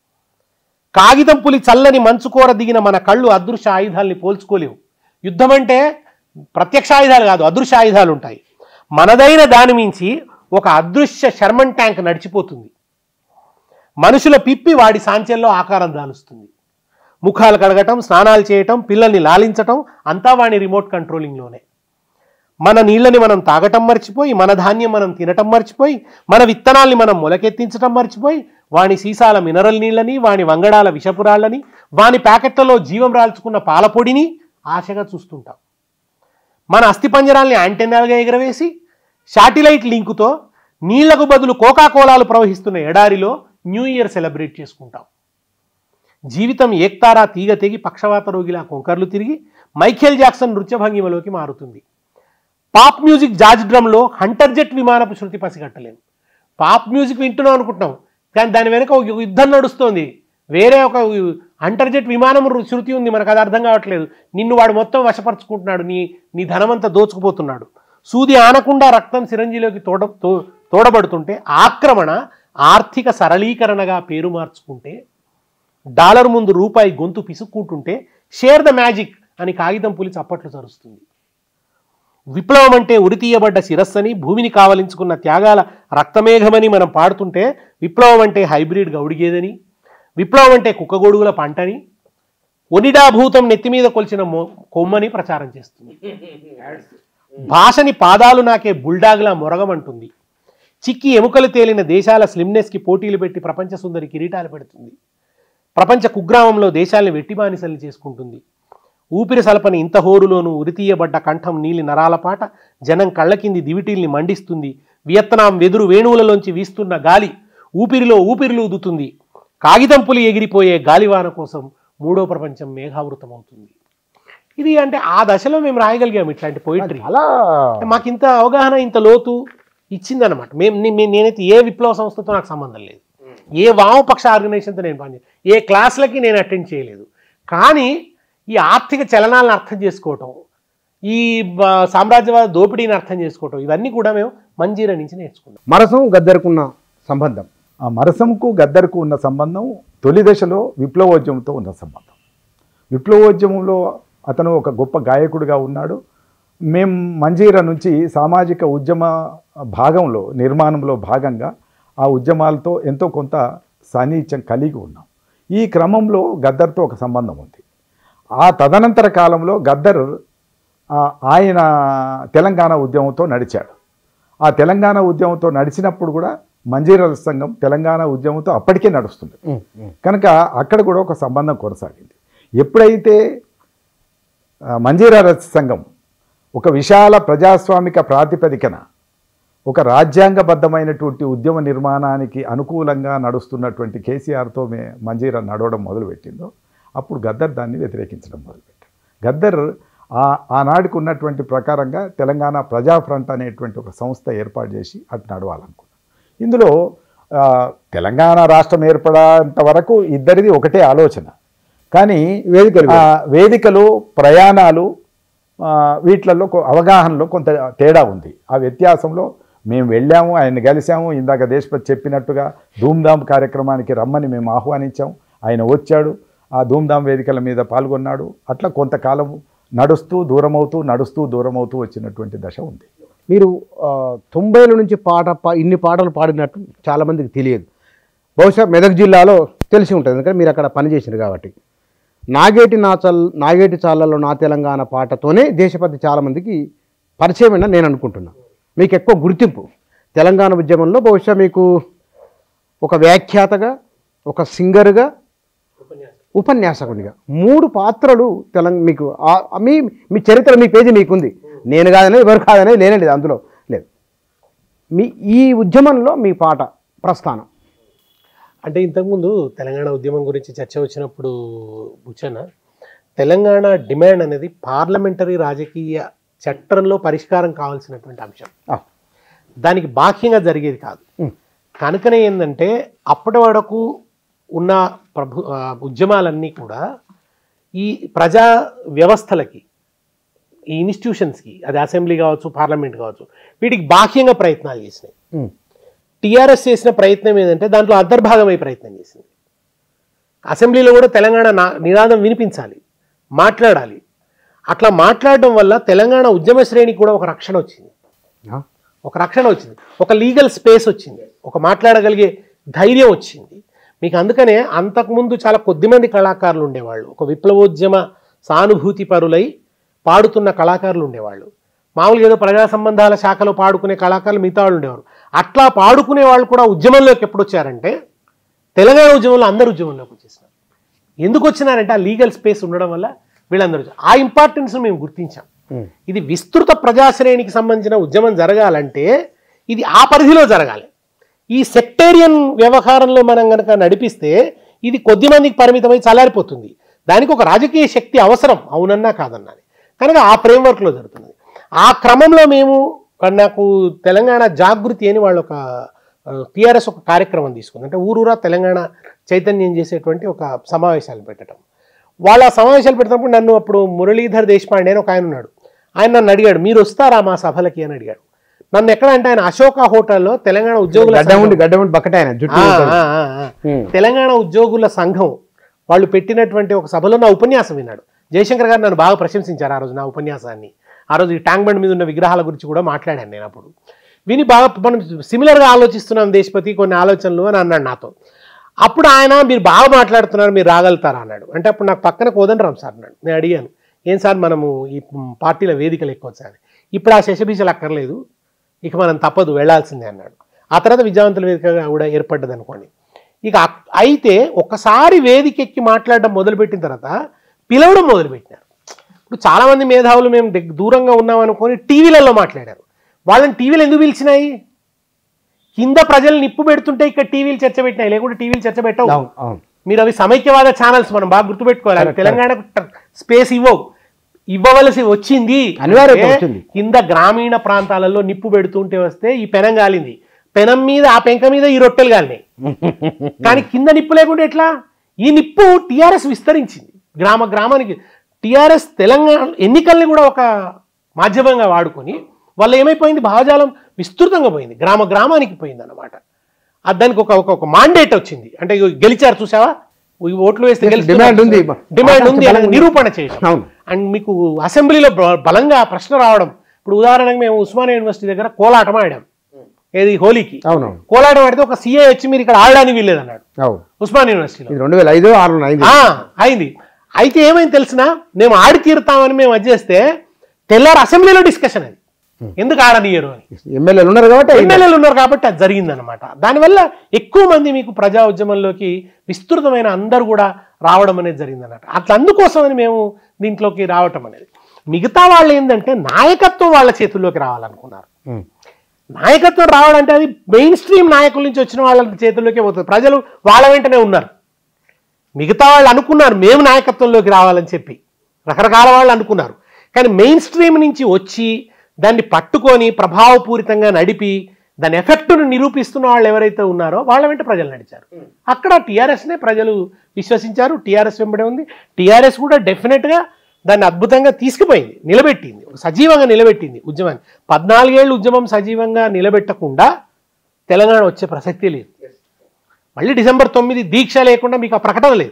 కాగితం పులి చల్లని మంచుకోర దిగిన మన కళ్ళు అదృశ్య ఆయుధాల్ని పోల్చుకోలేవు యుద్ధం అంటే ప్రత్యక్ష ఆయుధాలు కాదు అదృశ్య ఆయుధాలు ఉంటాయి మనదైన దాని మించి ఒక అదృశ్య శర్మన్ ట్యాంక్ నడిచిపోతుంది మనుషుల పిప్పి వాడి సాంచెల్లో ఆకారం దాలుస్తుంది ముఖాలు కడగటం స్నానాలు చేయటం పిల్లల్ని లాలించటం అంతా వాడి రిమోట్ కంట్రోలింగ్లోనే మన నీళ్ళని మనం తాగటం మర్చిపోయి మన ధాన్యం మనం తినటం మర్చిపోయి మన విత్తనాల్ని మనం మొలకెత్తించటం మర్చిపోయి వాని సీసాల మినరల్ నీళ్ళని వాని వంగడాల విషపురాళ్ళని వాని ప్యాకెట్లలో జీవం రాల్చుకున్న పాలపొడిని ఆశగా చూస్తుంటాం మన అస్థిపంజరాల్ని యాంటెన్నాలుగా ఎగరవేసి శాటిలైట్ లింకుతో నీళ్లకు బదులు కోకా కోలాలు ప్రవహిస్తున్న ఎడారిలో న్యూ ఇయర్ సెలబ్రేట్ చేసుకుంటాం జీవితం ఏక్తారా తీగ తెగి పక్షవాత రోగిలా కొంకర్లు తిరిగి మైఖేల్ జాక్సన్ నృత్య భంగిమలోకి మారుతుంది పాప్ మ్యూజిక్ జాజ్ డ్రమ్లో హంటర్ జెట్ విమానపు శృతి పసిగట్టలేము పాప్ మ్యూజిక్ వింటున్నాం అనుకుంటున్నాం కానీ దాని వెనుక ఒక యుద్ధం నడుస్తోంది వేరే ఒక హంటర్ జెట్ విమానం రు- శృతి ఉంది మనకు అది అర్థం కావట్లేదు నిన్ను వాడు మొత్తం వశపరుచుకుంటున్నాడు నీ నీ ధనమంతా దోచుకుపోతున్నాడు సూది ఆనకుండా రక్తం సిరంజిలోకి తోడ తో- తోడబడుతుంటే ఆక్రమణ ఆర్థిక సరళీకరణగా పేరు మార్చుకుంటే డాలర్ ముందు రూపాయి గొంతు పిసుక్కుంటుంటే షేర్ ద మ్యాజిక్ అని కాగితం పులి చప్పట్లు చరుస్తుంది విప్లవం అంటే ఉరితీయబడ్డ శిరస్సని భూమిని కావలించుకున్న త్యాగాల రక్తమేఘమని మనం పాడుతుంటే విప్లవం అంటే హైబ్రిడ్ గౌడిగేదని విప్లవం అంటే కుక్కగొడుగుల పంటని ఒనిడాభూతం నెత్తి మీద కొలిచిన మొ- కొమ్మని ప్రచారం చేస్తుంది భాషని పాదాలు నాకే బుల్డాగ్లా మొరగమంటుంది చిక్కి ఎముకలు తేలిన దేశాల స్లిమ్నెస్కి పోటీలు పెట్టి ప్రపంచ సుందరి కిరీటాలు పెడుతుంది ప్రపంచ కుగ్రామంలో దేశాల్ని వెట్టి బానిసల్ని చేసుకుంటుంది ఊపిరి సలపని ఇంత హోరులోనూ ఉరితీయబడ్డ కంఠం నీలి నరాల పాట జనం కళ్ళ కింది దివిటీల్ని మండిస్తుంది వియత్నాం వెదురు వేణువులలోంచి వీస్తున్న గాలి ఊపిరిలో ఊపిరిలు ఊదుతుంది కాగితం పులి ఎగిరిపోయే గాలివాన కోసం మూడో ప్రపంచం మేఘావృతమవుతుంది ఇది అంటే ఆ దశలో మేము రాయగలిగాం ఇట్లాంటి పోయిటరీ అలా మాకు ఇంత అవగాహన ఇంత లోతు ఇచ్చిందనమాట మేము నే- నే- నేనైతే ఏ విప్లవ సంస్థతో నాకు సంబంధం లేదు ఏ వామపక్ష ఆర్గనైజేషన్తో నేను పని ఏ క్లాసులకి నేను అటెండ్ చేయలేదు కానీ ఈ ఆర్థిక చలనాలను అర్థం చేసుకోవటం ఈ బ- సామ్రాజ్యవాద దోపిడీని అర్థం చేసుకోవటం ఇవన్నీ కూడా మేము మంజీరా నుంచి నేర్చుకున్నాం మరసం గద్దరుకున్న సంబంధం ఆ మరసంకు గద్దర్కు ఉన్న సంబంధం తొలి దశలో విప్లవోద్యమంతో ఉన్న సంబంధం విప్లవోద్యమంలో అతను ఒక గొప్ప గాయకుడిగా ఉన్నాడు మేము మంజీరా నుంచి సామాజిక ఉద్యమ భాగంలో నిర్మాణంలో భాగంగా ఆ ఉద్యమాలతో ఎంతో కొంత సాన్నిహిత్యం కలిగి ఉన్నాం ఈ క్రమంలో గద్దర్తో ఒక సంబంధం ఉంది ఆ తదనంతర కాలంలో గద్దర్ ఆ, ఆయన తెలంగాణ ఉద్యమంతో నడిచాడు ఆ తెలంగాణ ఉద్యమంతో నడిచినప్పుడు కూడా మంజీరాల సంఘం తెలంగాణ ఉద్యమంతో అప్పటికే నడుస్తుంది కనుక అక్కడ కూడా ఒక సంబంధం కొనసాగింది ఎప్పుడైతే ఆ, మంజీరాల సంఘం ఒక విశాల ప్రజాస్వామిక ప్రాతిపదికన ఒక రాజ్యాంగబద్ధమైనటువంటి ఉద్యమ నిర్మాణానికి అనుకూలంగా నడుస్తున్నటువంటి కేసీఆర్తో మే మంజీరా నడవడం మొదలుపెట్టిందో అప్పుడు గద్దర్ దాన్ని వ్యతిరేకించడం మొదలుపెట్టారు గద్దర్ ఆ ఆనాడికి ఉన్నటువంటి ప్రకారంగా తెలంగాణ ప్రజా ఫ్రంట్ అనేటువంటి ఒక సంస్థ ఏర్పాటు చేసి అటు నడవాలనుకున్నారు ఇందులో ఆ, తెలంగాణ రాష్ట్రం ఏర్పడేంత వరకు ఇద్దరిది ఒకటే ఆలోచన కానీ వేదికలు ఆ, వేదికలు ప్రయాణాలు ఆ, వీటిలలో కొ- అవగాహనలో కొంత తేడా ఉంది ఆ వ్యత్యాసంలో మేము వెళ్ళాము ఆయన కలిసాము ఇందాక దేశపతి చెప్పినట్టుగా ధూమ్ధామ్ కార్యక్రమానికి రమ్మని మేము ఆహ్వానించాము ఆయన వచ్చాడు ఆ ధూమ్ధామ్ వేదికల మీద పాల్గొన్నాడు అట్లా కొంతకాలం నడుస్తూ దూరమవుతూ నడుస్తూ దూరమవుతూ వచ్చినటువంటి దశ ఉంది మీరు ఆ, తొంభైల నుంచి పాట పా ఇన్ని పాటలు పాడినట్టు చాలామందికి తెలియదు బహుశా మెదక్ జిల్లాలో తెలిసి ఉంటుంది ఎందుకంటే మీరు అక్కడ పనిచేసారు కాబట్టి నాగేటి నాచల్ నాగేటి చాలల్లో నా తెలంగాణ పాటతోనే దేశపతి చాలామందికి పరిచయమైన నేను అనుకుంటున్నా మీకు ఎక్కువ గుర్తింపు తెలంగాణ ఉద్యమంలో బహుశా మీకు ఒక వ్యాఖ్యాతగా ఒక సింగర్గా ఉపన్యాసకునిగా మూడు పాత్రలు తెలంగాణ మీకు ఆ- మీ మీ చరిత్ర మీ పేజీ మీకుంది నేను కాదనే ఎవరు కాదనే లేనే లేదు అందులో లేదు మీ ఈ ఉద్యమంలో మీ పాట ప్రస్థానం అంటే ఇంతకుముందు తెలంగాణ ఉద్యమం గురించి చర్చ వచ్చినప్పుడు బుచ్చన తెలంగాణ డిమాండ్ అనేది పార్లమెంటరీ రాజకీయ చట్టంలో పరిష్కారం కావాల్సినటువంటి అంశం ఆ, దానికి బాహ్యంగా జరిగేది కాదు ఉమ్, కనుకనే ఏంటంటే అప్పటి వరకు ఉన్న ప్రభు ఆ, ఉద్యమాలన్నీ కూడా ఈ ప్రజా వ్యవస్థలకి ఈ ఇన్స్టిట్యూషన్స్కి అది అసెంబ్లీ కావచ్చు పార్లమెంట్ కావచ్చు వీటికి బాహ్యంగా ప్రయత్నాలు చేసినాయి ఉమ్, టీఆర్ఎస్ చేసిన ప్రయత్నం ఏంటంటే దాంట్లో అంతర్భాగమై ప్రయత్నం చేసింది అసెంబ్లీలో కూడా తెలంగాణ నా- నినాదం వినిపించాలి మాట్లాడాలి అట్లా మాట్లాడడం వల్ల తెలంగాణ ఉద్యమ శ్రేణికి కూడా ఒక రక్షణ వచ్చింది ఆ, ఒక రక్షణ వచ్చింది ఒక లీగల్ స్పేస్ వచ్చింది ఒక మాట్లాడగలిగే ధైర్యం వచ్చింది మీకు అందుకనే అంతకుముందు చాలా కొద్దిమంది కళాకారులు ఉండేవాళ్ళు ఒక విప్లవోద్యమ సానుభూతి పరులై పాడుతున్న కళాకారులు ఉండేవాళ్ళు మామూలుగా ఏదో ప్రజా సంబంధాల శాఖలో పాడుకునే కళాకారులు మిగతా వాళ్ళు ఉండేవారు అట్లా పాడుకునే వాళ్ళు కూడా ఉద్యమంలోకి ఎప్పుడు వచ్చారంటే తెలంగాణ ఉద్యమంలో అందరు ఉద్యమంలోకి వచ్చేసినారు ఎందుకు వచ్చినారంటే ఆ లీగల్ స్పేస్ ఉండడం వల్ల వీళ్ళందరూ వచ్చారు. ఆ ఇంపార్టెన్స్ మేము గుర్తించాం ఉమ్, ఇది విస్తృత ప్రజాశ్రేణికి సంబంధించిన ఉద్యమం జరగాలంటే ఇది ఆ పరిధిలో జరగాలి ఈ సెక్టేరియన్ వ్యవహారంలో మనం కనుక నడిపిస్తే ఇది కొద్ది మందికి పరిమితమై చల్లారిపోతుంది దానికి ఒక రాజకీయ శక్తి అవసరం అవునన్నా కాదన్నా కనుక ఆ ఫ్రేమ్వర్క్లో జరుగుతున్నది ఆ క్రమంలో మేము నాకు తెలంగాణ జాగృతి అని వాళ్ళు ఒక టీఆర్ఎస్ ఒక కార్యక్రమం తీసుకుంది అంటే ఊరూరా తెలంగాణ చైతన్యం చేసేటువంటి ఒక సమావేశాలు పెట్టడం వాళ్ళ సమావేశాలు పెట్టినప్పుడు నన్ను అప్పుడు మురళీధర్ దేశపాండే అని ఒక ఆయన ఉన్నాడు ఆయన నన్ను అడిగాడు మీరు వస్తారా మా సభలకి అని అడిగాడు నన్ను ఎక్కడ అంటే ఆయన అశోక హోటల్లో తెలంగాణ ఉద్యోగుల గడ్డ సంఘం- ఉండి గడ్డ ఉండి బక్కటే ఆయన జుట్టు ఆ, ఉంటుంది. ఆ, ఆ, ఆ. ఉమ్. తెలంగాణ ఉద్యోగుల సంఘం వాళ్ళు పెట్టినటువంటి ఒక సభలో నా ఉపన్యాసం విన్నాడు జయశంకర్ గారు నన్ను బాగా ప్రశంసించారు ఆ రోజు నా ఉపన్యాసాన్ని ఆ రోజు ఈ ట్యాంక్ బండ్ మీద ఉన్న విగ్రహాల గురించి కూడా మాట్లాడాను నేను అప్పుడు విని బాగా మనం సిమిలర్గా ఆలోచిస్తున్నాం దేశపతి కొన్ని ఆలోచనలు అని అన్నాడు నాతో అప్పుడు ఆయన మీరు బాగా మాట్లాడుతున్నారు మీరు రాగలుగుతారా అన్నాడు అంటే అప్పుడు నాకు పక్కన కోదండరాం సార్ అన్నాడు నేను అడిగాను ఏం సార్ మనము ఈ పార్టీల వేదికలు ఎక్కువ సార్ ఇప్పుడు ఆ శశబీజలు అక్కర్లేదు ఇక మనం తప్పదు వెళ్ళాల్సిందే అన్నాడు ఆ తర్వాత విద్యావంతుల వేదికగా కూడా ఏర్పడ్డది అనుకోండి ఇక అక్- అయితే ఒక్కసారి వేదిక ఎక్కి మాట్లాడడం మొదలుపెట్టిన తర్వాత పిలవడం మొదలుపెట్టినారు ఇప్పుడు చాలామంది మేధావులు మేము దగ్గ- దూరంగా ఉన్నాం అనుకొని టీవీలలో మాట్లాడారు వాళ్ళని టీవీలు ఎందుకు పిలిచినాయి కింద ప్రజలు నిప్పు పెడుతుంటే ఇక్కడ టీవీలు చర్చ పెట్టినాయి లేకుంటే టీవీలు చర్చ పెట్టవు అవును అవును మీరు అవి సమైక్యవాద ఛానల్స్ మనం బాగా గుర్తుపెట్టుకోవాలి అవి Correct, తెలంగాణకు స్పేస్ ఇవ్వవు ఇవ్వవలసి వచ్చింది అనివార్యత అంటే వచ్చింది. కింద గ్రామీణ ప్రాంతాలలో నిప్పు పెడుతుంటే వస్తే ఈ పెనం గాలింది పెనం మీద ఆ పెంక మీద ఈ రొట్టెలు గాలినాయి కానీ కింద నిప్పు లేకుండా ఎట్లా ఈ నిప్పు టిఆర్ఎస్ విస్తరించింది గ్రామ గ్రామానికి టిఆర్ఎస్ తెలంగాణ ఎన్నికల్ని కూడా ఒక మాధ్యమంగా వాడుకొని వాళ్ళు ఏమైపోయింది భావజాలం విస్తృతంగా పోయింది గ్రామ గ్రామానికి పోయింది అన్నమాట అది దానికి ఒక ఒక- ఒక మాండేట్ వచ్చింది అంటే ఇగో గెలిచారు చూసావా ఈ ఓట్లు వేస్తే Yes, గెలుస్తున్నారు demand ఉంది. చూసావా? డిమాండ్ ఉంది బలంగా అని ఉంది. నిరూపణ చేసాం అవును అండ్ మీకు అసెంబ్లీలో బ- బలంగా ప్రశ్న రావడం ఇప్పుడు ఉదాహరణకు మేము ఉస్మానియా యూనివర్సిటీ దగ్గర కోలాటం ఆడాం ఏది హోలీకి అవునవును కోలాటం ఆడితే ఒక సీఏ వచ్చి మీరు ఇక్కడ ఆడడానికి వీల్లేదు అన్నాడు అవును ఉస్మానియా యూనివర్సిటీలో ఇది రెండు వేల ఐదు ఆరులో అయింది ఆ, అయింది అయితే ఏమైంది తెలిసిన మేము ఆడి తీరుతామని మేము అది చేస్తే తెల్లారు అసెంబ్లీలో డిస్కషన్ అది ఎందుకు ఆడనియరు అని ఎమ్మెల్యేలు ఉన్నారు కాబట్టి అయింది. ఎమ్మెల్యేలు ఉన్నారు కాబట్టి అది జరిగిందనమాట దానివల్ల ఎక్కువ మంది మీకు ప్రజా ఉద్యమంలోకి విస్తృతమైన అందరూ కూడా రావడం అనేది జరిగిందన్నమాట అట్లా అందుకోసమని మేము దీంట్లోకి రావటం అనేది మిగతా వాళ్ళు ఏంటంటే నాయకత్వం వాళ్ళ చేతుల్లోకి రావాలనుకున్నారు ఉమ్. నాయకత్వం రావడం అంటే అది మెయిన్ స్ట్రీమ్ నాయకుల నుంచి వచ్చిన వాళ్ళ చేతుల్లోకే పోతుంది ప్రజలు వాళ్ళ వెంటనే ఉన్నారు మిగతా వాళ్ళు అనుకున్నారు మేము నాయకత్వంలోకి రావాలని చెప్పి రకరకాల వాళ్ళు అనుకున్నారు కానీ మెయిన్ స్ట్రీమ్ నుంచి వచ్చి దాన్ని పట్టుకొని ప్రభావపూరితంగా నడిపి దాని ఎఫెక్ట్ను నిరూపిస్తున్న వాళ్ళు ఎవరైతే ఉన్నారో వాళ్ళ వెంట ప్రజలు నడిచారు అక్కడ టీఆర్ఎస్నే ప్రజలు విశ్వసించారు టీఆర్ఎస్ వెంబడే ఉంది టీఆర్ఎస్ కూడా డెఫినెట్గా దాన్ని అద్భుతంగా తీసుకుపోయింది నిలబెట్టింది ఒక సజీవంగా నిలబెట్టింది ఉద్యమాన్ని పద్నాలుగేళ్ళు ఉద్యమం సజీవంగా నిలబెట్టకుండా తెలంగాణ వచ్చే ప్రసక్తి లేదు మళ్ళీ డిసెంబర్ తొమ్మిది దీక్ష లేకుండా మీకు ఆ ప్రకటన లేదు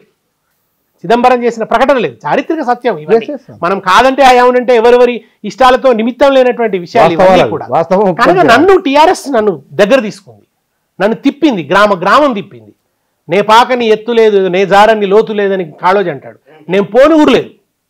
చిదంబరం చేసిన ప్రకటన లేదు చారిత్రక సత్యం ఇవన్నీ Yes, yes. మనం కాదంటే అవునంటే ఎవరెవరి ఇష్టాలతో నిమిత్తం లేనటువంటి విషయాలు ఇవన్నీ వాస్తవాలు కూడా వాస్తవం కనుక ఒప్పుకుంటే. నన్ను టిఆర్ఎస్ నన్ను దగ్గర తీసుకుంది నన్ను తిప్పింది గ్రామ గ్రామం తిప్పింది నే పాకని ఎత్తు లేదు నే జారని లోతు లేదని కాళోజీ అంటాడు నేను పోని ఊరు లేదు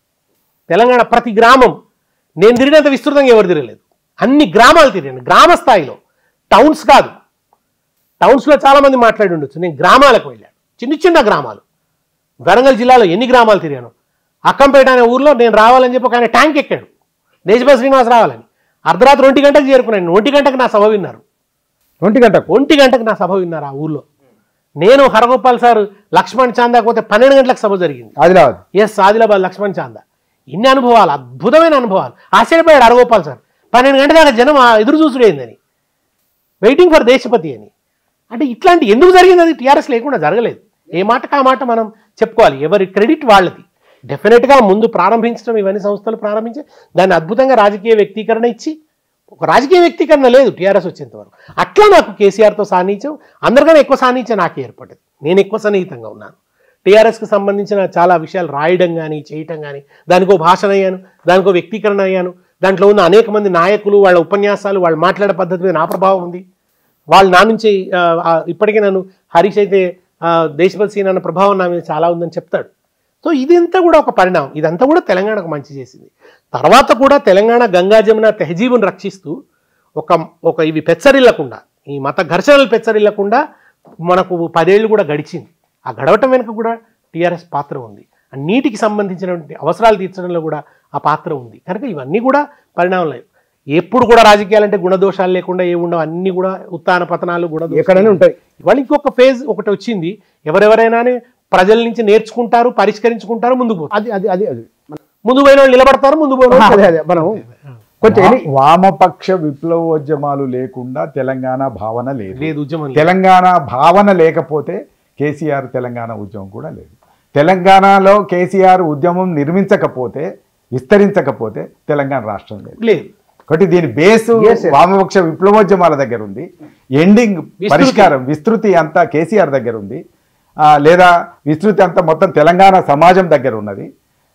తెలంగాణ ప్రతి గ్రామం నేను తిరిగినంత విస్తృతంగా ఎవరు తిరగలేదు అన్ని గ్రామాలు తిరిగాను గ్రామ స్థాయిలో టౌన్స్ కాదు టౌన్స్లో చాలామంది మాట్లాడి ఉండొచ్చు నేను గ్రామాలకు వెళ్ళాను చిన్న చిన్న గ్రామాలు వరంగల్ జిల్లాలో ఎన్ని గ్రామాలు తిరిగాను అక్కంపేట అనే ఊర్లో నేను రావాలని చెప్పి ఒక ఆయన ట్యాంక్ ఎక్కాడు దేశభా శ్రీనివాస్ రావాలని అర్ధరాత్రి ఒంటి గంటకు చేరుకున్నాను ఒంటి గంటకు నా సభ విన్నారు ఒంటి గంటకు ఒంటి గంటకు నా సభ విన్నారు ఆ ఊర్లో నేను హరగోపాల్ సార్ లక్ష్మణ్ చాందా పోతే పన్నెండు గంటలకు సభ జరిగింది ఆదిలాబాద్ ఎస్ ఆదిలాబాద్ లక్ష్మణ్ చాందా ఇన్ని అనుభవాలు అద్భుతమైన అనుభవాలు ఆశ్చర్యపోయాడు హరగోపాల్ సార్ పన్నెండు గంటల దాకా జనం ఆ ఎదురు చూసుడేందని వెయిటింగ్ ఫర్ దేశపతి అని అంటే ఇట్లాంటి ఎందుకు జరిగింది అది టీఆర్ఎస్ లేకుండా జరగలేదు ఏ మాటకు ఆ మాట మనం చెప్పుకోవాలి ఎవరి క్రెడిట్ వాళ్ళది డెఫినెట్గా ముందు ప్రారంభించడం ఇవన్నీ సంస్థలు ప్రారంభించి దాన్ని అద్భుతంగా రాజకీయ వ్యక్తీకరణ ఇచ్చి ఒక రాజకీయ వ్యక్తీకరణ లేదు టీఆర్ఎస్ వచ్చేంత వరకు అట్లా నాకు కేసీఆర్తో సాన్నిహిత్యం అందరికన్నా ఎక్కువ సాన్నిహిత్యం నాకే ఏర్పడ్డది నేను ఎక్కువ సన్నిహితంగా ఉన్నాను టీఆర్ఎస్కి సంబంధించిన చాలా విషయాలు రాయడం కానీ చేయటం కానీ దానికో భాషణ అయ్యాను దానికో వ్యక్తీకరణ అయ్యాను దాంట్లో ఉన్న అనేక మంది నాయకులు వాళ్ళ ఉపన్యాసాలు వాళ్ళు మాట్లాడే పద్ధతి మీద నా ప్రభావం ఉంది వాళ్ళు నా నుంచి ఆ, ఆ, ఇప్పటికీ నన్ను హరీష్ అయితే ఆ, దేశపతి సీన్ అన్న ప్రభావం నా మీద చాలా ఉందని చెప్తాడు సో ఇదంతా కూడా ఒక పరిణామం ఇదంతా కూడా తెలంగాణకు మంచి చేసింది తర్వాత కూడా తెలంగాణ గంగా జమున తెహజీబును రక్షిస్తూ ఒక ఒక ఇవి పెచ్చరిల్లకుండా ఈ మత ఘర్షణలు పెచ్చరిల్లకుండా మనకు పదేళ్ళు కూడా గడిచింది ఆ గడవటం వెనుక కూడా టీఆర్ఎస్ పాత్ర ఉంది ఆ నీటికి సంబంధించినటువంటి అవసరాలు తీర్చడంలో కూడా ఆ పాత్ర ఉంది కనుక ఇవన్నీ కూడా పరిణామం లేవు ఎప్పుడు కూడా రాజకీయాలంటే గుణదోషాలు లేకుండా ఏ ఉండవు అన్ని కూడా ఉత్తాన పతనాలు కూడా ఎక్కడైనా ఉంటాయి ఇవాళ ఇంకొక ఫేజ్ ఒకటి వచ్చింది ఎవరెవరైనా ప్రజల నుంచి నేర్చుకుంటారు పరిష్కరించుకుంటారు ముందుకు పోతారు అది అది అది అది ముందు పోయిన వాళ్ళు నిలబడతారు ముందు పోయిన వాళ్ళు అదే అదే మనం కొంచెం వా- ఎన్ని- వామపక్ష విప్లవోద్యమాలు లేకుండా తెలంగాణ భావన లేదు లేదు ఉద్యమం లేదు. తెలంగాణ భావన లేకపోతే కేసీఆర్ తెలంగాణ ఉద్యమం కూడా లేదు తెలంగాణలో కేసీఆర్ ఉద్యమం నిర్మించకపోతే విస్తరించకపోతే తెలంగాణ రాష్ట్రం లేదు లేదు కాబట్టి దీని బేసు Yes, yes. వామపక్ష విప్లవోద్యమాల దగ్గర ఉంది ఎండింగ్ విస్తృతి. పరిష్కారం విస్తృతి అంతా కేసీఆర్ దగ్గర ఉంది ఆ, లేదా విస్తృతి అంతా మొత్తం తెలంగాణ సమాజం దగ్గర ఉన్నది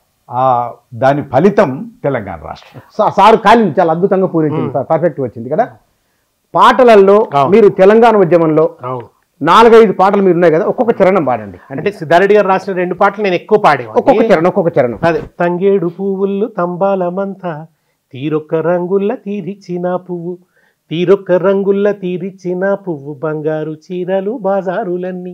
ఆ దాని ఫలితం తెలంగాణ రాష్ట్రం సా- సారు కాలింది చాలా అద్భుతంగా పూరించింది పర్ఫెక్ట్ వచ్చింది కదా పాటలలో అవును. మీరు తెలంగాణ ఉద్యమంలో అవును నాలుగైదు పాటలు మీరు ఉన్నాయి కదా ఒక్కొక్క చరణం పాడండి అంటే అంటే సిద్ధారెడ్డి గారు రాసిన రెండు పాటలు నేను ఎక్కువ ఒక్కొక్క పాడేవాడిని చరణం ఒక్కొక్క చరణం అదే తంగేడు పువ్వులు తంబాలమంతా తీరొక్క రంగుల్ల తీరిచ్చిన పువ్వు తీరొక్క రంగుల్ల తీరిచ్చిన పువ్వు బంగారు చీరలు బాజారులన్నీ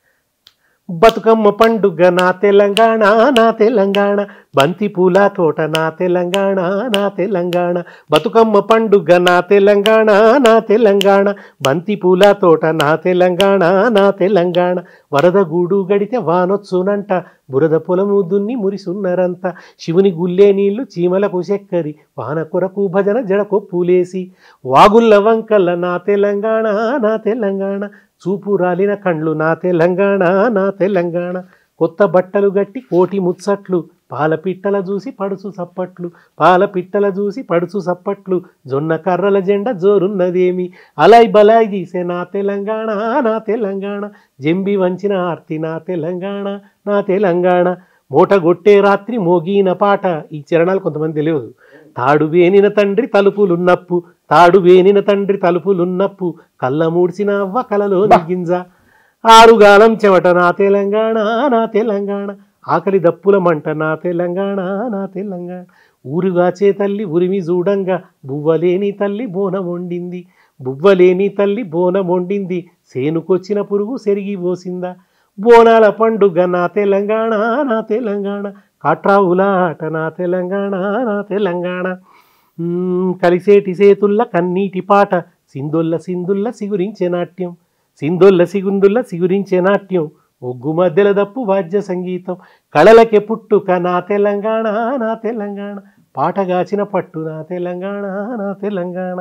బతుకమ్మ పండుగ నా తెలంగాణ నా తెలంగాణ బంతి పూల తోట నా తెలంగాణ నా తెలంగాణ బతుకమ్మ పండుగ నా తెలంగాణ నా తెలంగాణ బంతి పూల తోట నా తెలంగాణ నా తెలంగాణ వరద గూడు గడితే వానొచ్చునంట బురద పొలము దున్ని మురిసున్నరంత శివుని గుల్లే నీళ్లు చీమలకు చెక్కరి వాన కొరకు భజన జడకో పూలేసి వాగుల్ల వంకల్ల నా తెలంగాణ నా తెలంగాణ చూపు రాలిన కండ్లు నా తెలంగాణ నా తెలంగాణ కొత్త బట్టలు గట్టి కోటి ముచ్చట్లు పాల పిట్టల చూసి పడుచు సప్పట్లు పాల పిట్టల చూసి పడుచు సప్పట్లు జొన్న కర్రల జెండ జోరున్నదేమి అలాయ్ బలాయ్ తీసే నా తెలంగాణ నా తెలంగాణ జంబి వంచిన ఆర్తి నా తెలంగాణ నా తెలంగాణ మూట గొట్టే రాత్రి మోగిన పాట ఈ చరణాలు కొంతమంది తెలియదు తాడు వేనిన తండ్రి తలుపులున్నప్పు తాడు వేనిన తండ్రి తలుపులున్నప్పు కళ్ళ మూడ్చిన అవ్వ కలలో గింజ ఆరుగాలం చెమట నా తెలంగాణ నా తెలంగాణ ఆకలి దప్పుల మంట నా తెలంగాణ నా తెలంగాణ ఊరుగాచే తల్లి ఉరిమి చూడంగా బువ్వలేని తల్లి బోనం వండింది బువ్వలేని తల్లి బోనం వండింది సేనుకొచ్చిన పురుగు సెరిగి పోసిందా బోనాల పండుగ నా తెలంగాణ నా తెలంగాణ కాట్రావుల ఆట నా తెలంగాణ నా తెలంగాణ మ్మ్, కలిసేటి సేతుల్ల కన్నీటి పాట సిందొల్ల సిందుల్ల సిగురించే నాట్యం సిందొల్ల సిగుందుల్ల సిగురించే నాట్యం ఒగ్గు మధ్యల దప్పు వాద్య సంగీతం కళలకే పుట్టుక నా తెలంగాణ నా తెలంగాణ పాటగాచిన పట్టు నా తెలంగాణ నా తెలంగాణ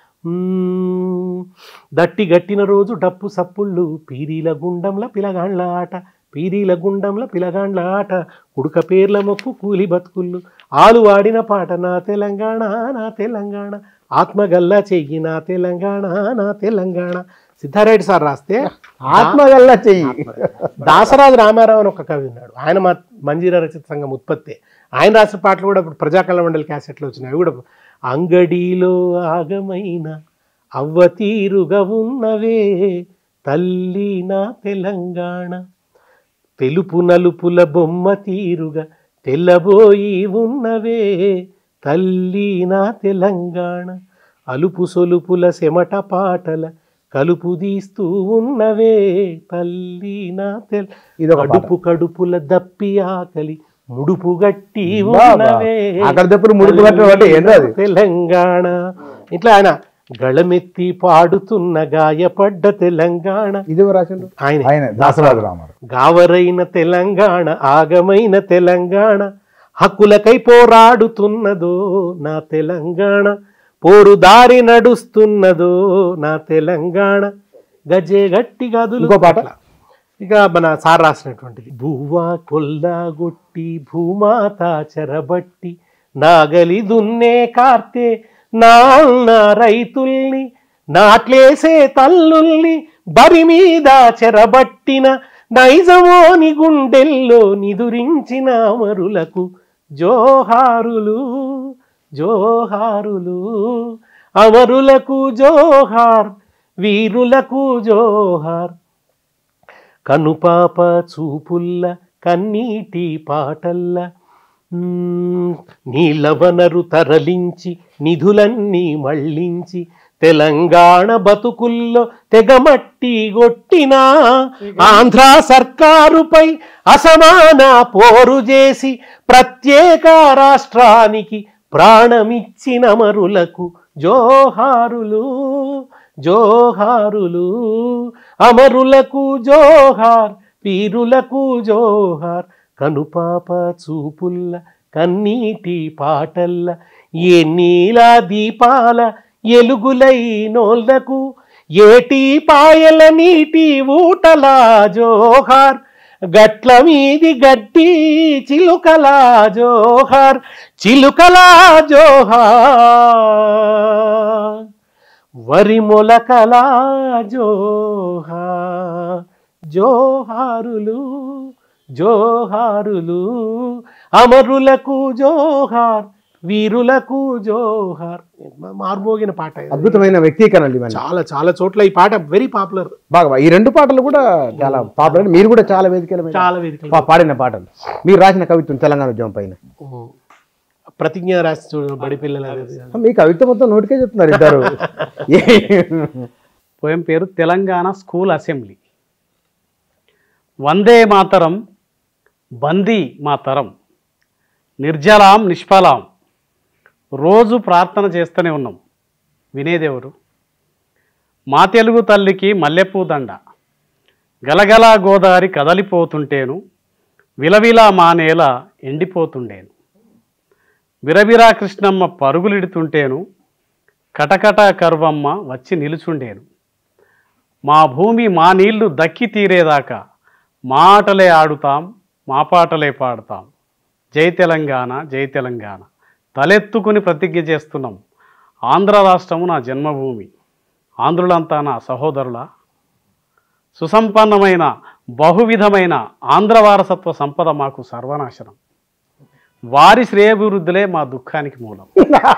మ్మ్. దట్టి గట్టిన రోజు డప్పు సప్పుళ్ళు పీరీల గుండంల పిలగాండ్ల ఆట పీరీల గుండంల పిలగాండ్ల ఆట కుడుక పేర్ల మొక్కు కూలి బతుకుళ్ళు ఆలు వాడిన పాట నా తెలంగాణ నా తెలంగాణ ఆత్మగల్లా చెయ్యి నా తెలంగాణ నా తెలంగాణ సిద్ధారెడ్డి సార్ రాస్తే ఆత్మగల్ల చెయ్యి దాసరాజు రామారావు అని ఒక కవి ఉన్నాడు ఆయన మా మంజీరా రచిత సంఘం ఉత్పత్తి ఆయన రాసిన పాటలు కూడా ఇప్పుడు ప్రజాకళ మండలి క్యాసెట్లు వచ్చినాయి అవి కూడా అంగడిలో ఆగమైన అవ్వ తీరుగా ఉన్నవే తల్లి నా తెలంగాణ తెలుపు నలుపుల బొమ్మ తీరుగా తెల్లబోయి ఉన్నవే తల్లి నా తెలంగాణ అలుపు సొలుపుల సెమట పాటల కలుపు తీస్తూ ఉన్నవే తల్లి నా తెల్ ఇదొక పాట. కడుపు కడుపుల దప్పి ఆకలి ముడుపు గట్టి బాబా. ఉన్నవే ఆకలి దప్పులు ముడుపు కట్టడం అంటే ఏందో అది? తెలంగాణ ఇట్లా ఆయన గళమెత్తి పాడుతున్న గాయపడ్డ తెలంగాణ ఇది ఎవరు రాసిండు ఆయన ఆయన దాసరాజు రామారావు గావరైన తెలంగాణ ఆగమైన తెలంగాణ హక్కులకై పోరాడుతున్నదో నా తెలంగాణ పోరు దారి నడుస్తున్నదో నా తెలంగాణ గజే గట్టి గదులు ఇంకో పాట? ఇక మన సార్ రాసినటువంటిది భూవా కొల్లాగొట్టి భూమాత చెరబట్టి నాగలి దున్నే కార్తె నాన్న రైతుల్ని నాట్లేసే తల్లుల్ని బరి మీద చెరబట్టిన నైజమోని గుండెల్లో నిదురించిన అమరులకు జోహారులు జోహారులు అమరులకు జోహార్ వీరులకు జోహార్ కనుపాప చూపుల్ల కన్నీటి పాటల్ల మ్మ్, నీళ్ళ వనరు తరలించి నిధులన్నీ మళ్ళించి తెలంగాణ బతుకుల్లో తెగమట్టి కొట్టినా ఆంధ్ర సర్కారుపై అసమాన పోరు చేసి ప్రత్యేక రాష్ట్రానికి ప్రాణమిచ్చిన మరులకు జోహారులు జోహారులు అమరులకు జోహార్ వీరులకు జోహార్ కనుపాప చూపుల్ల కన్నీటి పాటల్ల ఏ నీల దీపాల ఎలుగులై నోళ్లకు ఏటి పాయల నీటి ఊటలా జోహార్ గట్ల మీది గడ్డి చిలుకలా జోహార్ చిలుకలా జోహార్ వరి మొలకలా జోహార్ జోహారులు జోహారులు అమరులకు జోహార్ వీరులకు జోహార్ మార్మోగిన పాట ఇది. అద్భుతమైన వ్యక్తీకరణలు ఇవన్నీ చాలా చాలా చోట్ల ఈ పాట వెరీ పాపులర్ బాగా ఈ రెండు పాటలు కూడా చాలా పాపులర్ మీరు కూడా చాలా వేదికల మీద చాలా వేదికలు పా- పాడిన పాటలు మీరు రాసిన కవిత్వం తెలంగాణ ఉద్యమం పైన ప్రతిజ్ఞ రాసి చూడు బడి పిల్లలు అనేది. మీ కవిత్వం మొత్తం నోటికే చెప్తున్నారు ఇద్దరు పోయం పేరు తెలంగాణ స్కూల్ అసెంబ్లీ వందే మాతరం బందీ మాతరం నిర్జలాం నిష్ఫలాం రోజు ప్రార్థన చేస్తూనే ఉన్నాం వినేదెవరు మా తెలుగు తల్లికి మల్లెపూ దండ గలగలా గోదావరి కదలిపోతుంటేను విలవిలా మా నేల ఎండిపోతుండేను బిరబిరా కృష్ణమ్మ పరుగులిడుతుంటేను కటకట కరువమ్మ వచ్చి నిలుచుండేను మా భూమి మా నీళ్లు దక్కి తీరేదాకా మా ఆటలే ఆడుతాం మా పాటలే పాడుతాం జై తెలంగాణ జై తెలంగాణ తలెత్తుకుని ప్రతిజ్ఞ చేస్తున్నాం ఆంధ్ర రాష్ట్రము నా జన్మభూమి ఆంధ్రులంతా నా సహోదరుల సుసంపన్నమైన బహువిధమైన ఆంధ్ర వారసత్వ సంపద మాకు సర్వనాశనం వారి శ్రేయభివృద్ధులే మా దుఃఖానికి మూలం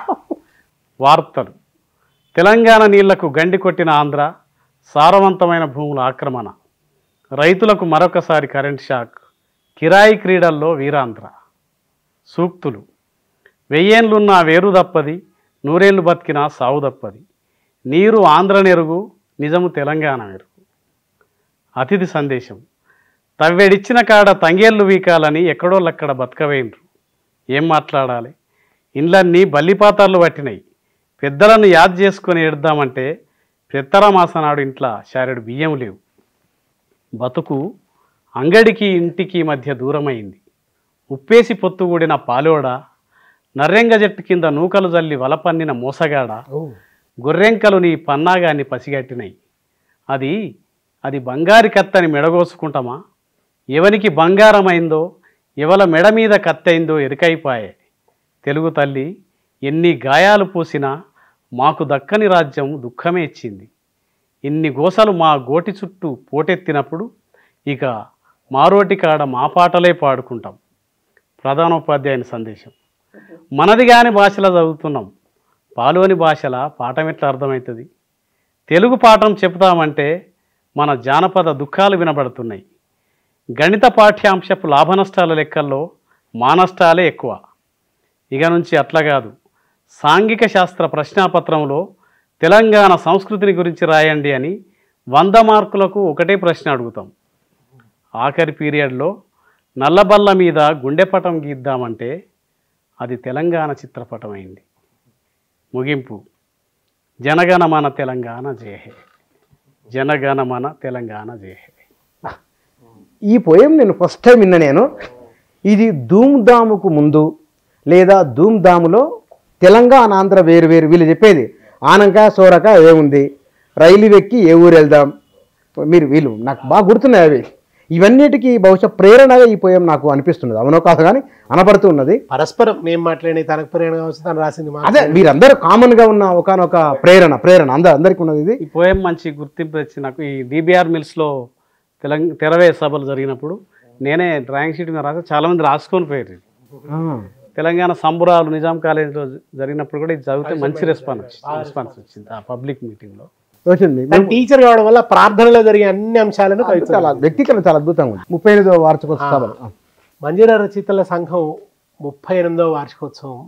వార్తలు తెలంగాణ నీళ్లకు గండి కొట్టిన ఆంధ్ర సారవంతమైన భూముల ఆక్రమణ రైతులకు మరొకసారి కరెంట్ షాక్ కిరాయి క్రీడల్లో వీరాంధ్ర సూక్తులు వెయ్యేండ్లున్న వేరు దప్పది నూరేళ్లు బతికిన సావు దప్పది నీరు ఆంధ్ర నెరుగు నిజము తెలంగాణ మెరుగు అతిథి సందేశం తవ్వెడిచ్చిన కాడ తంగేళ్ళు వీకాలని ఎక్కడోళ్ళక్కడ బతకవేండ్రు ఏం మాట్లాడాలి ఇండ్లన్నీ బల్లిపాతార్లు పట్టినాయి పెద్దలను యాద్ చేసుకొని ఎడదామంటే పెత్తర మాసనాడు ఇంట్లో శారెడు బియ్యం లేవు బతుకు అంగడికి ఇంటికి మధ్య దూరమైంది ఉప్పేసి పొత్తుగూడిన పాలోడ నర్రెంగ చెట్టు కింద నూకలు జల్లి వలపన్నిన మోసగాడ గొర్రెంకలు నీ పన్నాగాన్ని పసిగట్టినాయి అది అది బంగారి కత్తని మెడగోసుకుంటామా ఎవనికి బంగారమైందో ఎవల మెడ మీద కత్తయిందో ఎరుకైపాయే తెలుగు తల్లి ఎన్ని గాయాలు పూసినా మాకు దక్కని రాజ్యం దుఃఖమే ఇచ్చింది ఇన్ని గోసలు మా గోటి చుట్టూ పోటెత్తినప్పుడు ఇక మారోటి కాడ మా పాటలే పాడుకుంటాం ప్రధానోపాధ్యాయుని సందేశం మనది కాని భాషలో చదువుతున్నాం పాలోని భాషల పాఠం ఎట్లా అర్థమవుతుంది తెలుగు పాఠం చెప్తామంటే మన జానపద దుఃఖాలు వినబడుతున్నాయి గణిత పాఠ్యాంశపు లాభనష్టాల లెక్కల్లో మా నష్టాలే ఎక్కువ ఇక నుంచి అట్లా కాదు సాంఘిక శాస్త్ర ప్రశ్నాపత్రంలో తెలంగాణ సంస్కృతిని గురించి రాయండి అని వంద మార్కులకు ఒకటే ప్రశ్న అడుగుతాం ఆఖరి పీరియడ్లో నల్లబల్ల మీద గుండెపటం గీద్దామంటే అది తెలంగాణ చిత్రపటం అయింది ముగింపు జనగణమన తెలంగాణ జయహే జనగణమన తెలంగాణ జయహే ఈ పోయం నేను ఫస్ట్ టైం విన్నా నేను ఇది ధూమ్ధాముకు ముందు లేదా ధూమ్ధాములో తెలంగాణ ఆంధ్ర వేరు వేరు వీళ్ళు చెప్పేది ఆనంక సోరక ఏముంది రైలు ఎక్కి ఏ ఊరు వెళ్దాం మీరు వీళ్ళు నాకు బాగా గుర్తున్నాయి అవి ఇవన్నిటికీ బహుశా ప్రేరణగా ఈ పోయం నాకు అనిపిస్తున్నది అవునో కాదు కానీ అనపడుతూ ఉన్నది పరస్పరం మేము మాట్లాడే తనకు ప్రేరణ కావచ్చు తను రాసింది మా అదే మీరందరూ కామన్గా ఉన్న ఒకనొక ప్రేరణ ప్రేరణ అందరు అందరికీ ఉన్నది ఇది ఈ పోయం మంచి గుర్తింపు వచ్చి నాకు ఈ డిబిఆర్ మిల్స్లో తెలంగ తెరవే సభలు జరిగినప్పుడు నేనే డ్రాయింగ్ షీట్ మీద రాసి చాలామంది రాసుకొని పోయారు ఇది. ఆ, తెలంగాణ సంబురాలు నిజాం కాలేజీలో జరిగినప్పుడు కూడా ఇది చదివితే మంచి రెస్పాన్స్ రెస్పాన్స్ వచ్చింది ఆ పబ్లిక్ మీటింగ్లో వచ్చింది తను టీచర్ కావడం వల్ల ప్రార్థనలో జరిగే అన్ని అంశాలను కవిత్వం చాలా వ్యక్తీకరణ చాలా అద్భుతంగా ఉంది ముప్పై ఎనిమిదవ వార్షికోత్సవ సభలు ఆ. మంజీరా రచయితల సంఘం ముప్పై ఎనిమిదవ వార్షికోత్సవం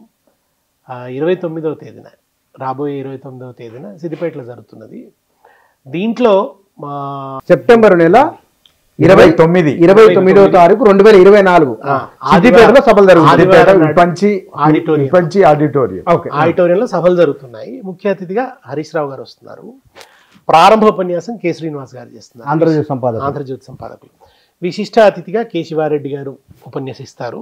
ఆ, ఇరవై తొమ్మిదవ తేదీన రాబోయే ఇరవై తొమ్మిదవ తేదీన సిద్దిపేటలో జరుగుతున్నది దీంట్లో మా సెప్టెంబర్ నెల ఇరవై తొమ్మిది ఇరవై తొమ్మిదవ తారీఖు రెండు వేల ఇరవై నాలుగు సిద్దిపేటలో సభలు జరుగుతుంది ఆదివారం నాడు Vipanchi auditorium. Vipanchi auditorium okay ఆడిటోరియంలో సభలు జరుగుతున్నాయి ముఖ్య అతిథిగా హరీష్ రావు గారు వస్తున్నారు ప్రారంభ ఉపన్యాసం కె శ్రీనివాస్ గారు చేస్తున్నారు ఆంధ్రజ్యోతి సంపాదన ఆంధ్రజ్యోతి సంపాదకులు విశిష్ట అతిథిగా కె శివారెడ్డి గారు ఉపన్యసిస్తారు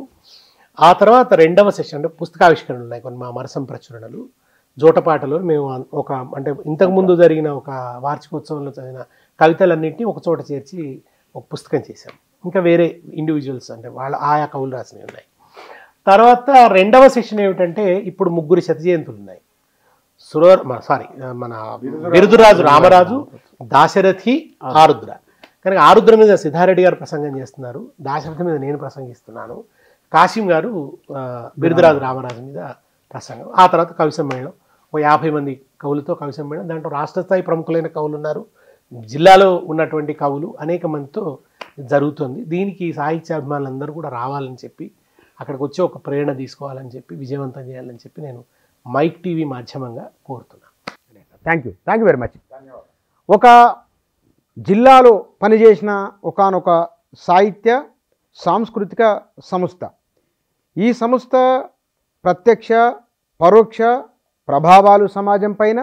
ఆ తర్వాత రెండవ సెషన్ అంటే పుస్తకావిష్కరణలు ఉన్నాయి కొన్ని మా మరసం ప్రచురణలు జోటపాటలో మేము అన్- ఒక అంటే ఇంతకు ముందు జరిగిన ఒక వార్షికోత్సవంలో చదివిన కవితలన్నింటినీ ఒక చోట చేర్చి ఒక పుస్తకం చేశాం ఇంకా వేరే ఇండివిజువల్స్ అంటే వాళ్ళ ఆయా కవులు రాసినవి ఉన్నాయి తర్వాత రెండవ సెషన్ ఏమిటంటే ఇప్పుడు ముగ్గురు శత జయంతులు ఉన్నాయి సురవర్ సారీ మన బిరుదురాజు రామరాజు దాశరథి ఆరుద్ర కనుక ఆరుద్ర మీద సిద్ధారెడ్డి గారు ప్రసంగం చేస్తున్నారు దాశరథి మీద నేను ప్రసంగిస్తున్నాను కాశీం గారు ఆ, బిరుదురాజు రామరాజు మీద ప్రసంగం ఆ తర్వాత కవి సమ్మేళనం ఒక యాభై మంది కవులతో కవి సమ్మేళనం దాంట్లో రాష్ట్ర స్థాయి ప్రముఖులైన కవులు ఉన్నారు జిల్లాలో ఉన్నటువంటి కవులు అనేక మందితో జరుగుతుంది దీనికి సాహిత్యాభిమానులందరూ కూడా రావాలని చెప్పి అక్కడికి వచ్చి ఒక ప్రేరణ తీసుకోవాలని చెప్పి విజయవంతం చేయాలని చెప్పి నేను మైక్ టీవీ మాధ్యమంగా కోరుతున్నాను thank you thank you very much ఒక జిల్లాలో పనిచేసిన ఒకానొక సాహిత్య సాంస్కృతిక సంస్థ ఈ సంస్థ ప్రత్యక్ష పరోక్ష ప్రభావాలు సమాజం పైన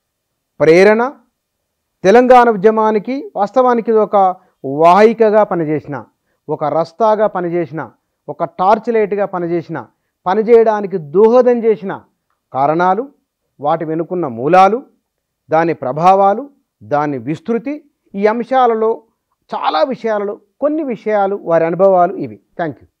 ప్రేరణ తెలంగాణ ఉద్యమానికి వాస్తవానికి ఇది ఒక వాహికగా పనిచేసిన ఒక రస్తాగా పనిచేసిన ఒక టార్చ్ లైట్గా పనిచేసిన పనిచేయడానికి దోహదం చేసిన కారణాలు వాటి వెనుకున్న మూలాలు దాని ప్రభావాలు దాని విస్తృతి ఈ అంశాలలో చాలా విషయాలలో కొన్ని విషయాలు వారి అనుభవాలు ఇవి థ్యాంక్ యూ